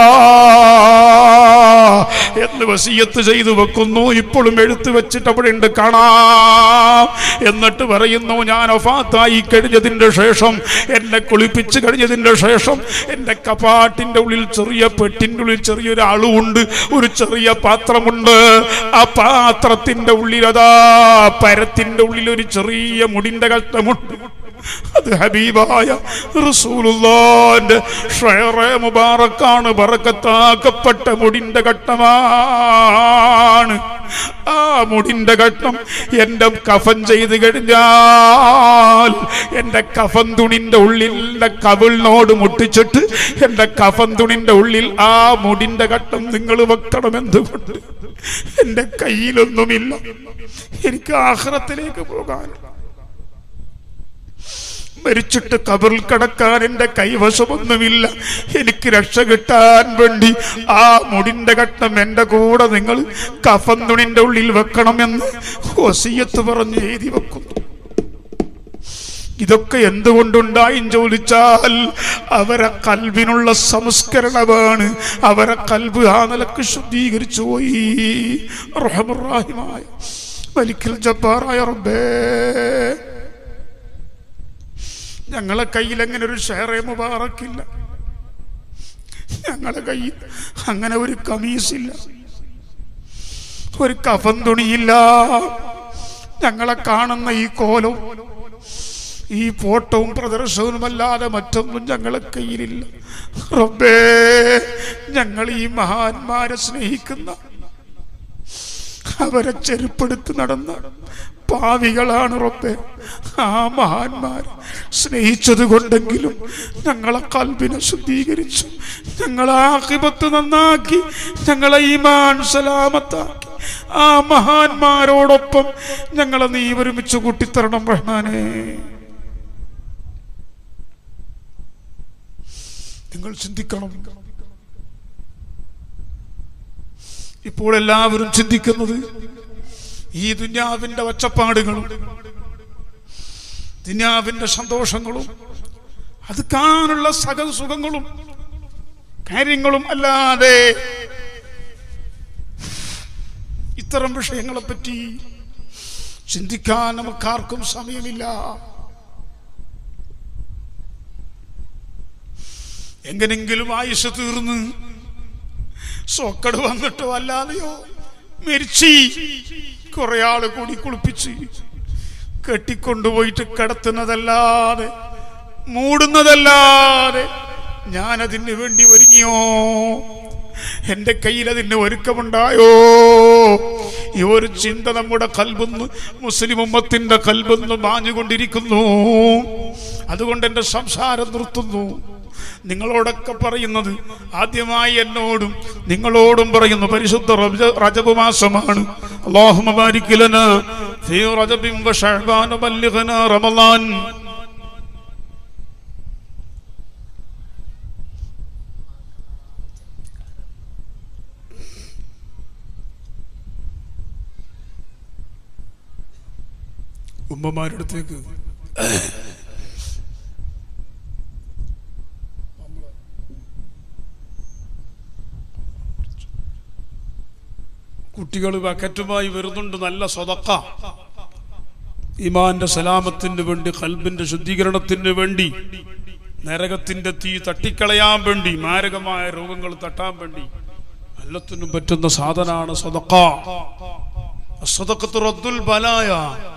എന്ന് വസീയത്ത് ചെയ്തു വെക്കുന്നു ഇപ്പോഴും എഴുത്ത് വെച്ചിട്ട് അവിടെ ഉണ്ട് കാണാം എന്നിട്ട് പറയുന്നു ഞാൻ ഒഫാത്തായി കഴിഞ്ഞതിന്റെ ശേഷം എന്നെ കുളിപ്പിച്ച് കഴിഞ്ഞതിന്റെ ശേഷം എൻ്റെ കപാട്ടിന്റെ ഉള്ളിൽ ചെറിയ പെട്ടിന്റെ ഉള്ളിൽ ചെറിയൊരു അളുവുണ്ട് ഒരു ചെറിയ പാത്രമുണ്ട് ആ പാത്രത്തിന്റെ ഉള്ളിൽ അതാ പരത്തിന്റെ ഉള്ളിൽ ഒരു ചെറിയ മുടിന്റെ കഷ്ടമുണ്ട് അത് ഹബീബായ റസൂലുള്ളാന്റെ ഷയറെ മുബാറക്കാണ് ബറക്കത്താക്കപ്പെട്ട മുടിന്റെ ഘട്ടമാണ് ആ മുടിന്റെ ഘട്ടം എന്റെ കഫൻ ചെയ്ത് കഴിഞ്ഞാൽ എന്റെ കഫൻ തുണിന്റെ ഉള്ളിൽ എന്റെ കവിളിനോട് മുട്ടിച്ചിട്ട് എന്റെ കഫൻ തുണിന്റെ ഉള്ളിൽ ആ മുടിന്റെ ഘട്ടം നിങ്ങൾ വെക്കണം എന്തുകൊണ്ട് എന്റെ കയ്യിലൊന്നുമില്ല എനിക്ക് ആഹ്റത്തിലേക്ക് പോകാൻ മരിച്ചിട്ട് കബറിൽ കിടക്കാൻ എന്റെ കൈവശമൊന്നുമില്ല എനിക്ക് രക്ഷ കിട്ടാൻ വേണ്ടി ആ മുടിന്റെ ഘട്ടം എന്റെ കൂടെ നിങ്ങൾ കഫൻ തുണിന്റെ ഉള്ളിൽ വെക്കണമെന്ന് ഒസിയത്ത് പറഞ്ഞ് എഴുതി വെക്കുന്നു ഇതൊക്കെ എന്തുകൊണ്ടുണ്ടായും ചോദിച്ചാൽ അവരെ കൽവിനുള്ള സംസ്കരണമാണ് അവരെ കൽവ് ആ നിലക്ക് ശുദ്ധീകരിച്ചു പോയി റഹമുറാഹിമായ വലിക്കൽ ജബ്ബാറായ റബ്ബേ ഞങ്ങളെ കയ്യിൽ അങ്ങനെ ഒരു ഷെയറെ മുബാറക്കില്ല ഞങ്ങളെ കയ്യിൽ അങ്ങനെ ഒരു കമീസില്ല ഒരു കഫൻ തുണിയില്ല ഞങ്ങളെ കാണുന്ന ഈ കോലവും ഈ ഫോട്ടോവും പ്രദർശനവുമല്ലാതെ മറ്റൊന്നും ഞങ്ങളെ കയ്യിലില്ല റബ്ബേ ഞങ്ങൾ ഈ മഹാന്മാരെ സ്നേഹിക്കുന്ന അവരെ ചെരുപ്പെടുത്ത് നടന്ന പാവികളാണ് റബ്ബെ ആ മഹാന്മാർ സ്നേഹിച്ചത് കൊണ്ടെങ്കിലും ഞങ്ങളെ കൽബിനെ ശുദ്ധീകരിച്ചു ഞങ്ങളെ ആഹിബത്ത് നന്നാക്കി ഞങ്ങളെ ഈമാൻ സലാമത്താക്കി ആ മഹാന്മാരോടൊപ്പം ഞങ്ങളെ നീ ഒരുമിച്ച് കൂട്ടിത്തരണം റഹ്മാനേ നിങ്ങൾ ചിന്തിക്കണം ഇപ്പോൾ എല്ലാവരും ചിന്തിക്കുന്നത് ഈ ദുന്യാവിന്റെ ഒച്ചപ്പാടുകളും ദുന്യാവിന്റെ സന്തോഷങ്ങളും അത് കാണാനുള്ള സകല സുഖങ്ങളും കാര്യങ്ങളും അല്ലാതെ ഇത്തരം വിഷയങ്ങളെ പറ്റി ചിന്തിക്കാൻ നമുക്കാർക്കും സമയമില്ല എങ്ങനെങ്കിലും ആയുസ് തീർന്ന് സോക്കട് വന്നിട്ടോ അല്ലാതെയോ മരിച്ചി കുറെ ആള് കൂടി കുളിപ്പിച്ച് കെട്ടിക്കൊണ്ടുപോയിട്ട് കിടത്തുന്നതല്ലാതെ മൂടുന്നതല്ലാതെ ഞാൻ അതിന് വേണ്ടി ഒരുങ്ങിയോ എന്റെ കയ്യിൽ അതിന് ഒരുക്കമുണ്ടായോ ഈ ഒരു ചിന്ത നമ്മുടെ കൽബെന്ന് മുസ്ലിം ഉമ്മത്തിന്റെ കൽബെന്ന് മാഞ്ഞുകൊണ്ടിരിക്കുന്നു അതുകൊണ്ട് എന്റെ സംസാരം നിർത്തുന്നു നിങ്ങളോടൊക്കെ പറയുന്നത് ആദ്യമായി എന്നോടും നിങ്ങളോടും പറയുന്നു പരിശുദ്ധ റജ- റജബ് മാസമാണ് അല്ലാഹുമ്മ ബാരിക് ലനാ ഫീ റജബിൻ വ ശഅബാൻ ബല്ലിഗ്നാ റമളാൻ ഉമ്മമാരുടെ അടുത്തേക്ക് കുട്ടികൾ ബക്കറ്റുമായി വരുന്നുണ്ട് നല്ല സ്വതക്ക ഇമാന്റെ സലാമത്തിന് വേണ്ടി കൽബിന്റെ ശുദ്ധീകരണത്തിന് വേണ്ടി നരകത്തിന്റെ തീ തട്ടിക്കളയാൻ വേണ്ടി മാരകമായ രോഗങ്ങൾ തട്ടാൻ വേണ്ടി എല്ലാത്തിനും പറ്റുന്ന സാധനാണ് സ്വതക്ക അസ്വതക്കത്ത് റദ്ദുൽ ബലായ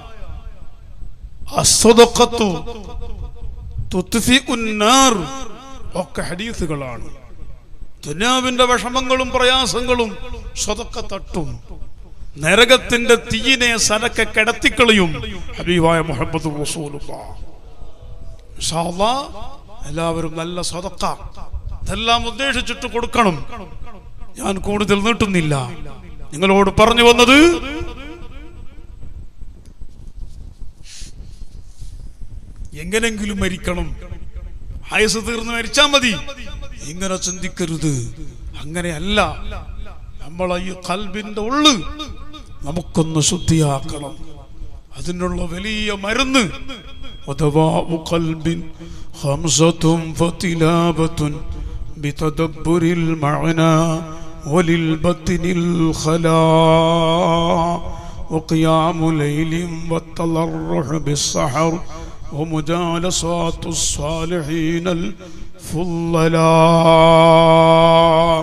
അസ്വതക്കത്തു തുത്ഫിഉൻ നാർ ഒക്കെ ഹദീസുകളാണ് ദുനിയാവിന്റെ വിഷമങ്ങളും പ്രയാസങ്ങളും സ്വതക്ക തട്ടും നരകത്തിന്റെ തീയിനെ സരക്കെ കിടത്തിക്കളയും ഹബീബായ മുഹമ്മദ് റസൂലുള്ളാഹ്. ഇൻഷാ അല്ലാഹ് എല്ലാവരും നല്ല സ്വതക്ക ഇതെല്ലാം ഉദ്ദേശിച്ചിട്ട് കൊടുക്കണം ഞാൻ കൂടുതൽ നീട്ടുന്നില്ല നിങ്ങളോട് പറഞ്ഞു വന്നത് എങ്ങനെങ്കിലും മരിക്കണം ആയുസ് തീർന്ന് മരിച്ചാൽ മതി ഇങ്ങനെ ചിന്തിക്കരുത് അങ്ങനെയല്ല നമ്മളെ ഈ കൽബിന്റെ ഉള്ളു നമുക്കൊന്ന് ശുദ്ധിയാക്കണം അതിനുള്ള വലിയ മരുന്ന് ودواء قلب خمسة فتلابة بتدبر المعنى وللبطن الخلاء وقيام ليل والتضرع بالسحر ومجالسات الصالحين الفضلاء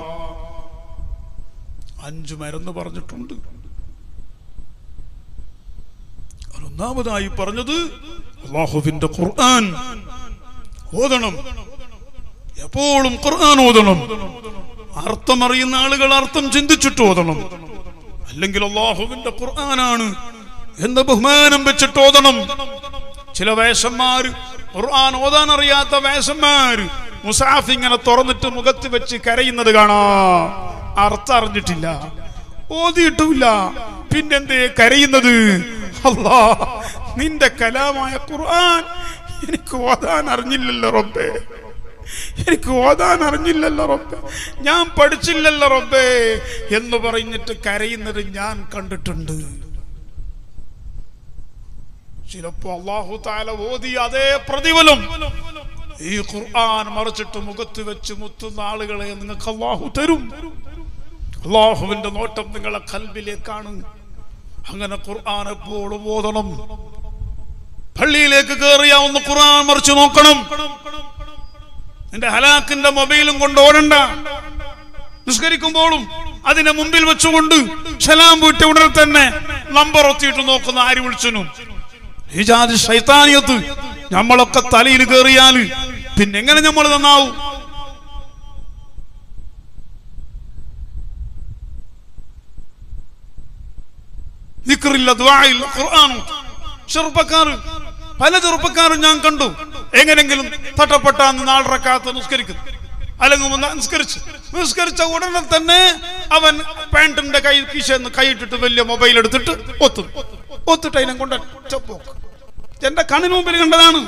അഞ്ച് മരുന്ന് പറഞ്ഞിട്ടുണ്ട് ഒന്നാമതായി പറഞ്ഞത് അള്ളാഹുവിന്റെ ഖുർആൻ ഓതണം എപ്പോഴും ഖുർആൻ ഓതണം അർത്ഥം അറിയുന്ന ആളുകൾ അർത്ഥം ചിന്തിച്ചിട്ട് ഓതണം അല്ലെങ്കിൽ അള്ളാഹുവിന്റെ ഖുർആനാണ് എന്ന ബഹുമാനം വെച്ചിട്ട് ഓതണം ചില വേഷന്മാര് ഖുർആൻ ഓതാൻ അറിയാത്ത വേഷന്മാര് മുസാഫ് ഇങ്ങനെ തുറന്നിട്ട് മുഖത്ത് വെച്ച് കരയുന്നത് കാണാ അർത്ഥം അറിഞ്ഞിട്ടില്ല ഓതിയിട്ടുമില്ല പിന്നെന്തേ കരയുന്നത് അല്ലാ നിന്റെ കലാമായ ഖുർആൻ എനിക്ക് ഓതാൻ അറിഞ്ഞില്ലല്ലോ റബ്ബേ എനിക്ക് ഓതാൻ അറിഞ്ഞില്ലല്ലോ റബ്ബേ ഞാൻ പഠിച്ചില്ലല്ലോ റബ്ബേ എന്ന് പറഞ്ഞിട്ട് കരയുന്നത് ഞാൻ കണ്ടിട്ടുണ്ട് ചിലപ്പോ അള്ളാഹു താല ഓതി അതേ പ്രതിഫലം ഈ ഖുർആൻ മറിച്ചിട്ട് മുഖത്ത് വെച്ച് മുത്തുന്ന ആളുകളെ നിങ്ങൾക്ക് അള്ളാഹു തരും അള്ളാഹുവിന്റെ നോട്ടം നിങ്ങളെ കൽബിലേക്കാണ് അങ്ങനെ ഖുർആൻ എപ്പോഴും ഓതണം പള്ളിയിലേക്ക് കയറിയ ഒന്ന് ഖുർആൻ മറിച്ച് നോക്കണം നിന്റെ ഹലാക്കിന്റെ മൊബൈലും കൊണ്ട് ഓടണ്ട നിസ്കരിക്കുമ്പോഴും അതിനെ മുമ്പിൽ വെച്ചുകൊണ്ട് സലാം വീട്ട ഉടനെ തന്നെ നമ്പർ ഒത്തിയിട്ട് നോക്കുന്ന ആര് വിളിച്ചനും ഈ ജാതി ശൈത്താനിയത്ത് നമ്മളൊക്കെ തലയിൽ കയറിയാല് പിന്നെ എങ്ങനെ നമ്മൾ നന്നാവും ദിക്റില്ല ദ്വായില്ല ഖുർആാനും ചെറുപ്പക്കാർ പല ചെറുപ്പക്കാരും ഞാൻ കണ്ടു എങ്ങനെങ്കിലും തട്ടപ്പെട്ടാന്ന് നാലരക്കാത്ത നിസ്കരിക്കുന്നു അല്ലെങ്കിൽ ഒന്ന് നിസ്കരിച്ച് നിസ്കരിച്ച ഉടനെ തന്നെ അവൻ പാന്റിന്റെ കൈ കീശന്ന് കൈയിട്ടിട്ട് വലിയ മൊബൈൽ എടുത്തിട്ട് ഒത്തും ഒത്തിട്ട് അതിനെ കൊണ്ട് പോക്ക് എന്റെ കണ്ണിന് മുമ്പിൽ കണ്ടതാണ്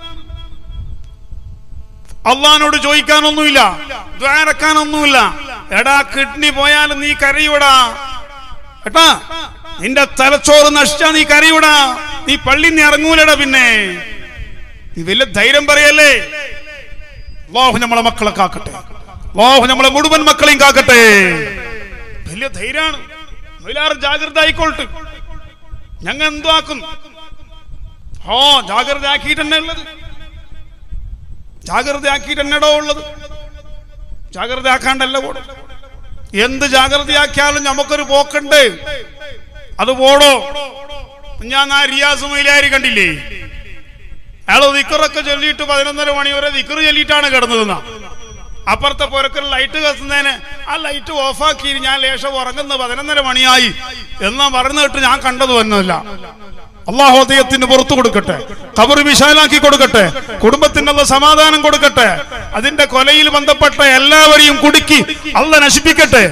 അള്ളഹാനോട് ചോദിക്കാനൊന്നുമില്ല ദ്വാരക്കാനൊന്നുമില്ല എടാ കിഡ്നി പോയാലും നീ കരയൂടാ ഏട്ടാ നിന്റെ തലച്ചോറ് നശിച്ചാ നീ കരയൂടാ നീ പള്ളി നീ ഇറങ്ങൂലടാ പിന്നെ നീ വലിയ ധൈര്യം പറയല്ലേ ലോഹു നമ്മളെ മക്കളെ കാക്കട്ടെ ലോഹു നമ്മളെ മുഴുവൻ മക്കളെയും കാക്കട്ടെ വലിയ ധൈര്യമാണ് എല്ലാവരും ജാഗ്രത ആയിക്കോട്ടെ ഞങ്ങൾ എന്തോ ആക്കും ഓ ജാഗ്രത ആക്കിയിട്ട് തന്നെ ഉള്ളത് ജാഗ്രത ആക്കിയിട്ട് എന്നടോ ഉള്ളത് ജാഗ്രത ആക്കാണ്ടല്ല കൂടെ എന്ത് ജാഗ്രതയാക്കിയാലും നമുക്കൊരു പോക്കുണ്ട് അത് പോടോ ഞാൻ ആ റിയാസ് മൈലാരി കണ്ടില്ലേ അയാൾ വിക്കറൊക്കെ ചൊല്ലിയിട്ട് പതിനൊന്നര മണി വരെ വിക്കർ ചൊല്ലിയിട്ടാണ് കിടന്നതെന്ന അപ്പുറത്തെ പുരക്കൽ ലൈറ്റ് കത്തുന്നതിന് ആ ലൈറ്റ് ഓഫാക്കി ഞാൻ ലേശം ഉറങ്ങുന്ന പതിനൊന്നര മണിയായി എന്നാ പറഞ്ഞു കേട്ട് ഞാൻ കണ്ടത് വന്നില്ല അള്ളാഹു അദ്ദേഹത്തിന് പുറത്തു കൊടുക്കട്ടെ കബർ വിശാലാക്കി കൊടുക്കട്ടെ കുടുംബത്തിനുള്ള സമാധാനം കൊടുക്കട്ടെ അതിന്റെ കൊലയിൽ ബന്ധപ്പെട്ട എല്ലാവരെയും കുടുക്കി അല്ല നശിപ്പിക്കട്ടെ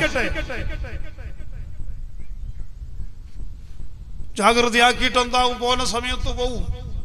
ജാഗ്രതയാക്കിയിട്ട് എന്താവും പോകുന്ന സമയത്ത് പോവും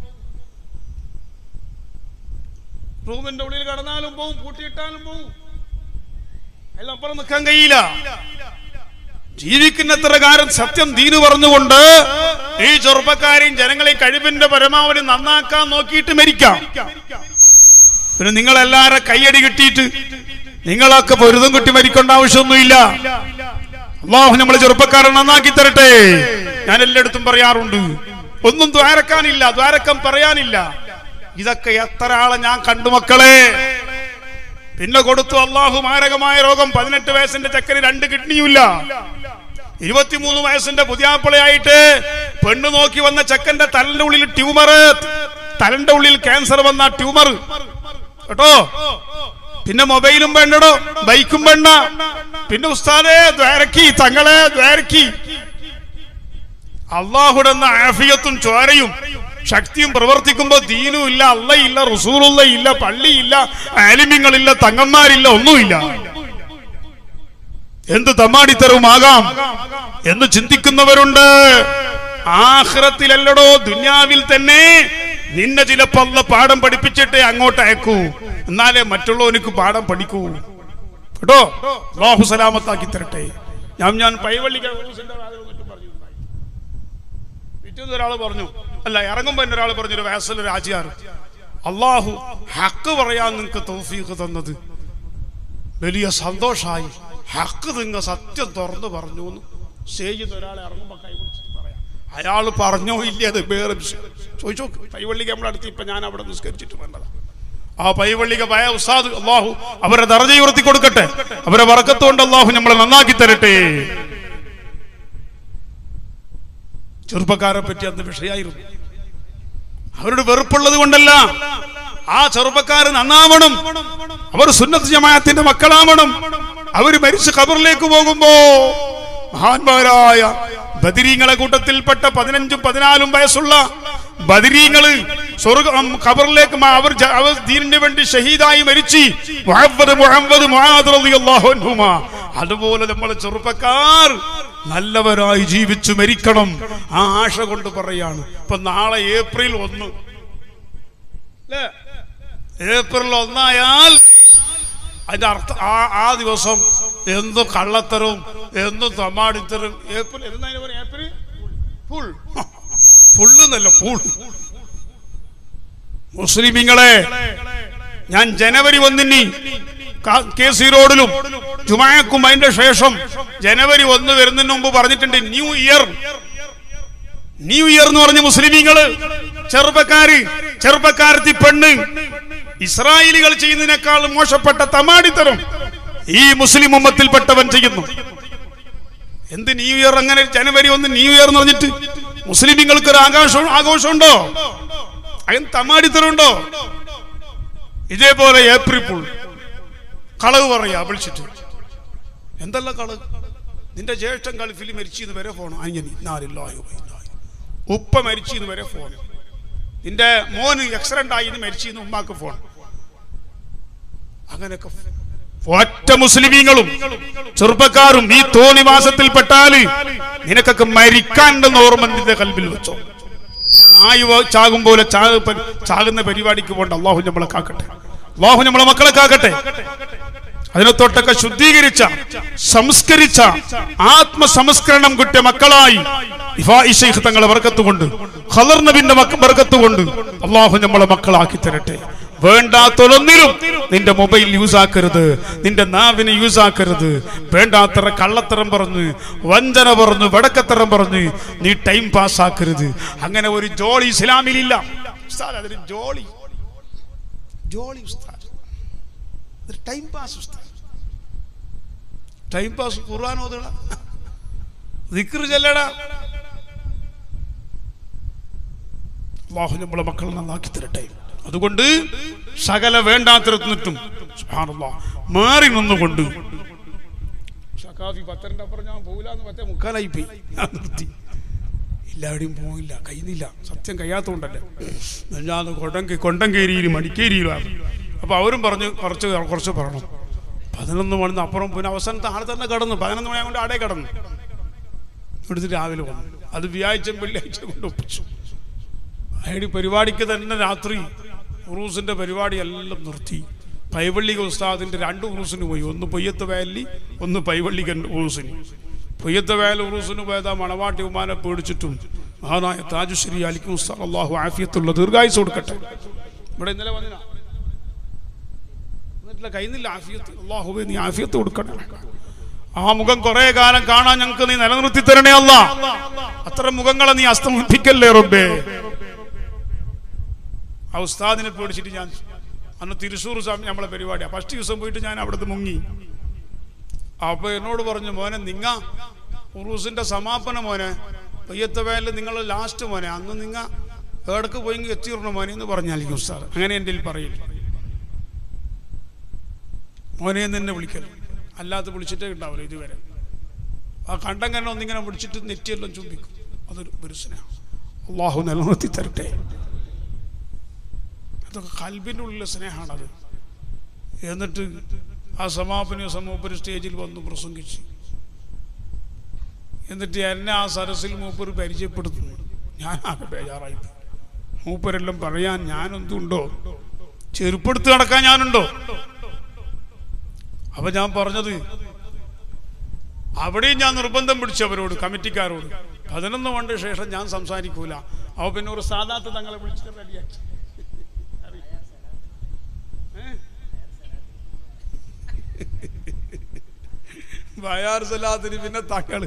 റൂമിന്റെ ഉള്ളിൽ കടന്നാലും പോവും പൂട്ടിയിട്ടാലും പോവും എല്ലാം അപ്പുറം നിൽക്കാൻ കഴിയില്ല ജീവിക്കുന്നത്ര കാലം സത്യം ദീന് പറഞ്ഞുകൊണ്ട് ഈ ചെറുപ്പക്കാരെയും ജനങ്ങളെ കഴിവിന്റെ പരമാവധി നന്നാക്കാൻ നോക്കിയിട്ട് മരിക്കാം പിന്നെ നിങ്ങളെല്ലാരെ കൈയടി കിട്ടിയിട്ട് നിങ്ങളൊക്കെ പൊരുതം കിട്ടി മരിക്കേണ്ട ആവശ്യമൊന്നുമില്ല അള്ളാഹു നമ്മളെ ചെറുപ്പക്കാരെ നന്നാക്കി തരട്ടെ ഞാൻ എല്ലായിടത്തും പറയാറുണ്ട് ഒന്നും ദ്വാരക്കാനില്ല ദ്വാരക്കം പറയാനില്ല ഇതൊക്കെ എത്ര ആളെ ഞാൻ കണ്ടു മക്കളെ പിന്നെ കൊടുത്തു അള്ളാഹു മാരകമായ രോഗം പതിനെട്ട് വയസ്സിന്റെ ചക്കന് രണ്ട് കിഡ്നിയുമില്ല ഇരുപത്തിമൂന്ന് വയസ്സിന്റെ പുതിയാപ്പിളയായിട്ട് പെണ്ണ് നോക്കി വന്ന ചെക്കന്റെ തലന്റെ ഉള്ളിൽ ട്യൂമർ തലന്റെ ഉള്ളിൽ ക്യാൻസർ വന്ന ട്യൂമർ കേട്ടോ പിന്നെ മൊബൈലും വേണ്ടടോ ബൈക്കും വേണ്ട പിന്നെ ഉസ്താദേ ദ്വാരക്കി തങ്ങളെ ദ്വാരക്കി അള്ളാഹുടെ ആഫിയത്തും ചോരയും ശക്തിയും പ്രവർത്തിക്കുമ്പോ ദീനും ഇല്ല അള്ളയില്ല റസൂലുള്ള ഇല്ല പള്ളിയില്ല ആലിമ്യങ്ങളില്ല തങ്ങന്മാരില്ല ഒന്നുമില്ല എന്ത് തമ്മാടിത്തരവുമാകാം എന്ന് ചിന്തിക്കുന്നവരുണ്ട് ആഹ്റത്തിലല്ലടോ ദുന്യാവിൽ തന്നെ നിന്നെ ചിലപ്പോ അല്ല പാഠം പഠിപ്പിച്ചിട്ടേ അങ്ങോട്ട് അയക്കൂ എന്നാലേ മറ്റുള്ളവർക്ക് പാഠം പഠിക്കൂ കേട്ടോ അല്ലാഹു സലാമത്താക്കി തരട്ടെ ഞാൻ ഞാൻ പൈവള്ളിക്ക പിറ്റേന്ന് ഒരാൾ പറഞ്ഞു അല്ല ഇറങ്ങുമ്പോ എന്നെ ഒരാൾ പറഞ്ഞു ഒരു വയസ്സിൽ രാജിയാർ അള്ളാഹു ഹക്ക് പറയാൻ നിങ്ങൾക്ക് തൗഫീഖ് തന്നത് വലിയ സന്തോഷായി ഹക്ക് നിങ്ങൾ സത്യം തുറന്നു പറഞ്ഞു എന്ന് സ്റ്റേജിൽ ഒരാളെ ഇറങ്ങുമ്പോ കൈ പിടിച്ചിട്ട് പറയാം അയാൾ പറഞ്ഞോ ഇല്ലേ അത് വേറെ വിഷയം ചോദിച്ചോ പൈവള്ളിക്ക് നമ്മുടെ അടുത്ത് ഇപ്പൊ ഞാൻ അവിടെ നിസ്കരിച്ചിട്ട് വന്നതാ ആ പൈവള്ളിക ഭയ ഉസ്താദ് അള്ളാഹു അവരെ ദർജ ഉയർത്തി കൊടുക്കട്ടെ അവരെ വറക്കത്തുകൊണ്ട് അള്ളാഹു നമ്മളെ നന്നാക്കി തരട്ടെ ചെറുപ്പക്കാരെ പറ്റി അന്ന് വിഷയായിരുന്നു അവരോട് വെറുപ്പുള്ളത് കൊണ്ടല്ല ആ ചെറുപ്പക്കാർ നന്നാവണം അവർ സുന്നത്ത് ജമാഅത്തിന്റെ മക്കളാവണം അവർ മരിച്ച് ഖബറിലേക്ക് പോകുമ്പോ മഹാന്മാരായ ബദിരീങ്ങളെ കൂട്ടത്തിൽപ്പെട്ട പതിനഞ്ചും പതിനാലും വയസ്സുള്ള ബദിരീങ്ങള് സ്വർഗം ഖബറിലേക്ക് മ- അവർ ജ- അവർ ദീനിന് വേണ്ടി ഷഹീദായി മരിച്ചു മുഹമ്മദ് മുഹമ്മദ് മുആദ് റളിയല്ലാഹു അൻഹുമാ അതുപോലെ നമ്മളെ ചെറുപ്പക്കാർ നല്ലവരായി ജീവിച്ചു മരിക്കണം ആ ആശ കൊണ്ട് പറയാണ് ഇപ്പൊ നാളെ ഏപ്രിൽ ഒന്ന് ല്ലേ? ഏപ്രിൽ ഒന്നായാൽ അതിന്റെ അർത്ഥം ആ ആ ദിവസം എന്ത് കള്ളത്തരവും എന്ത് തമാടിത്തരവും ഏപ്രിൽ എന്താ അതിന് പറയാ ഏപ്രിൽ ഫുൾ ഫുള്ള് എന്നല്ല ഫുൾ മുസ്ലിമിങ്ങളെ ഞാൻ ജനുവരി ഒന്നിന് ക- കെ സി റോഡിലും ജുമായക്കും അതിന്റെ ശേഷം ജനുവരി ഒന്ന് വരുന്നതിന് മുമ്പ് പറഞ്ഞിട്ടുണ്ട് ന്യൂ ഇയർ ന്യൂ ഇയർ എന്ന് പറഞ്ഞ മുസ്ലിമീങ്ങള് ചെറുപ്പക്കാര് ചെറുപ്പക്കാരത്തി പെണ്ണ് ഇസ്രായേലികൾ ചെയ്യുന്നതിനേക്കാൾ മോശപ്പെട്ട തമാടിത്തരം ഈ മുസ്ലിം ഉമ്മത്തിൽപ്പെട്ടവൻ ചെയ്യുന്നു എന്ത് ന്യൂ ഇയർ അങ്ങനെ ജനുവരി ഒന്ന് ന്യൂ ഇയർ എന്ന് പറഞ്ഞിട്ട് മുസ്ലിമീങ്ങൾക്ക് ഒരു ആഘോഷം ആഘോഷമുണ്ടോ അതിന് തമാടിത്തരമുണ്ടോ ഇതേപോലെ ഏപ്രിൽ ഫുൾ കളവ് പറയാ വിളിച്ചിട്ട് എന്തല്ല കളവ് നിന്റെ ജ്യേഷ്ഠൻ ഗൾഫിൽ മരിച്ചെന്ന് വരെ ഫോൺ അങ്ങനെ നാലില്ലായോ ഉപ്പ മരിച്ചെന്ന് വരെ ഫോൺ നിന്റെ മോന് ആക്സിഡന്റ് ആയി മരിച്ചെന്ന് ഉമ്മാക്ക് ഫോൺ അങ്ങനെയൊക്കെ ഒറ്റ മുസ്ലിമീങ്ങളും ചെറുപ്പക്കാരും ഈ തോന്നിവാസത്തിൽ പെട്ടാല് നിനക്കൊക്കെ മരിക്കാണ്ടെന്ന് ഓർമ്മ നിന്റെ കൽബിൽ വെച്ചോ നായ് വ- ചാകും പോലെ ചാക പ- ചാകുന്ന പരിപാടിക്ക് പോണ്ട അള്ളാഹു നമ്മളെ കാക്കട്ടെ അള്ളാഹു നമ്മളെ മക്കളെ കാക്കട്ടെ അതിനെ തൊട്ടൊക്കെ ശുദ്ധീകരിച്ച സംസ്കരിച്ച ആത്മസംസ്കരണം കിട്ടിയ മക്കളായി ഇഫാഇ ശൈഖ് തങ്ങളെ വർക്കത്തുകൊണ്ട് ഖദർ നബിന്റെ മക്ക വർക്കത്തുകൊണ്ട് അള്ളാഹു നമ്മളെ മക്കളാക്കി തരട്ടെ വേണ്ടാത്തൊരൊന്നിലും നിന്റെ മൊബൈൽ യൂസ് ആക്കരുത് നിന്റെ നാവിനെ യൂസ് ആക്കരുത് വേണ്ടാത്തറ കള്ളത്തരം പറഞ്ഞ് വഞ്ചന പറഞ്ഞ് വടക്കത്തരം പറഞ്ഞ് നീ ടൈം പാസ് ആക്കരുത് അങ്ങനെ ഒരു ജോളി ഇസ്ലാമിലില്ല ഉസ്താദ് അതൊരു ജോളി ജോളി ഉസ്താദ് ഒരു ടൈം പാസ് ഉസ്താദ് ടൈം പാസ് ഖുർആൻ ഓതണ ദിക്ർ ചെല്ലടാ അള്ളാഹു നമ്മളെ മക്കൾ നന്നാക്കി തരട്ടെ അതുകൊണ്ട് സകല വേണ്ടാത്തിരത്തിനിട്ടും സുബ്ഹാനല്ലാഹ് മാറി നിന്നുകൊണ്ട് സഖാഫി പത്തരന്റെ അപ്പുറം ഞാൻ പോകില്ലാന്ന് പറ്റേ മുക്കാലായി പോയി ഞാൻ നിർത്തി എല്ലാവരുടെയും പോയില്ല കഴിയുന്നില്ല സത്യം കഴിയാത്തതുകൊണ്ടല്ലേ ഞാൻ കൊണ്ടം കൊണ്ടങ്കേരിയിലും മടിക്കേരിയിലുമാണ് അപ്പൊ അവരും പറഞ്ഞു കുറച്ച് കുറച്ച് പറയണം പതിനൊന്ന് മണിന്ന് അപ്പുറം പിന്നെ അവസാനത്തെ ആൾ തന്നെ കടന്നു പതിനൊന്ന് മണി കൊണ്ട് ആടെ കടന്നു എടുത്ത് രാവിലെ വന്നു അത് വ്യാഴ്ചയും വെള്ളിയാഴ്ച കൊണ്ട് ഒപ്പിച്ചു അയാടി പരിപാടിക്ക് തന്നെ രാത്രി ഉറൂസിന്റെ പരിപാടി എല്ലാം നിർത്തി പൈവള്ളി ഉസ്താദിന്റെ രണ്ട് ഉറൂസിന് പോയി ഒന്ന് പൊയ്യത്ത് വയലി ഒന്ന് പൈവള്ളിക്കൻ ഉറൂസിന് പൊയ്യത്ത് വയൽ ഉറൂസിന് പോയത് ആ മണവാട്ടി ഉമാനെ പേടിച്ചിട്ടും മഹാനായ താജുശ്രീ അലിക്കും ഉസ്താദ് അള്ളാഹു ആഫിയത്തുള്ള ദീർഘായുസ് കൊടുക്കട്ടെ ഇവിടെ ഇന്നലെ വന്നിനാ എന്നിട്ടില്ല കഴിയുന്നില്ല ആഫിയത്ത് അള്ളാഹുബെ നീ ആഫിയത്ത് കൊടുക്കണം ആ മുഖം കുറെ കാലം കാണാൻ ഞങ്ങൾക്ക് നീ നിലനിർത്തി തരണേ അല്ല അത്തരം മുഖങ്ങളെ നീ അസ്തമിപ്പിക്കല്ലേ റബ്ബേ ആ ഉസ്താദിനെ പേടിച്ചിട്ട് ഞാൻ അന്ന് തിരുസൂർ സ്വാമി നമ്മളെ പരിപാടിയാണ് ഫസ്റ്റ് ദിവസം പോയിട്ട് ഞാൻ അവിടുത്തെ മുങ്ങി അപ്പൊ എന്നോട് പറഞ്ഞു മോനെ നിങ്ങ ഉറൂസിന്റെ സമാപന മോനെ പയ്യത്തവയല് നിങ്ങൾ ലാസ്റ്റ് മോനെ അന്ന് നിങ്ങ ഏടക്ക് പോയെങ്കിൽ എത്തിയിരണോ മോനെ എന്ന് പറഞ്ഞാൽ ഉസ്താദ് അങ്ങനെ എൻ്റെ കയ്യിൽ പറയില്ല മോനെ എന്ന് എന്നെ വിളിക്കൽ അല്ലാതെ വിളിച്ചിട്ടേ ഉണ്ടാവില്ല ഇതുവരെ ആ കണ്ടങ്ങനെ ഒന്നിങ്ങനെ വിളിച്ചിട്ട് നെറ്റിയെല്ലാം ചുംബിക്കും അതൊരു ഒരു സ്നേഹം അള്ളാഹു നിലനിർത്തി തരട്ടെ അതൊക്കെ കൽബിൻ്റെ ഉള്ളിലെ സ്നേഹമാണത് എന്നിട്ട് ആ സമാപന സമൂപ്പര് സ്റ്റേജിൽ വന്ന് പ്രസംഗിച്ച് എന്നിട്ട് എന്നെ ആ സരസിൽ മൂപ്പർ പരിചയപ്പെടുത്തുന്നു ഞാൻ ആകെ ബേജാറായി പോയി. മൂപ്പരെല്ലാം പറയാൻ ഞാനെന്തുണ്ടോ ചെരുപ്പെടുത്ത് നടക്കാൻ ഞാനുണ്ടോ അപ്പൊ ഞാൻ പറഞ്ഞത് അവിടെയും ഞാൻ നിർബന്ധം പിടിച്ചവരോട് കമ്മിറ്റിക്കാരോട് പതിനൊന്ന് മണിന്റെ ശേഷം ഞാൻ സംസാരിക്കൂല അവ പിന്നെ ഒരു സാധാത്ത തങ്ങളെ വിളിച്ചിട്ട് റെഡിയാക്കി ബയാർ സലാത്തിന് പിന്നെ തങ്ങള്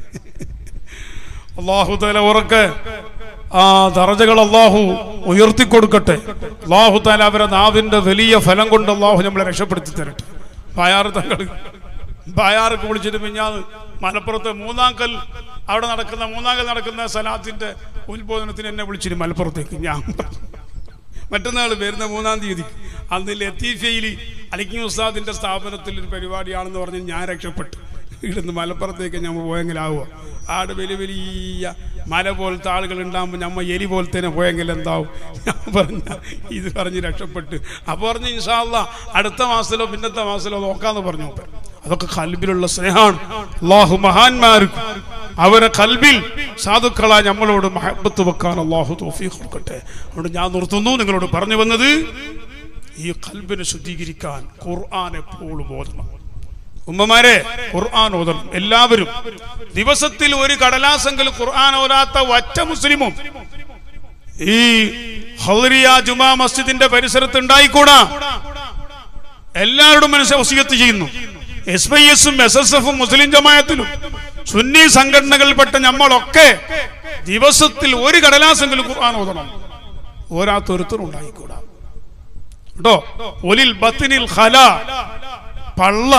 അള്ളാഹു തല ഉറക്കെ ആ ദറജകൾ അള്ളാഹു ഉയർത്തി കൊടുക്കട്ടെ അള്ളാഹു താല അവരെ നാവിന്റെ വലിയ ഫലം കൊണ്ട് അള്ളാഹു നമ്മളെ രക്ഷപ്പെടുത്തി തരട്ടെ ബയാർ തങ്ങൾ ബയാർക്ക് വിളിച്ചിട്ട് മിഞ്ഞാന്ന് മലപ്പുറത്ത് മൂന്നാങ്കൽ അവിടെ നടക്കുന്ന മൂന്നാങ്കൽ നടക്കുന്ന സലാത്തിന്റെ ഉത്ബോധനത്തിന് എന്നെ വിളിച്ചിരുന്നു മലപ്പുറത്തേക്ക് ഞാൻ പറഞ്ഞു. മറ്റന്നാൾ വരുന്ന മൂന്നാം തീയതി അന്ന് ലത്തീഫയിൽ അലിക്കും ഉസ്താദിന്റെ സ്ഥാപനത്തിൽ ഒരു പരിപാടിയാണെന്ന് പറഞ്ഞ് ഞാൻ രക്ഷപ്പെട്ടു ഇവിടുന്ന് മലപ്പുറത്തേക്ക് ഞമ്മ പോയെങ്കിലാവോ ആടെ വലിയ വലിയ മല പോലത്തെ ആളുകൾ ഉണ്ടാകുമ്പോൾ ഞമ്മ എലി പോലത്തേനെ പോയെങ്കിൽ എന്താവും ഞാൻ പറഞ്ഞ ഇത് പറഞ്ഞ് രക്ഷപ്പെട്ട് അപ്പോൾ പറഞ്ഞു ഇൻഷാല്ല അടുത്ത മാസത്തിലോ പിന്നത്തെ മാസത്തിലോ നോക്കാന്ന് പറഞ്ഞു മൂപ്പർ. അതൊക്കെ കൽബിലുള്ള സ്നേഹമാണ് അള്ളാഹു മഹാന്മാർക്ക് അവരെ കൽബിൽ സാധുക്കളായ നമ്മളോട് മഹബത്ത് വെക്കാൻ അള്ളാഹു തോഫീഖ് കൊടുക്കട്ടെ അതുകൊണ്ട് ഞാൻ നിർത്തുന്നു നിങ്ങളോട് പറഞ്ഞു വന്നത് ഈ കൽബിനെ ശുദ്ധീകരിക്കാൻ ഖുർആൻ എപ്പോഴും ഓതണം ഉമ്മമാരെ ഖുർആൻ ഓതണം എല്ലാവരും ദിവസത്തിൽ ഒരു കടലാസെങ്കിലും ഖുർആൻ ഓതാത്ത ഒറ്റ മുസ്ലിമും ഈ ഹൗറിയ ജുമാ മസ്ജിദിന്റെ പരിസരത്ത് ഉണ്ടായിക്കൂടാ എല്ലാവരോടും മനസ്സിൽ വസീയത്ത് ചെയ്യുന്നു എസ് വൈ എസും എസ് എസ് എഫും മുസ്ലിം ജമായത്തിലും സുന്നി സംഘടനകളിൽപ്പെട്ട നമ്മളൊക്കെ ദിവസത്തിൽ ഒരു കടലാസെങ്കിലും ഖുർആൻ ഓതണം ഓരാത്തൊരുത്തരും ഉണ്ടായിക്കൂടാ കേട്ടോ ഒലിൽ ബത്തിനിൽ ഖല പള്ള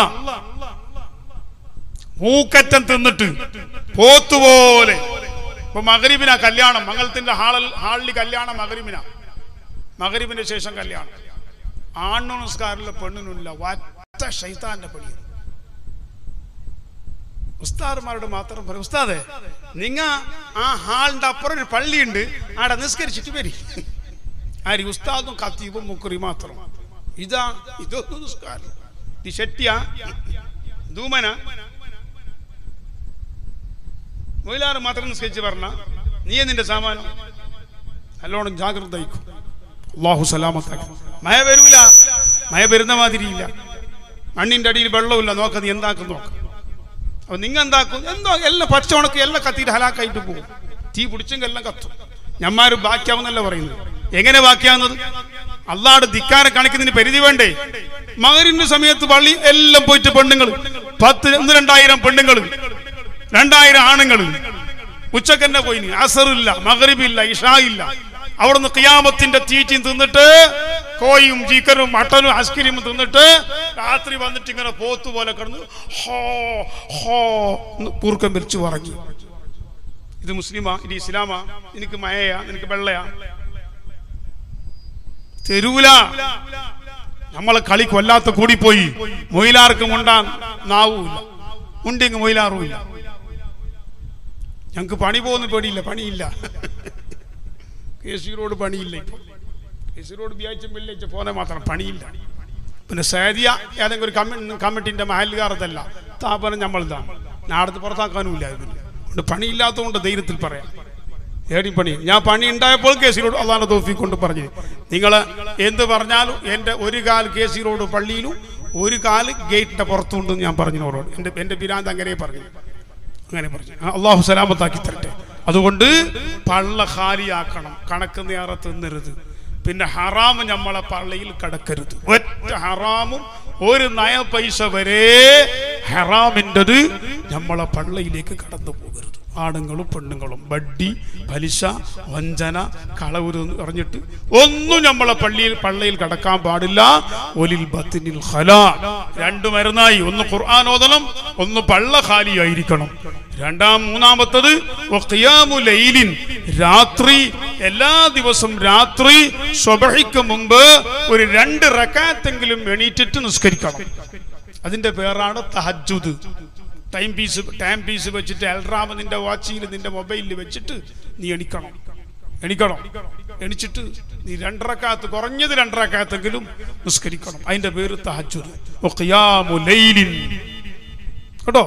മൂക്കറ്റം തിന്നിട്ട് പോത്തുപോലെ ഇപ്പൊ മകരിബിന കല്യാണം മംഗളത്തിന്റെ ഹാളിൽ ഹാളിൽ കല്യാണം മകരിബിന മകരിബിന് ശേഷം കല്യാണം ആണ്ണു നിസ്കാരിലെ പെണ്ണിനില്ല വറ്റ ഷൈത്താന്റെ പണി ഉസ്താദന്മാരോട് മാത്രം പറയും ഉസ്താദെ നിങ്ങ ആ ഹാളിന്റെ അപ്പുറം ഒരു പള്ളിയുണ്ട് ആടെ നിസ്കരിച്ചിട്ട് വരി ആര് ഉസ്താദും കത്തീബും മുക്കുറി മാത്രം ഇതാ ഇതൊന്നും നിസ്കാരം ഇത് ഷെട്ടിയ ധൂമന മൊയിലാറ് മാത്രം നിസ്കരിച്ച് പറഞ്ഞ നീ നിന്റെ സാമാനം നല്ലോണം ജാഗ്രത ആയിക്കും അള്ളാഹു സലാമത്താക്കി മഴ വരൂല മഴ വരുന്ന മാതിരിയില്ല മണ്ണിന്റെ അടിയിൽ വെള്ളമില്ല നോക്ക നീ എന്താക്കും നോക്ക അപ്പൊ നിങ്ങ എന്താക്കും എന്തോ എല്ലാം പച്ചവണക്ക് എല്ലാം കത്തിയിട്ട് ഹലാക്കായിട്ട് പോകും തീ പിടിച്ചെങ്കിൽ എല്ലാം കത്തും ഞമ്മാര് ബാക്കിയാവുന്നല്ല പറയുന്നത് എങ്ങനെ ബാക്കിയാവുന്നത് അള്ളാട് ധിക്കാരെ കാണിക്കുന്നതിന് പരിധി വേണ്ടേ മകരിന്റെ സമയത്ത് പള്ളി എല്ലാം പോയിട്ട് പെണ്ണുങ്ങൾ പത്ത് ഒന്ന് രണ്ടായിരം പെണ്ണുങ്ങൾ രണ്ടായിരം ആണുങ്ങൾ ഉച്ചക്കന്നെ പോയിന് അസറില്ല മകരിബില്ല ഇഷാ ഇല്ല അവിടുന്ന് കിയാമത്തിന്റെ തീറ്റിയും തിന്നിട്ട് കോയും ചീക്കനും മട്ടനും ഐസ്ക്രീമും തിന്നിട്ട് രാത്രി വന്നിട്ട് ഇങ്ങനെ പോത്ത് പോലെ കിടന്ന് ഹോ ഹോ എന്ന് കൂർക്കം വലിച്ചു ഉറങ്ങി ഇത് മുസ്ലിമാ ഇത് ഇസ്ലാമാ നിനക്ക് മയയാ നിനക്ക് വെള്ളയാ തരൂല നമ്മളെ കളി കൊല്ലാത്ത കൂടിപ്പോയി മൊയിലാർക്കും ഉണ്ടാൻ നാവൂല്ല ഉണ്ടെങ്കിൽ മൊയിലാറുമില്ല ഞങ്ങക്ക് പണി പോകുന്ന പേടിയില്ല പണിയില്ല കെ സി റോഡ് പണിയില്ല ഇപ്പൊ കെ സി റോഡ് വ്യാഴ്ച വെള്ളിയാഴ്ച പോന്നെ മാത്രം പണിയില്ല പിന്നെ സേദിയ ഏതെങ്കിലും ഒരു കമ്മ കമ്മിറ്റിന്റെ മഹലുകാരതല്ല സ്ഥാപനം നമ്മളിതാണ് നാടത്ത് പുറത്താക്കാനുമില്ല ഇതിന് അതുകൊണ്ട് പണിയില്ലാത്തതുകൊണ്ട് ധൈര്യത്തിൽ പറയാം ഏടി പണി ഞാൻ പണി ഉണ്ടായപ്പോൾ കെ സി റോഡ് അതാണ് തോഫി കൊണ്ട് പറഞ്ഞു നിങ്ങൾ എന്ത് പറഞ്ഞാലും എൻ്റെ ഒരു കാൽ കെ സി റോഡ് പള്ളിയിലും ഒരു കാല് ഗേറ്റിന്റെ പുറത്തുണ്ടെന്ന് ഞാൻ പറഞ്ഞു അവരോട് എൻ്റെ എൻ്റെ പിരാന്ത് അങ്ങനെ പറഞ്ഞു അങ്ങനെ പറഞ്ഞു ആ, അള്ളാഹു സലാമത്താക്കി തരട്ടെ അതുകൊണ്ട് പള്ള ഖാലിയാക്കണം കണക്ക് നേറെ തിന്നരുത് പിന്നെ ഹറാമ് നമ്മളെ പള്ളയിൽ കടക്കരുത് ഒറ്റ ഹറാമും ഒരു നയ പൈസ വരെ ഹറാമിൻ്റെത് നമ്മളെ പള്ളയിലേക്ക് കടന്നു പോകരുത് ആണുങ്ങളും പെണ്ണുങ്ങളും വഡ്ഡി പലിശ വഞ്ചന കളവുര് എന്ന് പറഞ്ഞിട്ട് ഒന്നും നമ്മളെ പള്ളിയിൽ പള്ളയിൽ കടക്കാൻ പാടില്ല ഒലിൽ ബത്തിനിൽ ഖല രണ്ടു മരുന്നായി ഒന്ന് ഖുർആൻ ഓതണം ഒന്ന് പള്ള ഖാലിയായിരിക്കണം രണ്ടാം മൂന്നാമത്തത് വഖിയാമു ലൈലിൻ രാത്രി എല്ലാ ദിവസം രാത്രി സ്വബഹിക്ക് മുമ്പ് ഒരു രണ്ട് റക്കാത്തെങ്കിലും എണീറ്റിട്ട് നിസ്കരിക്കണം അതിന്റെ പേരാണ് തഹജുദ് ടൈം പീസ് ടൈം പീസ് വെച്ചിട്ട് അൽറാം നിന്റെ വാച്ചിൽ നിന്റെ മൊബൈലിൽ വെച്ചിട്ട് നീ എണിക്കണം എണിക്കണം എണിച്ചിട്ട് നീ രണ്ടരക്കാത്ത് കുറഞ്ഞത് രണ്ടരക്കാത്തെങ്കിലും നിസ്കരിക്കണം അതിന്റെ പേര് തഹജുദ് വഖിയാമു ലൈലിൻ കേട്ടോ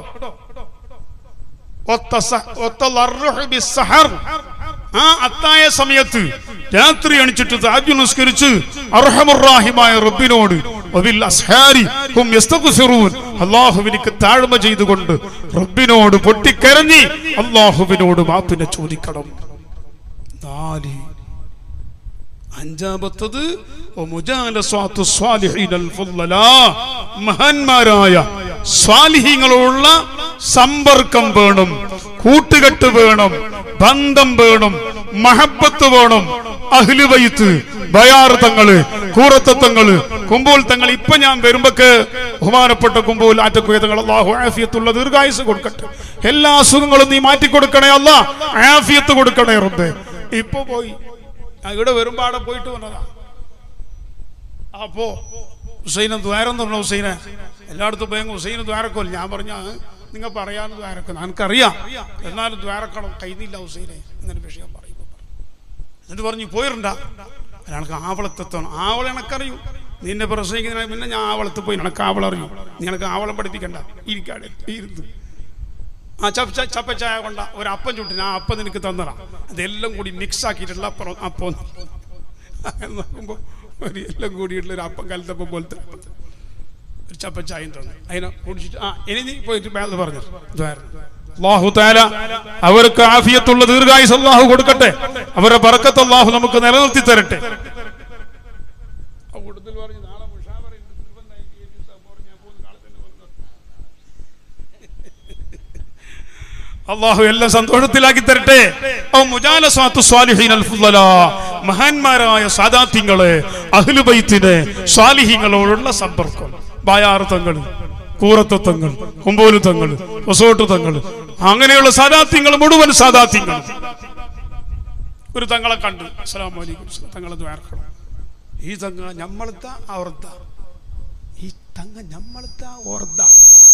ഒത്ത- ഒത്ത ലർറുഹ് ബിസ്സഹർ. ആ അത്തായ സമയത്ത് രാത്രി എണിച്ചിട്ട് താജു നിസ്കരിച്ച് അർഹമുറാഹിമായ റബ്ബിനോട് വബിൽ അസ്ഹാരി ഹും യസ്തഗ്ഫിറൂൻ. അള്ളാഹുവിനിക്ക് താഴ്മ ചെയ്തുകൊണ്ട് റബ്ബിനോട് പൊട്ടിക്കരഞ്ഞ് അള്ളാഹുവിനോട് മാപ്പിനെ ചോദിക്കണം നാല് അഞ്ചാമത്തത് വമുജാലസ്വാത്തു സ്വാലിഹീനൽ ഫുള്ളലാ. മഹാന്മാരായ സ്വാലിഹീങ്ങളുള്ള സമ്പർക്കം വേണം കൂട്ടുകെട്ട് വേണം ബന്ധം വേണം മഹബത്ത് വേണം അഹ്ലുബൈത്ത് ബയാർ തങ്ങള് കൂറത്തത്തങ്ങള് കുമ്പൂൽ തങ്ങൾ ഇപ്പൊ ഞാൻ വരുമ്പക്ക് ബഹുമാനപ്പെട്ട കുമ്പൂൽ ആറ്റക്കുയ തങ്ങൾ അള്ളാഹു ആഫിയത്തുള്ള ദീർഘായുസ് കൊടുക്കട്ടെ എല്ലാ അസുഖങ്ങളും നീ മാറ്റി കൊടുക്കണേ അല്ല ആഫിയത്ത് കൊടുക്കണേ റബ്ബേ ഇപ്പൊ പോയി ഞാൻ ഇവിടെ വരുമ്പോ അവിടെ പോയിട്ട് വന്നതാ അപ്പോ ഹുസൈനെ ദ്വാരം തുറന്നു ഹുസൈനെ എല്ലായിടത്തും പോയി ഹുസൈന് ദ്വാരക്കോല്ല ഞാൻ പറഞ്ഞ നിങ്ങൾ പറയാന്ന് ദ്വാരക്കണം എനിക്കറിയാം എന്നാലും ദ്വാരക്കണം കഴിയുന്നില്ല ഹുസൈനെ ഇങ്ങനെ വിഷയം പറയുമ്പോൾ എന്നിട്ട് പറഞ്ഞു പോയിട്ടുണ്ടാ അയാൾക്ക് ആവളത്തെത്തണം ആവള എനക്കറിയൂ നിന്നെ പ്രസംഗിക്കുന്ന പിന്നെ ഞാൻ ആവളത്ത് പോയി നിനക്ക് ആവളറിയൂ നീ എനക്ക് ആവളം പഠിപ്പിക്കണ്ട ഇരിക്കാടെ ഇരുന്ന് ആ ചപ്പ ച- ചപ്പച്ചായ കൊണ്ട ഒരു അപ്പം ചുട്ടിന് ആ അപ്പം നിനക്ക് തന്നതാ അതെല്ലാം കൂടി മിക്സ് ആക്കിയിട്ടുള്ള അപ്പം അപ്പം അങ്ങനെ നോക്കുമ്പോൾ ഒരു എല്ലാം കൂടിയിട്ടുള്ള ഒരു അപ്പം കലത്തപ്പം പോലത്തെ അപ്പം. ഒരു ചപ്പച്ചായും തന്നു അതിനെ കുടിച്ചിട്ട് ആ ഇനി നീ പോയിട്ട് മേലെ പറഞ്ഞു അള്ളാഹു താല അവർക്ക് ആഫിയത്തുള്ള ദീർഘായുസ് അള്ളാഹു കൊടുക്കട്ടെ അവരുടെ ബറക്കത്ത് അള്ളാഹു നമുക്ക് നിലനിർത്തി തരട്ടെ ആ കൂട്ടത്തിൽ പറഞ്ഞു നാളെ മുഷാവറയുണ്ട് നിർബന്ധമായിട്ട് ഈ ദിവസം പോരെ, ഞാൻ പോകുന്നു, നാളെ തന്നെ വന്നു. അള്ളാഹു എല്ലാം സന്തോഷത്തിലാക്കി തരട്ടെ ഔ മുജാലസാത്തു സ്വാലിഹീനൽ ഫുദ്ദലാ. മഹാന്മാരായ സാദാത്യങ്ങളെ അഹ്ലുബൈത്തിനെ സ്വാലിഹീങ്ങളോടുള്ള സമ്പർക്കം ബായാർത്ഥങ്ങൾ കൂറത്തത്വങ്ങൾ കുമ്പോലുത്തങ്ങൾ റിസോർട്ടുത്തങ്ങൾ അങ്ങനെയുള്ള സാദാത്യങ്ങൾ മുഴുവൻ സാദാത്യങ്ങൾ ഒരു തങ്ങളെ കണ്ടു അസ്സലാമു അലൈക്കും തങ്ങളെ ദ്വാരക്കണം ഈ തങ്ങ ഞമ്മളത്ത ഓർത്ത ഈ തങ്ങ ഞമ്മളത്ത ഓർത്ത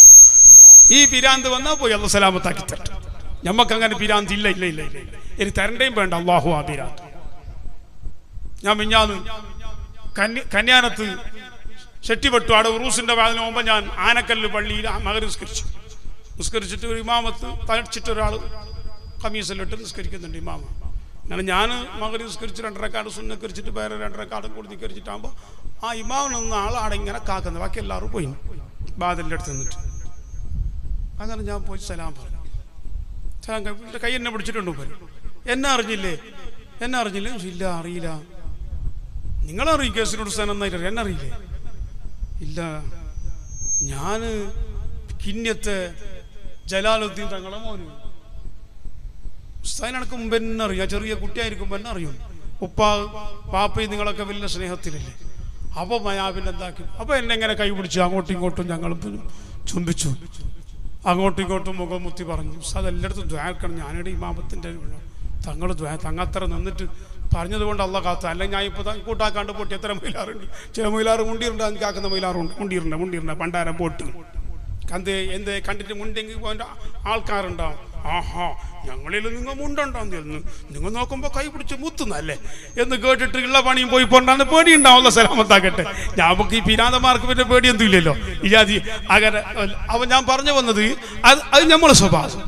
ഈ പിരാന്ത് വന്നാൽ പോയി അള്ള സലാമത്താക്കി തരട്ടെ ഞമ്മക്ക് അങ്ങനെ പിരാന്ത് ഇല്ല ഇല്ല ഇല്ല ഇല്ല ഇല്ല. ഇനി തരണ്ടേയും വേണ്ട അള്ളാഹു ആ പിരാന്ത് ഞാൻ മിഞ്ഞാന്ന് കന്യ കന്യാനത്ത് ചെട്ടിപ്പെട്ടു അവിടെ ഉറൂസിന്റെ വാതിന് മുമ്പ് ഞാൻ ആനക്കല്ല് പള്ളിയിൽ മകർ നിസ്കരിച്ചു നിസ്കരിച്ചിട്ട് ഒരു ഇമാമത്ത് തഴച്ചിട്ട് ഒരാൾ കമീസിലിട്ട് നിസ്കരിക്കുന്നുണ്ട് ഇമാമ അങ്ങനെ ഞാൻ മകർ നിസ്കരിച്ച് രണ്ടരക്കാട് സുന്നക്കരിച്ചിട്ട് വേറെ രണ്ടരക്കാടും കൂടി നിസ്കരിച്ചിട്ടാകുമ്പോൾ ആ ഇമാമൻ നിന്ന ആൾ അവിടെ ഇങ്ങനെ കാക്കുന്നത് ബാക്കി എല്ലാവരും പോയി ബാദലിൻ്റെ അടുത്ത് നിന്നിട്ട് അങ്ങനെ ഞാൻ പോയി സലാം പറഞ്ഞു സലാം കഴി- എൻ്റെ കൈ എന്നെ പിടിച്ചിട്ടുണ്ട് പോയി എന്നെ അറിഞ്ഞില്ലേ എന്നെ അറിഞ്ഞില്ലേ ഞാൻ ചോദിച്ചു, ഇല്ല അറിയില്ല നിങ്ങളറിയും കേസിനോട് സ്ഥാനം നന്നായിട്ട് എന്നെ അറിയില്ലേ ഇല്ല ഞാൻ കിന്നത്തെ ജലാലുദ്ദീൻ തങ്ങളെ മോന് ഉസ്താദിന് എനക്ക് മുമ്പ് എന്നെ അറിയാം ചെറിയ കുട്ടിയായിരിക്കുമ്പോൾ എന്നെ അറിയും ഉപ്പ പാപ്പയും നിങ്ങളൊക്കെ വലിയ സ്നേഹത്തിലല്ലേ അപ്പൊ ഞാൻ പിന്നെ എന്താക്കി അപ്പൊ എന്നെ എങ്ങനെ കൈ പിടിച്ചു അങ്ങോട്ടും ഇങ്ങോട്ടും ഞങ്ങൾ ചുംബിച്ചു അങ്ങോട്ടും ഇങ്ങോട്ടും മുഖമുത്തി പറഞ്ഞു ഉസ്താദ് എല്ലായിടത്തും ദ്വാരക്കണം ഞാനിവിടെ ഇമാമത്തിന്റെ തങ്ങൾ തങ്ങത്ര നിന്നിട്ട് പറഞ്ഞതുകൊണ്ട് അല്ല കാത്ത അല്ലെങ്കിൽ ഞാൻ ഇപ്പോൾ കൂട്ടാക്കാണ്ട് പൊട്ടി എത്ര മൈലാറുണ്ട് ചില മൈലാറ് മുണ്ടിയിട്ടുണ്ട് എനിക്ക് ആക്കുന്ന മൈലാറുണ്ട് മുണ്ടിയിട്ടുണ്ട് മുണ്ടിയിട്ടുണ്ട് പണ്ടാരം പോട്ട് കന്ത് എന്ത് കണ്ടിട്ട് മുണ്ടെങ്കിൽ പോൻ്റെ ആൾക്കാരുണ്ടാവും ആഹാ ഞങ്ങളിൽ നിങ്ങൾ മുണ്ടുണ്ടാവും എന്ന് നിങ്ങൾ നോക്കുമ്പോൾ കൈ പിടിച്ച് മുത്തുന്നല്ലേ എന്ന് കേട്ടിട്ട് ഉള്ള പണിയും പോയി പോണ്ടാന്ന് പേടി ഉണ്ടാവുള്ള സലാമത്താക്കട്ടെ നമുക്ക് ഈ പിരാന്തമാർക്ക് പിന്നെ പേടി എന്തും ഇല്ലല്ലോ ഈ ജാതി അങ്ങനെ അവൻ ഞാൻ പറഞ്ഞു വന്നത് അത് അത് നമ്മളെ സ്വഭാവം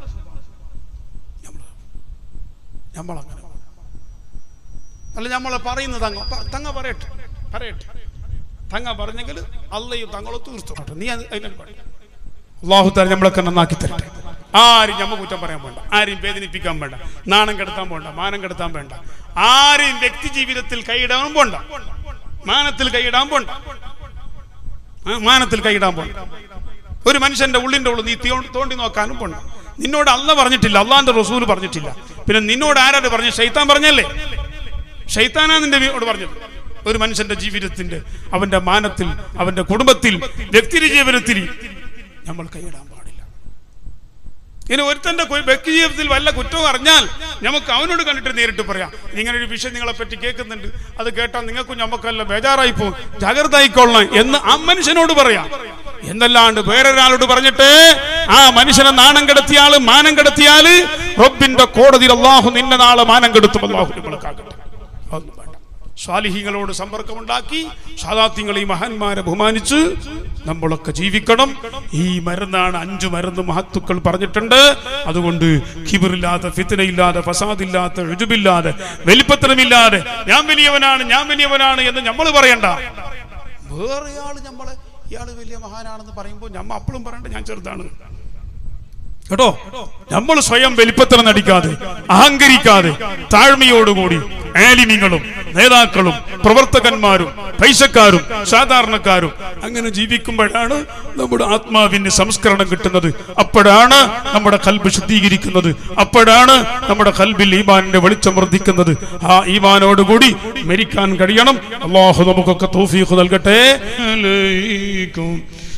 നമ്മളങ്ങനെ അല്ല നമ്മളെ പറയുന്നത് തങ്ങ പ- തങ്ങ പറയട്ടെ പറയട്ടെ തങ്ങ പറഞ്ഞെങ്കിൽ അല്ലയും തങ്ങളും തീർത്തോട്ടെ നീ അത് അതിനെ പറയും അള്ളാഹു താല നമ്മളൊക്കെ നന്നാക്കി തരട്ടെ ആരും ഞമ്മ കുറ്റം പറയാൻ വേണ്ട ആരെയും വേദനിപ്പിക്കാൻ വേണ്ട നാണം കെടുത്താൻ വേണ്ട മാനം കെടുത്താൻ വേണ്ട ആരെയും വ്യക്തി ജീവിതത്തിൽ കൈയിടാൻ പോണ്ട മാനത്തിൽ കൈയിടാൻ പോണ്ട ആ, മാനത്തിൽ കൈയിടാൻ പോണ്ട ഒരു മനുഷ്യന്റെ ഉള്ളിന്റെ ഉള്ളിൽ നീ തീ- തോണ്ടി നോക്കാനും പോണ്ട നിന്നോട് അല്ല പറഞ്ഞിട്ടില്ല അള്ളാന്റെ റസൂല് പറഞ്ഞിട്ടില്ല പിന്നെ നിന്നോട് ആരാണ് പറഞ്ഞു ഷെയ്ത്താൻ പറഞ്ഞല്ലേ ഷെയ്ത്താനാ നിന്റെ വീട് പറഞ്ഞത് ഒരു മനുഷ്യന്റെ ജീവിതത്തിന്റെ അവന്റെ മാനത്തിൽ അവന്റെ കുടുംബത്തിൽ വ്യക്തി ജീവിതത്തിൽ നമ്മൾ കൈയിടാൻ പാടില്ല ഇനി ഒരുത്തന്റെ കു- വ്യക്തി ജീവിതത്തിൽ വല്ല കുറ്റവും അറിഞ്ഞാൽ നമുക്ക് അവനോട് കണ്ടിട്ട് നേരിട്ട് പറയാം ഇങ്ങനെ ഒരു വിഷയം നിങ്ങളെ പറ്റി കേൾക്കുന്നുണ്ട് അത് കേട്ടാൽ നിങ്ങൾക്കും ഞമ്മക്കല്ല ബേജാറായി പോകും ജാഗ്രത ആയിക്കൊള്ളണം എന്ന് ആ മനുഷ്യനോട് പറയാം എന്നല്ലാണ്ട് വേറൊരാളോട് പറഞ്ഞിട്ട് ആ മനുഷ്യനെ നാണം കെടുത്തിയാള് മാനം കെടുത്തിയാല് റബ്ബിന്റെ കോടതിയിൽ അള്ളാഹു നിന്നെ നാളെ മാനം കെടുത്തും അള്ളാഹു നമ്മൾക്കാകട്ടെ അതൊന്നും വേണ്ട സ്വാലിഹികളോട് സമ്പർക്കമുണ്ടാക്കി സാദാത്യങ്ങൾ ഈ മഹാന്മാരെ ബഹുമാനിച്ച് നമ്മളൊക്കെ ജീവിക്കണം ഈ മരുന്നാണ് അഞ്ചു മരുന്ന് മഹത്തുക്കൾ പറഞ്ഞിട്ടുണ്ട് അതുകൊണ്ട് കിബിറില്ലാതെ ഫിത്തനയില്ലാതെ ഫസാദില്ലാതെ ഋജുബില്ലാതെ വലിപ്പത്തനമില്ലാതെ ഞാൻ വലിയവനാണ് ഞാൻ വലിയവനാണ് എന്ന് നമ്മൾ പറയണ്ട വേറെ ആള് നമ്മളെ ഇയാള് വലിയ മഹാനാണെന്ന് പറയുമ്പോൾ നമ്മ അപ്പോഴും പറയണ്ട ഞാൻ ചെറുതാണ് കേട്ടോ നമ്മൾ സ്വയം വലിപ്പത്തരം നടിക്കാതെ അഹങ്കരിക്കാതെ താഴ്മയോടുകൂടി ആലിമ്യങ്ങളും നേതാക്കളും പ്രവർത്തകന്മാരും പൈസക്കാരും സാധാരണക്കാരും അങ്ങനെ ജീവിക്കുമ്പോഴാണ് നമ്മുടെ ആത്മാവിന് സംസ്കരണം കിട്ടുന്നത് അപ്പോഴാണ് നമ്മുടെ കൽബ് ശുദ്ധീകരിക്കുന്നത് അപ്പോഴാണ് നമ്മുടെ കൽബിൽ ഈമാനിന്റെ വെളിച്ചം വർദ്ധിക്കുന്നത് ആ ഈമാനോടുകൂടി മരിക്കാൻ കഴിയണം അള്ളാഹു നമുക്കൊക്കെ തൗഫീഖ് നൽകട്ടെ അലൈക്കും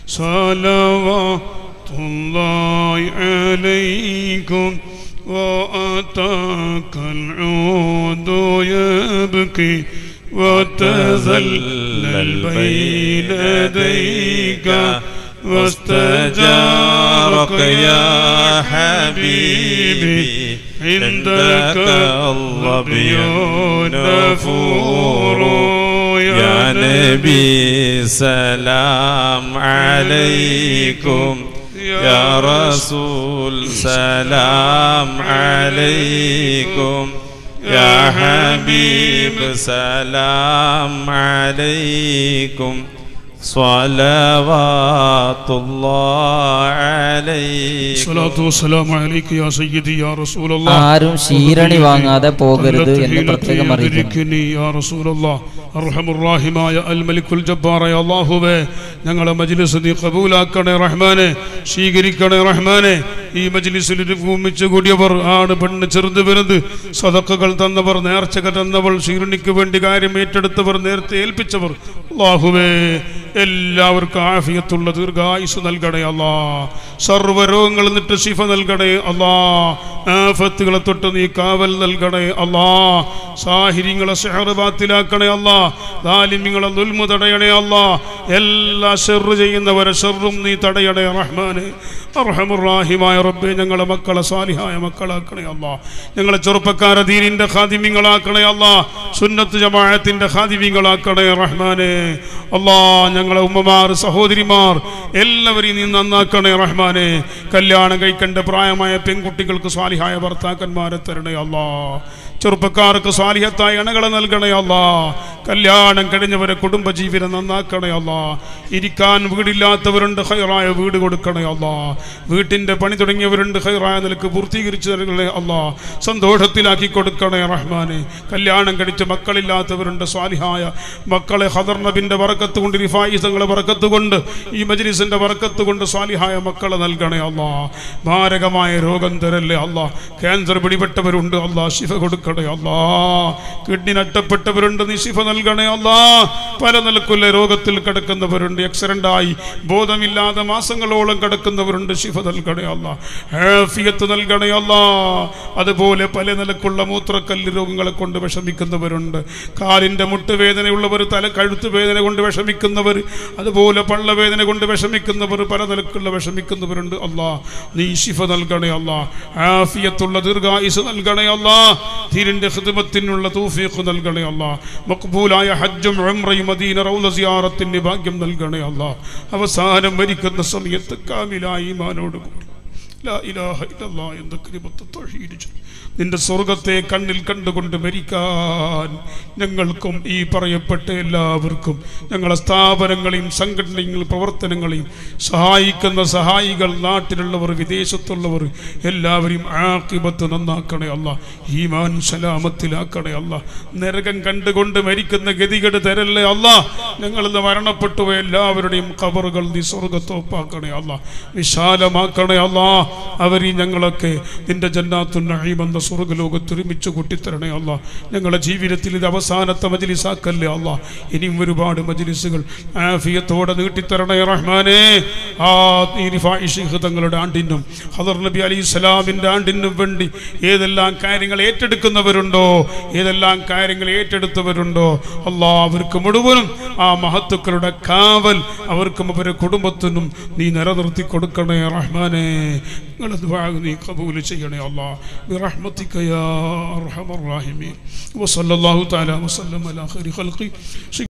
സലവാത്തുല്ലാഹി അലൈക്കും وأتاك العود يبكي وتذلل بين يديك واستجارك يا حبيبي عندك الظبي نفور يا نبي سلام عليكم يا رسول سلام عليكم يا حبيب سلام عليكم صلوات الله عليكم الصلاة والسلام عليك يا سيدي يا رسول الله ആരും ശീരണി വാങ്ങാതെ പോകരുത് എന്ന് പ്രത്യേകം അറിയിക്കുന്നു യുദ്രിക്കിനി യാ റസൂലല്ലാഹ് അർഹമുറാഹിമായ അൽ മലിക്കുൽ ജബ്ബാറായ അല്ലാഹുവേ ഞങ്ങളെ മജ്ലിസ് നീ കബൂലാക്കണേ റഹ്മാനെ സ്വീകരിക്കണേ റഹ്മാനെ ഈ മജ്ലിസിൽ ഭൂമിച്ചു കൂടിയവർ ആണ് പെണ്ണ് ചെറുത് വലുത് സദക്കകൾ തന്നവർ നേർച്ചകൾ തന്നവർ ശീർണിക്ക് വേണ്ടി കാര്യം ഏറ്റെടുത്തവർ നേരത്തെ ഏൽപ്പിച്ചവർ അല്ലാഹുവേ എല്ലാവർക്കും ആഫിയത്തുള്ള ദീർഘായുസ് നൽകണേ അല്ലാ സർവ്വരോഗങ്ങൾ നിട്ട് ശിഫ നൽകണേ അല്ലാ ആഫത്തുകളെ തൊട്ട് നീ കാവൽ നൽകണേ അല്ലാ സാഹിര്യങ്ങളെ സെഹർബാത്തിലാക്കണേ അല്ലാ ദാലിമ്യങ്ങളെ ദുൽമു തടയണേ അല്ലാ എല്ലാ ഷെറ് ചെയ്യുന്നവരെ ഷെറും നീ തടയണേ റഹ്മാനെ അർഹമുറാഹിമായ റബ്ബെ ഞങ്ങളെ മക്കളെ സാലിഹായ മക്കളാക്കണേ അല്ലാ ഞങ്ങളെ ചെറുപ്പക്കാരെ ദീനിന്റെ ഖാദിമ്യങ്ങളാക്കണേ അല്ലാ സുന്നത്ത് ജമാഅത്തിന്റെ ഖാദിമ്യങ്ങളാക്കണേ റഹ്മാനെ അല്ലാ ഞങ്ങളെ ഉമ്മമാർ സഹോദരിമാർ എല്ലാവരെയും നീ നന്നാക്കണേ റഹ്മാനെ കല്യാണം കഴിക്കേണ്ട പ്രായമായ പെൺകുട്ടികൾക്ക് സ്വാലിഹായ ഭർത്താക്കന്മാരെ തരണേ അല്ലാ ചെറുപ്പക്കാർക്ക് സ്വാലിഹത്തായ ഇണകളെ നൽകണേ അല്ലാ കല്യാണം കഴിഞ്ഞവരെ കുടുംബജീവിതം നന്നാക്കണേ അല്ലാ ഇരിക്കാൻ വീടില്ലാത്തവരുണ്ട് ഹൈറായ വീട് കൊടുക്കണേ അല്ലാ വീട്ടിന്റെ പണി തുടങ്ങിയവരുണ്ട് ഹൈറായ നിലക്ക് പൂർത്തീകരിച്ചു തരണേ അല്ലാ സന്തോഷത്തിലാക്കി കൊടുക്കണേ റഹ്മാനെ കല്യാണം കഴിച്ച് മക്കളില്ലാത്തവരുണ്ട് സ്വാലിഹായ മക്കളെ ഹദർ നബിന്റെ വറക്കത്ത് കൊണ്ട് റിഫായിസങ്ങളെ വറക്കത്ത് കൊണ്ട് ഈ മജ്ലിസിന്റെ വറക്കത്ത് കൊണ്ട് സ്വാലിഹായ മക്കളെ നൽകണേ അല്ലാ മാരകമായ രോഗം തരല്ലേ അല്ലാ ക്യാൻസർ പിടിപെട്ടവരുണ്ട് അല്ലാ ശിഫ കൊടുക്കണേ അല്ലാ കിഡ്നി നഷ്ടപ്പെട്ടവരുണ്ട് നീ ശിഫ നൽകണേ അല്ലാ പല നിലക്കുള്ള രോഗത്തിൽ കിടക്കുന്നവരുണ്ട് ആക്സിഡന്റ് ആയി ബോധമില്ലാതെ മാസങ്ങളോളം കിടക്കുന്നവരുണ്ട് ശിഫ നൽകണേ അല്ലാ ഹാഫിയത്ത് നൽകണേ അല്ലാ അതുപോലെ പല നിലക്കുള്ള മൂത്രക്കല്ല് രോഗങ്ങളെ കൊണ്ട് വിഷമിക്കുന്നവരുണ്ട് കാലിന്റെ മുട്ടുവേദനയുള്ളവർ തല കഴുത്ത് വേദന കൊണ്ട് വിഷമിക്കുന്നവർ അതുപോലെ പള്ളവേദന കൊണ്ട് വിഷമിക്കുന്നവർ പല നിലക്കുള്ള വിഷമിക്കുന്നവരുണ്ട് അല്ലാ നീ ശിഫ നൽകണേ അല്ലാ ആഫിയത്തുള്ള ദീർഘായുസ് നൽകണേ അല്ലാ തീരിന്റെ ഹിദ്മത്തിനുള്ള തൗഫീഖ് നൽകണേ അല്ലാ മക്ബൂലായ ഹജ്ജും ഉംറയും മദീന റൗള സിയാറത്തിന് ഭാഗ്യം നൽകണേ അല്ലാ അവസാനം മരിക്കുന്ന സമയത്ത് കാമിലായി ഈമാനോട് കൂടി ലാ ഇലാഹ ഇല്ലല്ലാ എന്ന കലിമത്ത് തൗഹീദ് ചൊല്ലി നിന്റെ സ്വർഗത്തെ കണ്ണിൽ കണ്ടുകൊണ്ട് മരിക്കാൻ ഞങ്ങൾക്കും ഈ പറയപ്പെട്ട എല്ലാവർക്കും ഞങ്ങളെ സ്ഥാപനങ്ങളെയും സംഘടനയും പ്രവർത്തനങ്ങളെയും സഹായിക്കുന്ന സഹായികൾ നാട്ടിലുള്ളവർ വിദേശത്തുള്ളവർ എല്ലാവരെയും ആക്കിബത്ത് നന്നാക്കണേ അല്ല ഈമാൻ സലാമത്തിലാക്കണേ അല്ല നരകം കണ്ടുകൊണ്ട് മരിക്കുന്ന ഗതികേട് തരല്ലേ അല്ല ഞങ്ങളിന്ന് മരണപ്പെട്ടു പോയ എല്ലാവരുടെയും കബറുകൾ നീ സ്വർഗത്തോപ്പാക്കണേ അല്ല വിശാലമാക്കണേ അല്ല അവരീ ഞങ്ങളൊക്കെ നിന്റെ ജന്നാത്തു നഈം എന്ന സ്വർഗ്ഗലോകത്ത് ഒരുമിച്ച് കൂട്ടിത്തരണേ അല്ല ഞങ്ങളുടെ ജീവിതത്തിൽ ഇത് അവസാനത്തെ മജ്ലിസാക്കല്ലേ അല്ല ഇനിയും ഒരുപാട് മജ്ലിസുകൾ ആഫിയത്തോടെ നീട്ടിത്തരണേ റഹ്മാനേ ആ ഈ റിഫായി ശൈഖ് തങ്ങളുടെ ആണ്ടിനും ഹദർ നബി അലി ഇസ്ലാമിൻ്റെ ആണ്ടിനും വേണ്ടി ഏതെല്ലാം കാര്യങ്ങൾ ഏറ്റെടുക്കുന്നവരുണ്ടോ ഏതെല്ലാം കാര്യങ്ങൾ ഏറ്റെടുത്തവരുണ്ടോ അല്ലാ അവർക്ക് മുഴുവനും ആ മഹത്തുക്കളുടെ കാവൽ അവർക്കും അവരുടെ കുടുംബത്തിനും നീ നിലനിർത്തി കൊടുക്കണേ റഹ്മാനെ നിങ്ങളത് നീ കബൂൽ ചെയ്യണേ അല്ലാ برحمتك يا أرحم الراحمين وصلى الله تعالى وسلم على خير خلقه